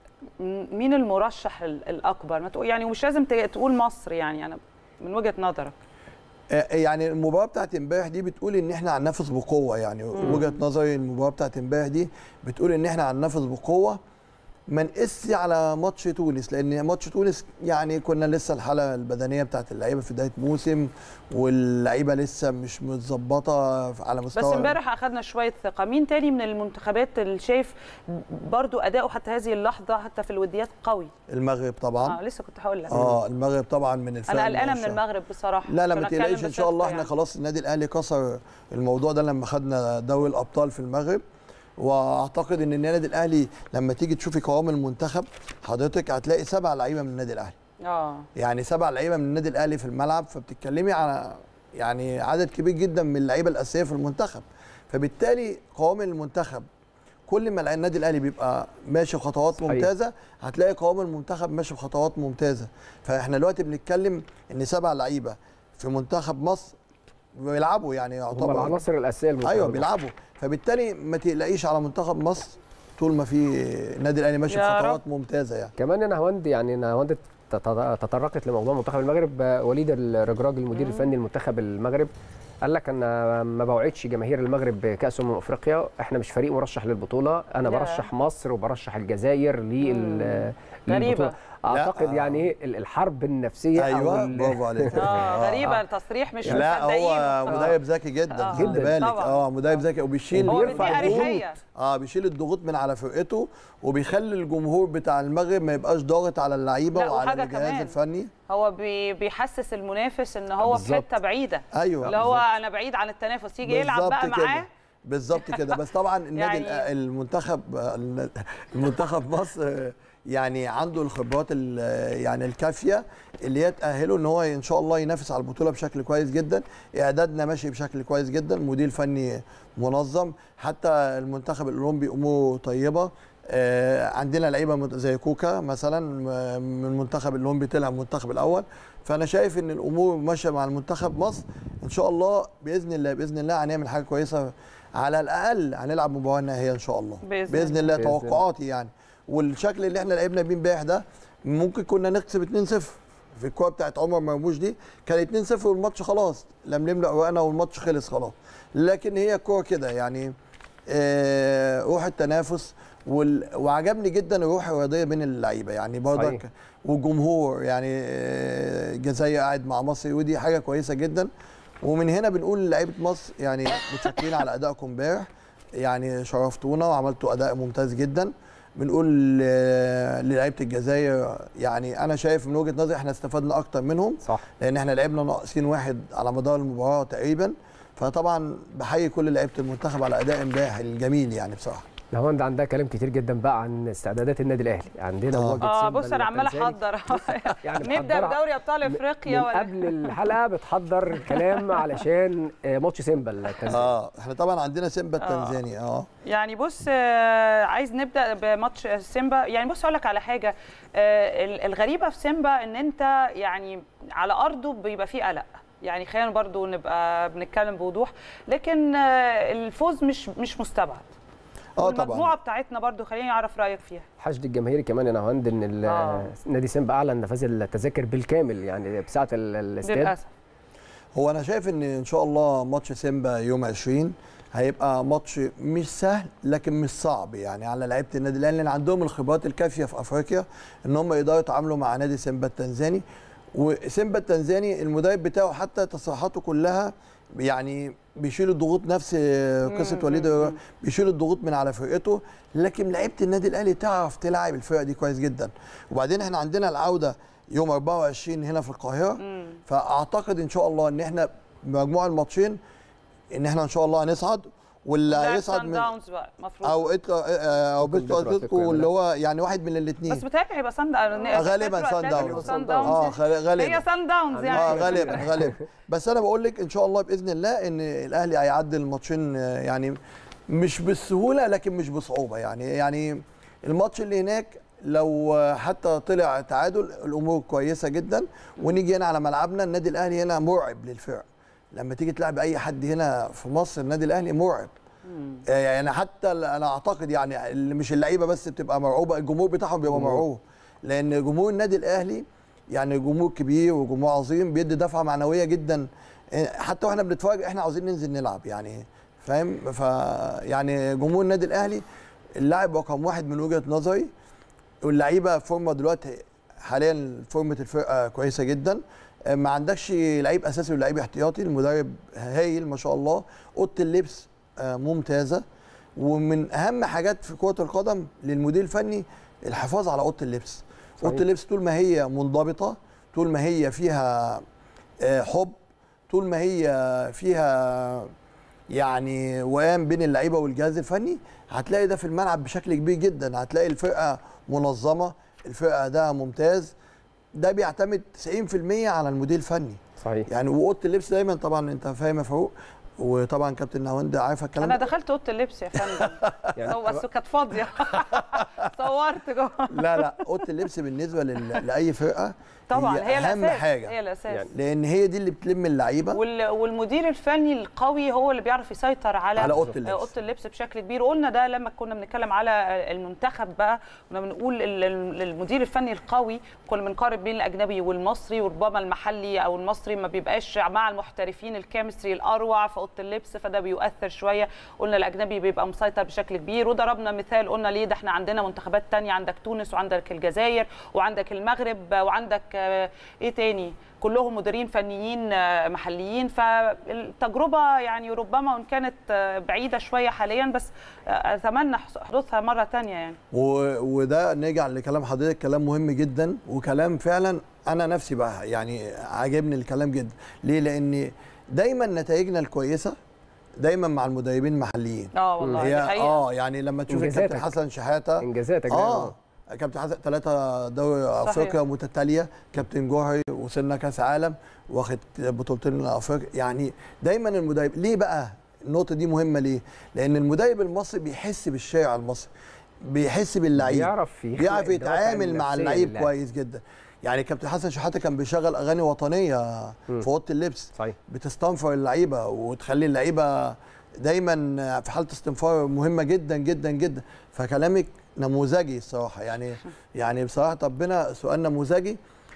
م- مين المرشح ال- الأكبر ما تقول يعني ومش لازم ت- تقول مصر يعني أنا من وجهة نظرك آه، يعني المباراه بتاعت امبارح دي بتقول ان احنا هننافس بقوه يعني مم. وجهه نظري المباراه بتاعت امبارح دي بتقول ان احنا هننافس بقوه ما نقسش على ماتش تونس لان ماتش تونس يعني كنا لسه الحاله البدنيه بتاعت اللعيبه في بدايه موسم واللعيبه لسه مش متظبطه على بس مستوى امبارح أخذنا شوية ثقة مين تاني من المنتخبات اللي شايف برضو أداؤه حتى هذه اللحظة حتى في الوديات قوي المغرب طبعا آه لسه كنت هقول لك اه المغرب طبعا من الفرق أنا قلقانة من المرشحة. المغرب بصراحة لا لا عشان ما أتكلم تقلقيش ان شاء الله بصدق احنا خلاص النادي الاهلي كسر الموضوع ده لما خدنا دوري الابطال في المغرب واعتقد ان النادي الاهلي لما تيجي تشوفي قوام المنتخب حضرتك هتلاقي سبع لعيبه من النادي الاهلي اه يعني سبع لعيبه من النادي الاهلي في الملعب فبتتكلمي على يعني عدد كبير جدا من اللعيبه الاساسيه في المنتخب فبالتالي قوام المنتخب كل ما النادي الاهلي بيبقى ماشي بخطوات صحيح. ممتازه هتلاقي قوام المنتخب ماشي بخطوات ممتازه فاحنا دلوقتي بنتكلم ان سبع لعيبه في منتخب مصر بيلعبوا يعني هم يعتبر العناصر الاساسيه للمنتخب ايوه المصري. بيلعبوا فبالتالي ما تقلقيش على منتخب مصر طول ما في النادي الاهلي ماشي يا بخطوات ممتازه يعني كمان انا هوند يعني انا هوند تط- تطرقت لموضوع منتخب المغرب آه، وليد الرجراج المدير الفني لمنتخب المغرب قال لك انا ما بوعدش جماهير المغرب بكاس امم افريقيا احنا مش فريق مرشح للبطوله انا لا. برشح مصر وبرشح الجزائر لل غريبة. للبطوله اعتقد لا. يعني ايه ال- الحرب النفسيه ايوه او ال- برافو عليك اه غريبة التصريح مش لا هو مصدقينه. مدرب ذكي جدا آه. خلي جداً. بالك طبعاً. اه مدرب ذكي وبيشيل هو بيرفع بيدي الضغوط أريحية. اه بيشيل الضغوط من على فرقته وبيخلي الجمهور بتاع المغرب ما يبقاش ضاغط على اللعيبه لا، وعلى وحاجة الجهاز كمان. الفني هو بي بيحسس المنافس ان هو في بالظبط. حته بعيده ايوه اللي هو بالظبط. انا بعيد عن التنافس يجي يلعب بالظبط بقى كده. معاه بالظبط كده بس طبعا النادي يعني- يعني المنتخب المنتخب مصر يعني عنده الخبرات ال- يعني الكافيه اللي هي تاهله ان هو ان شاء الله ينافس على البطوله بشكل كويس جدا اعدادنا ماشي بشكل كويس جدا مدير فني منظم حتى المنتخب الاولمبي اموره طيبه آه، عندنا لعيبه مت- زي كوكا مثلا م- من المنتخب الاولمبي طلع من المنتخب الاول فانا شايف ان الامور ماشيه مع المنتخب مصر ان شاء الله باذن الله باذن الله هنعمل حاجه كويسه على الاقل هنلعب مباراه نهائيه ان شاء الله بإذن باذن الله بإذن الله. توقعاتي يعني والشكل اللي احنا لعبنا بيه امبارح ده ممكن كنا نكسب 2-0 في الكوره بتاعت عمر مرموش دي كان 2-0 والماتش خلاص لم نملأ ورقنا والماتش خلص خلاص لكن هي الكوره كده يعني آه، روح التنافس وال... وعجبني جدا الروح الرياضيه بين اللعيبه يعني صحيح. برضك والجمهور يعني آه، الجزائر قاعد مع مصر ودي حاجه كويسه جدا ومن هنا بنقول لعيبه مصر يعني متشكرين على ادائكم امبارح يعني شرفتونا وعملتوا اداء ممتاز جدا بنقول ل- للعيبه الجزائر يعني انا شايف من وجهه نظري احنا استفدنا اكتر منهم صح لان احنا لعبنا ناقصين واحد على مدار المباراه تقريبا فطبعا بحيي كل لعيبه المنتخب على اداء امبارح الجميل يعني بصراحه نهاوند عندها كلام كتير جدا بقى عن استعدادات النادي الاهلي عندنا مواجهه اه سيمبا بص انا عماله التنزاني. احضر يعني نبدا محضرة بدوري ابطال افريقيا من ولا قبل الحلقه بتحضر كلام علشان آه، ماتش سيمبا التنزاني اه احنا طبعا عندنا سيمبا آه. التنزاني اه يعني بص آه، عايز نبدا بماتش سيمبا يعني بص اقول لك على حاجه آه، ال- الغريبه في سيمبا ان انت يعني على ارضه بيبقى فيه قلق يعني خلينا برضو نبقى بنتكلم بوضوح لكن آه، الفوز مش مش مستبعد اه طبعا المجموعه بتاعتنا برضو خليني اعرف رايك فيها حشد الجماهيري كمان يا نهاوند ان ال- آه. نادي سيمبا اعلن نفاذ التذاكر بالكامل يعني بساعه ال- الاستاد للاسف هو انا شايف ان ان شاء الله ماتش سيمبا يوم 20 هيبقى ماتش مش سهل لكن مش صعب يعني على لعيبه النادي الاهلي لان عندهم الخبرات الكافيه في افريقيا ان هم يقدروا يتعاملوا مع نادي سيمبا التنزاني وسيمبا التنزاني المدرب بتاعه حتى تصريحاته كلها يعني بيشيل الضغوط نفس قصه وليد بيشيل الضغوط من على فرقته لكن لعيبه النادي الاهلي تعرف تلعب الفرقه دي كويس جدا وبعدين احنا عندنا العوده يوم 24 هنا في القاهره فاعتقد ان شاء الله ان احنا بمجموع الماتشين ان احنا ان شاء الله هنصعد واللي هيصعد سان من داونز بقى المفروض او إتلا او بيترو بيترو اتلتيكو أتلتيكو اللي هو يعني واحد من الاثنين بس بتهيألي هيبقى سان داونز غالبا سان داونز سان اه داونز غال- غالبا هي سان داونز اه يعني غالبا غالبا بس انا بقول لك ان شاء الله باذن الله ان الاهلي هيعدي الماتشين آه، يعني مش بالسهوله لكن مش بصعوبه يعني يعني الماتش اللي هناك لو آه، حتى طلع تعادل الامور كويسه جدا ونيجي هنا على ملعبنا النادي الاهلي هنا مرعب للفرق لما تيجي تلعب اي حد هنا في مصر النادي الاهلي مرعب آه، يعني حتى ال- انا اعتقد يعني اللي مش اللعيبه بس بتبقى مرعوبه الجمهور بتاعهم بيبقى مرعوب لان جمهور النادي الاهلي يعني جمهور كبير وجمهور عظيم بيدي دفعه معنويه جدا آه، حتى واحنا بنتفرج احنا عاوزين ننزل نلعب يعني فاهم ف يعني جمهور النادي الاهلي اللاعب رقم واحد من وجهه نظري واللعيبه فورمه دلوقتي حاليا فورمه الفرقه كويسه جدا آه، ما عندكش لعيب اساسي ولعيب احتياطي المدرب هايل ما شاء الله اوضه اللبس آه، ممتازه ومن اهم حاجات في كره القدم للمدير الفني الحفاظ على اوضه اللبس اوضه اللبس طول ما هي منضبطه طول ما هي فيها آه، حب طول ما هي فيها يعني وئام بين اللعيبه والجهاز الفني هتلاقي ده في الملعب بشكل كبير جدا هتلاقي الفرقه منظمه الفرقه ده ممتاز ده بيعتمد 90% على المدير الفني صحيح يعني واوضه اللبس دايما طبعا انت فاهم يا فاروق وطبعا كابتن نهاوند عارفه الكلام انا ده دخلت اوضه اللبس يا فندم يعني هو بس كانت فاضيه صورت جوه لا لا اوضه اللبس بالنسبه لل... لاي فرقه طبعا هي اهم الاساس حاجه هي الاساس يعني لان هي دي اللي بتلم اللعيبه وال- والمدير الفني القوي هو اللي بيعرف يسيطر على على أوضة اللبس. اوضه اللبس بشكل كبير قلنا ده لما كنا بنتكلم على المنتخب بقى كنا بنقول ال- ال- المدير الفني القوي كنا بنقارن بين الاجنبي والمصري وربما المحلي او المصري ما بيبقاش مع المحترفين الكيمستري الاروع في اوضه اللبس فده بيؤثر شويه قلنا الاجنبي بيبقى مسيطر بشكل كبير وضربنا مثال قلنا ليه ده احنا عندنا منتخبات تانية عندك تونس وعندك الجزائر وعندك المغرب وعندك آه، ايه تاني كلهم مديرين فنيين آه، محليين فالتجربه يعني ربما وان كانت آه، بعيده شويه حاليا بس آه، اتمنى حص- حدوثها مره تانية يعني و... وده نرجع لكلام حضرتك كلام مهم جدا وكلام فعلا انا نفسي بقى يعني عاجبني الكلام جدا ليه لان دايما نتائجنا الكويسه دايما مع المدربين المحليين اه والله دي هي حقيقة. اه يعني لما تشوف الكابتن إنجازاتك. حسن شحاته انجازاتك اه كابتن حسن ثلاثة دوري صحيح. افريقيا متتالية كابتن جوهري وصلنا كاس عالم واخد بطولتين افريقيا يعني دايما المدرب ليه بقى النقطة دي مهمة ليه؟ لأن المدرب المصري بيحس بالشارع المصري بيحس باللعيب بيعرف يخلق بيعرف الدوافع يتعامل مع النفسية اللعيب للاعب. كويس جدا يعني كابتن حسن شحاته كان بيشغل اغاني وطنيه مم. في اوضه اللبس صحيح بتستنفر اللعيبه وتخلي اللعيبه دايما في حاله استنفار مهمه جدا جدا جدا فكلامك نموذجي الصراحه يعني يعني بصراحه ربنا سؤال نموذجي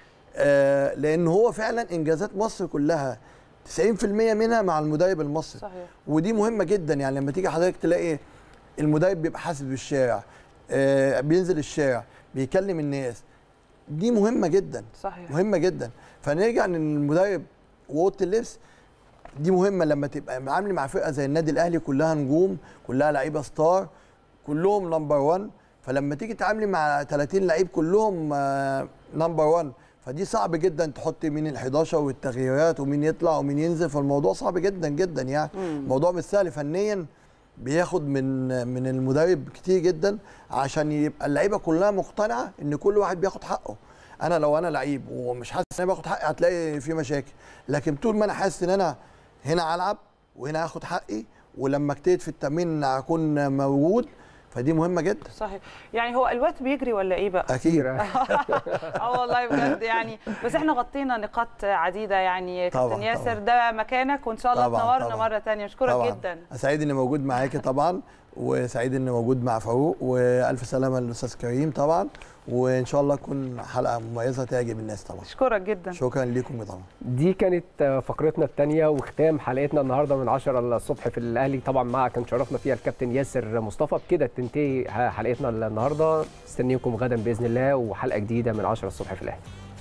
آه لان هو فعلا انجازات مصر كلها 90% منها مع المدرب المصري صحيح ودي مهمه جدا يعني لما تيجي حضرتك تلاقي المدرب بيبقى حاسس بالشارع آه بينزل الشارع بيكلم الناس دي مهمه جدا صحيح مهمه جدا فنرجع ان المدرب واوضه اللبس دي مهمه لما تبقى عامل مع فرقه زي النادي الاهلي كلها نجوم كلها لعيبه ستار كلهم نمبر 1 فلما تيجي تعاملي مع 30 لعيب كلهم نمبر 1 فدي صعب جدا تحط مين ال 11 والتغييرات ومين يطلع ومين ينزل فالموضوع صعب جدا جدا يعني مم. الموضوع مش سهل فنيا بياخد من من المدرب كتير جدا عشان يبقى اللعيبه كلها مقتنعه ان كل واحد بياخد حقه انا لو انا لعيب ومش حاسس ان انا باخد حقي هتلاقي في مشاكل لكن طول ما انا حاسس ان انا هنا العب وهنا هاخد حقي ولما اجتهد في التمرين هكون موجود فدي مهمه جدا صحيح يعني هو الوقت بيجري ولا ايه بقى اكيد اه والله بجد يعني بس احنا غطينا نقاط عديده يعني طبعاً، كابتن ياسر طبعاً. ده مكانك وان شاء الله طبعاً، تنورنا طبعاً. مره ثانيه اشكرك طبعاً. جدا سعيد اني موجود معاكي طبعا وسعيد اني موجود مع فاروق والف سلامه للاستاذ كريم طبعا وان شاء الله تكون حلقه مميزه تعجب الناس طبعا اشكرك جدا شكرا ليكم طبعا دي كانت فقرتنا الثانيه وختام حلقتنا النهارده من 10 الصبح في الاهلي طبعا مع كان شرفنا فيها الكابتن ياسر مصطفى بكده تنتهي حلقتنا النهارده استنيكم غدا باذن الله وحلقه جديده من 10 الصبح في الاهلي